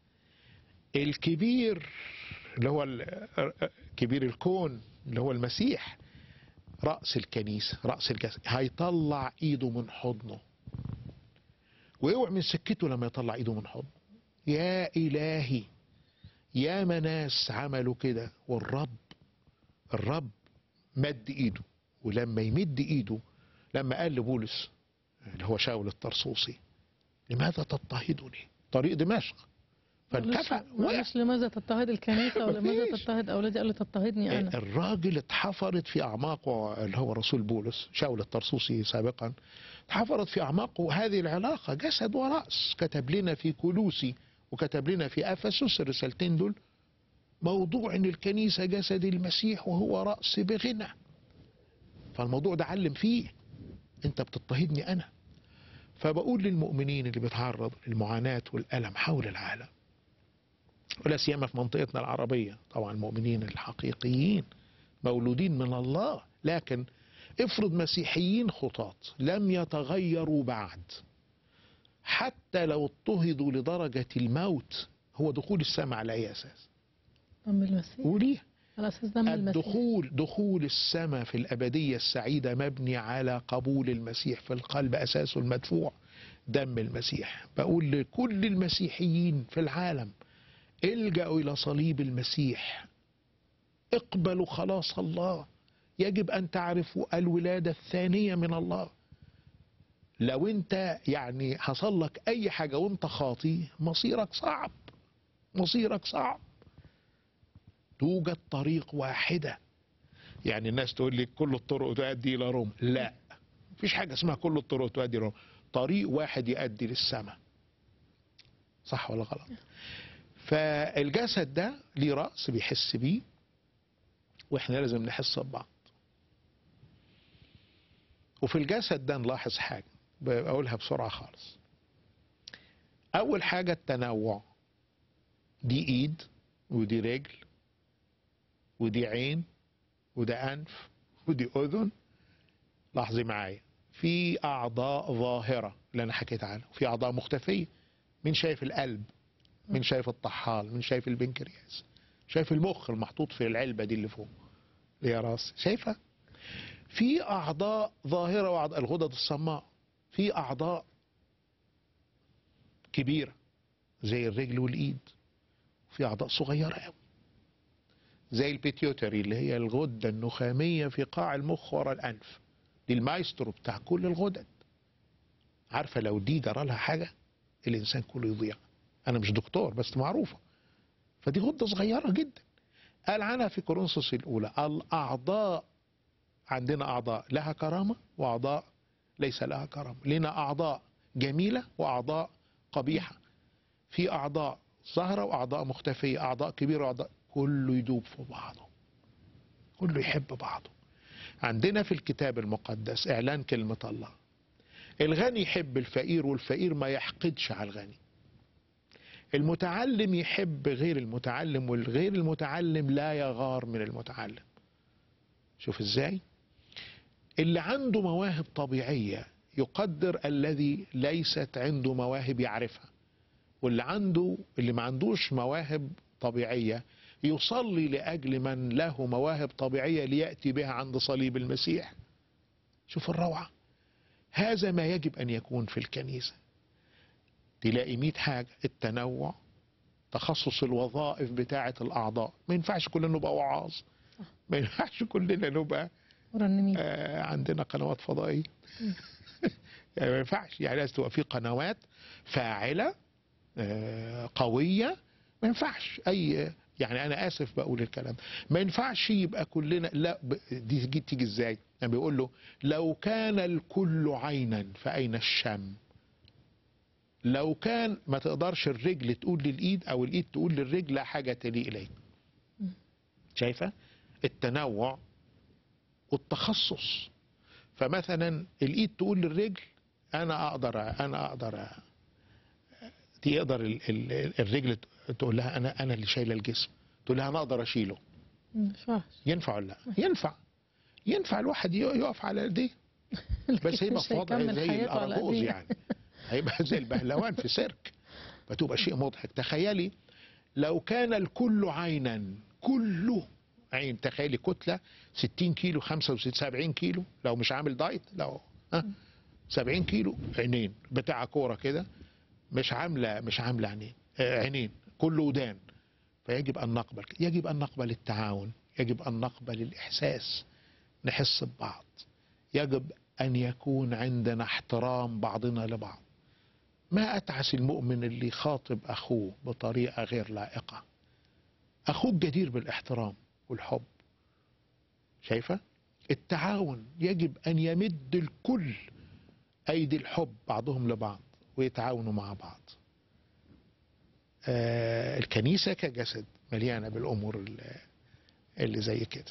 الكبير اللي هو ال- كبير الكون اللي هو المسيح رأس الكنيسة رأس الجسد هيطلع ايده من حضنه ويوعى من سكته لما يطلع ايده من حضنه يا إلهي يا ناس عملوا كده والرب الرب مد ايده ولما يمد ايده لما قال لبولس اللي هو شاول الطرسوسي لماذا تضطهدني طريق دمشق فانكفى وقع مش لماذا تضطهد الكنيسة ولماذا مفيش. تضطهد أولادي قال لي تضطهدني أنا الراجل اتحفرت في اعماقه اللي هو رسول بولس شاول الطرسوسي سابقا اتحفرت في اعماقه هذه العلاقه جسد وراس كتب لنا في كولوسي وكتب لنا في افسس الرسالتين دول موضوع ان الكنيسه جسد المسيح وهو راس بغنى فالموضوع ده علم فيه انت بتضطهدني انا فبقول للمؤمنين اللي بيتعرض للمعاناه والالم حول العالم ولا سيما في منطقتنا العربية طبعا المؤمنين الحقيقيين مولودين من الله لكن افرض مسيحيين خطاط لم يتغيروا بعد حتى لو اضطهدوا لدرجة الموت هو دخول السماء على أي أساس دم المسيح وليه على أساس دم المسيح الدخول دخول السماء في الأبدية السعيدة مبني على قبول المسيح في القلب أساسه المدفوع دم المسيح بقول لكل المسيحيين في العالم الجأوا إلى صليب المسيح اقبلوا خلاص الله يجب أن تعرفوا الولادة الثانية من الله لو انت يعني حصل لك اي حاجة وانت خاطي مصيرك صعب مصيرك صعب توجد طريق واحدة يعني الناس تقول لي كل الطرق تؤدي الى روما لا مفيش حاجة اسمها كل الطرق تؤدي الى روما طريق واحد يؤدي للسماء صح ولا غلط فالجسد ده ليه رأس بيحس بيه واحنا لازم نحس ببعض وفي الجسد ده نلاحظ حاجة بقولها بسرعة خالص أول حاجة التنوع دي إيد ودي رجل ودي عين وده أنف ودي أذن لاحظي معايا في أعضاء ظاهرة اللي أنا حكيت عنها وفي أعضاء مختفية مين شايف القلب مين شايف الطحال مين شايف البنكرياس شايف المخ المحطوط في العلبة دي اللي فوق اللي هي راس شايفها في أعضاء ظاهرة وأعضاء الغدد الصماء في أعضاء كبيرة زي الرجل والإيد في أعضاء صغيرة قوي زي البيتيوتري اللي هي الغدة النخامية في قاع المخ ورا الأنف دي المايسترو بتاع كل الغدد عارفة لو دي جرى لها حاجة الإنسان كله يضيع أنا مش دكتور بس معروفة فدي غدة صغيرة جدا قال عنها في كورنثوس الأولى الأعضاء عندنا أعضاء لها كرامة وأعضاء ليس لها كرامة لنا أعضاء جميلة وأعضاء قبيحة في أعضاء ظاهرة وأعضاء مختفية أعضاء كبيرة وأعضاء كله يدوب في بعضه كله يحب بعضه عندنا في الكتاب المقدس إعلان كلمة الله الغني يحب الفقير والفقير ما يحقدش على الغني المتعلم يحب غير المتعلم والغير المتعلم لا يغار من المتعلم شوف ازاي اللي عنده مواهب طبيعية يقدر الذي ليست عنده مواهب يعرفها واللي عنده اللي ما عندوش مواهب طبيعية يصلي لأجل من له مواهب طبيعية ليأتي بها عند صليب المسيح شوف الروعة هذا ما يجب أن يكون في الكنيسة تلاقي مئة حاجة التنوع تخصص الوظائف بتاعة الأعضاء ما ينفعش كلنا نبقى وعاظ ما ينفعش كلنا نبقى مرنمين آه عندنا قنوات فضائية يعني ما ينفعش يعني لازم تبقى في قنوات فاعلة آه قوية ما ينفعش أي يعني أنا آسف بقول الكلام ما ينفعش يبقى كلنا لا ب- دي تيجي تيجي إزاي يعني بيقول له لو كان الكل عينا فأين الشم لو كان ما تقدرش الرجل تقول للإيد أو الإيد تقول للرجل لا حاجة تليق إليك شايفة التنوع والتخصص فمثلا الايد تقول للرجل انا اقدر انا اقدر دي يقدر ال- ال- الرجل تقول لها انا انا اللي شايله الجسم تقول لها انا اقدر اشيله ما ينفعش ينفع ولا لا ينفع ينفع الواحد ي- يقف على ايديه بس هيبقى مش في وضع هيكمل زي حياته على الاراجوز إيديه. يعني هيبقى زي البهلوان في سيرك فتبقى شيء مضحك تخيلي لو كان الكل عينا كله عين تخيلي كتله 60 كيلو 65 70 كيلو لو مش عامل دايت لو ها 70 كيلو عينين بتاع كوره كده مش عامله مش عامله عينين آه، عينين كله ودان فيجب ان نقبل يجب ان نقبل التعاون يجب ان نقبل الاحساس نحس ببعض يجب ان يكون عندنا احترام بعضنا لبعض ما اتعس المؤمن اللي يخاطب اخوه بطريقه غير لائقه اخوك جدير بالاحترام والحب شايفه التعاون يجب ان يمد الكل ايدي الحب بعضهم لبعض ويتعاونوا مع بعض آه الكنيسه كجسد مليانه بالامور اللي, اللي زي كده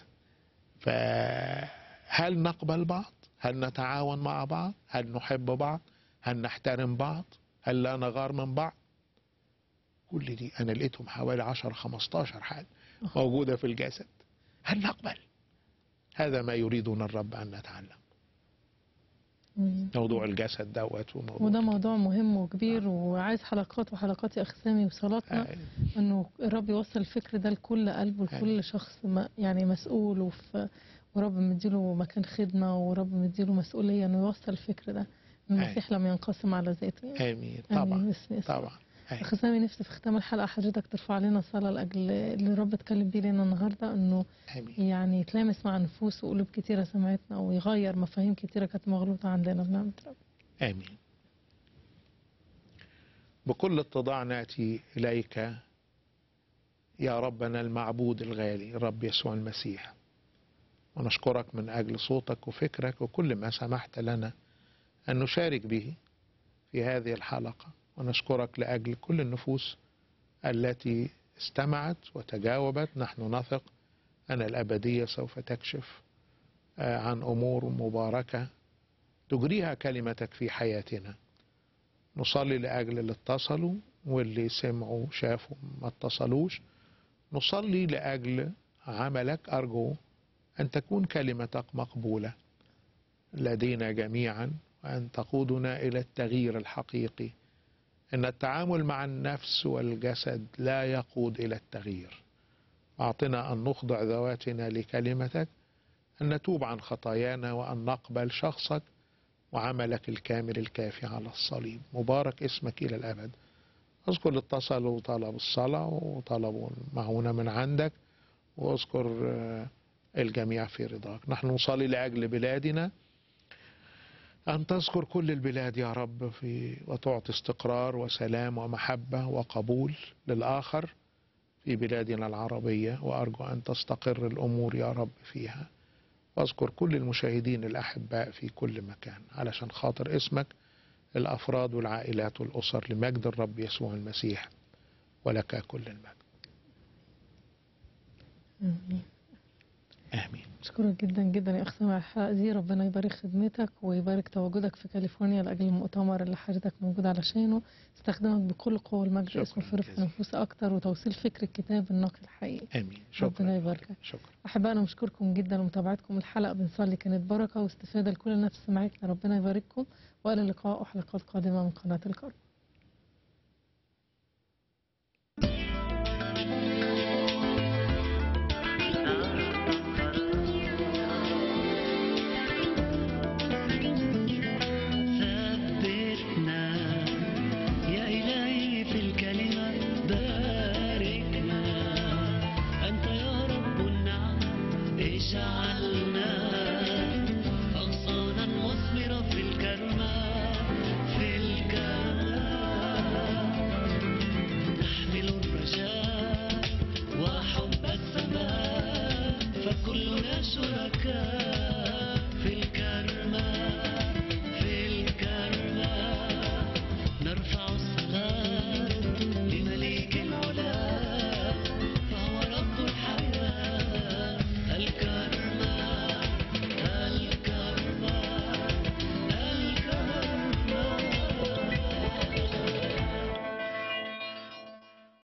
فهل نقبل بعض هل نتعاون مع بعض هل نحب بعض هل نحترم بعض هل لا نغار من بعض كل دي انا لقيتهم حوالي 10 15 حاجه موجوده في الجسد هل نقبل هذا ما يريدنا الرب ان نتعلم مم. موضوع الجسد دوت وموضوع وده موضوع مهم وكبير وعايز حلقات وحلقات يا اخ سامي وصلاتنا آه، انه الرب يوصل الفكر ده لكل قلب ولكل آمين. شخص ما يعني مسؤول وف ورب مديله مكان خدمه ورب مديله مسؤوليه انه يوصل الفكر ده المسيح لم ينقسم على ذاته يعني امين آمين طبعا باسم يسوع. طبعا أيوة. اخ سامي نفسي في ختام الحلقه حضرتك ترفع علينا صلاه لاجل اللي الرب اتكلم بيه لنا النهارده انه امين يعني يتلامس مع نفوس وقلوب كتيره سمعتنا ويغير مفاهيم كتيره كانت مغلوطه عندنا بنعمه رب آمين بكل اتضاع نأتي إليك يا ربنا المعبود الغالي رب يسوع المسيح ونشكرك من أجل صوتك وفكرك وكل ما سمحت لنا أن نشارك به في هذه الحلقة ونشكرك لأجل كل النفوس التي استمعت وتجاوبت نحن نثق أن الأبدية سوف تكشف آه، عن أمور مباركة تجريها كلمتك في حياتنا نصلي لأجل اللي اتصلوا واللي سمعوا شافوا ما اتصلوش نصلي لأجل عملك أرجو أن تكون كلمتك مقبولة لدينا جميعا وأن تقودنا إلى التغيير الحقيقي أن التعامل مع النفس والجسد لا يقود إلى التغيير أعطنا أن نخضع ذواتنا لكلمتك أن نتوب عن خطايانا وأن نقبل شخصك وعملك الكامل الكافي على الصليب مبارك اسمك إلى الأبد أذكر اللي اتصلوا وطلبوا الصلاة وطلبوا المعونة من عندك وأذكر آه، الجميع في رضاك نحن نصلي لأجل بلادنا أن تذكر كل البلاد يا رب في وتعطي استقرار وسلام ومحبة وقبول للآخر في بلادنا العربية وأرجو أن تستقر الأمور يا رب فيها واذكر كل المشاهدين الأحباء في كل مكان علشان خاطر اسمك الأفراد والعائلات والأسر لمجد الرب يسوع المسيح ولك كل المجد آمين. آمين أشكرك جدا جدا يا أخ سامي على الحلقة دي ربنا يبارك خدمتك ويبارك تواجدك في كاليفورنيا لأجل المؤتمر اللي حضرتك موجود علشانه استخدمك بكل قوة المجد شكراً اسمه فرق جزيلاً. نفوس أكتر وتوصيل فكر الكتاب النقي الحقيقي آمين شكرا ربنا يباركك. شكرا أحبائنا نشكركم جدا ومتابعتكم الحلقة بنصلي كانت بركة واستفادة لكل الناس سمعتنا ربنا يبارككم وإلى اللقاء وحلقات قادمة من قناة الكرم ثبتنا يا إلهي في الكلمة باركنا أنت يا رب النعم اجعلنا أغصانا مثمرة في الكرمة في الكرمة نحمل الرجاء وحب السماء فكلنا شركاء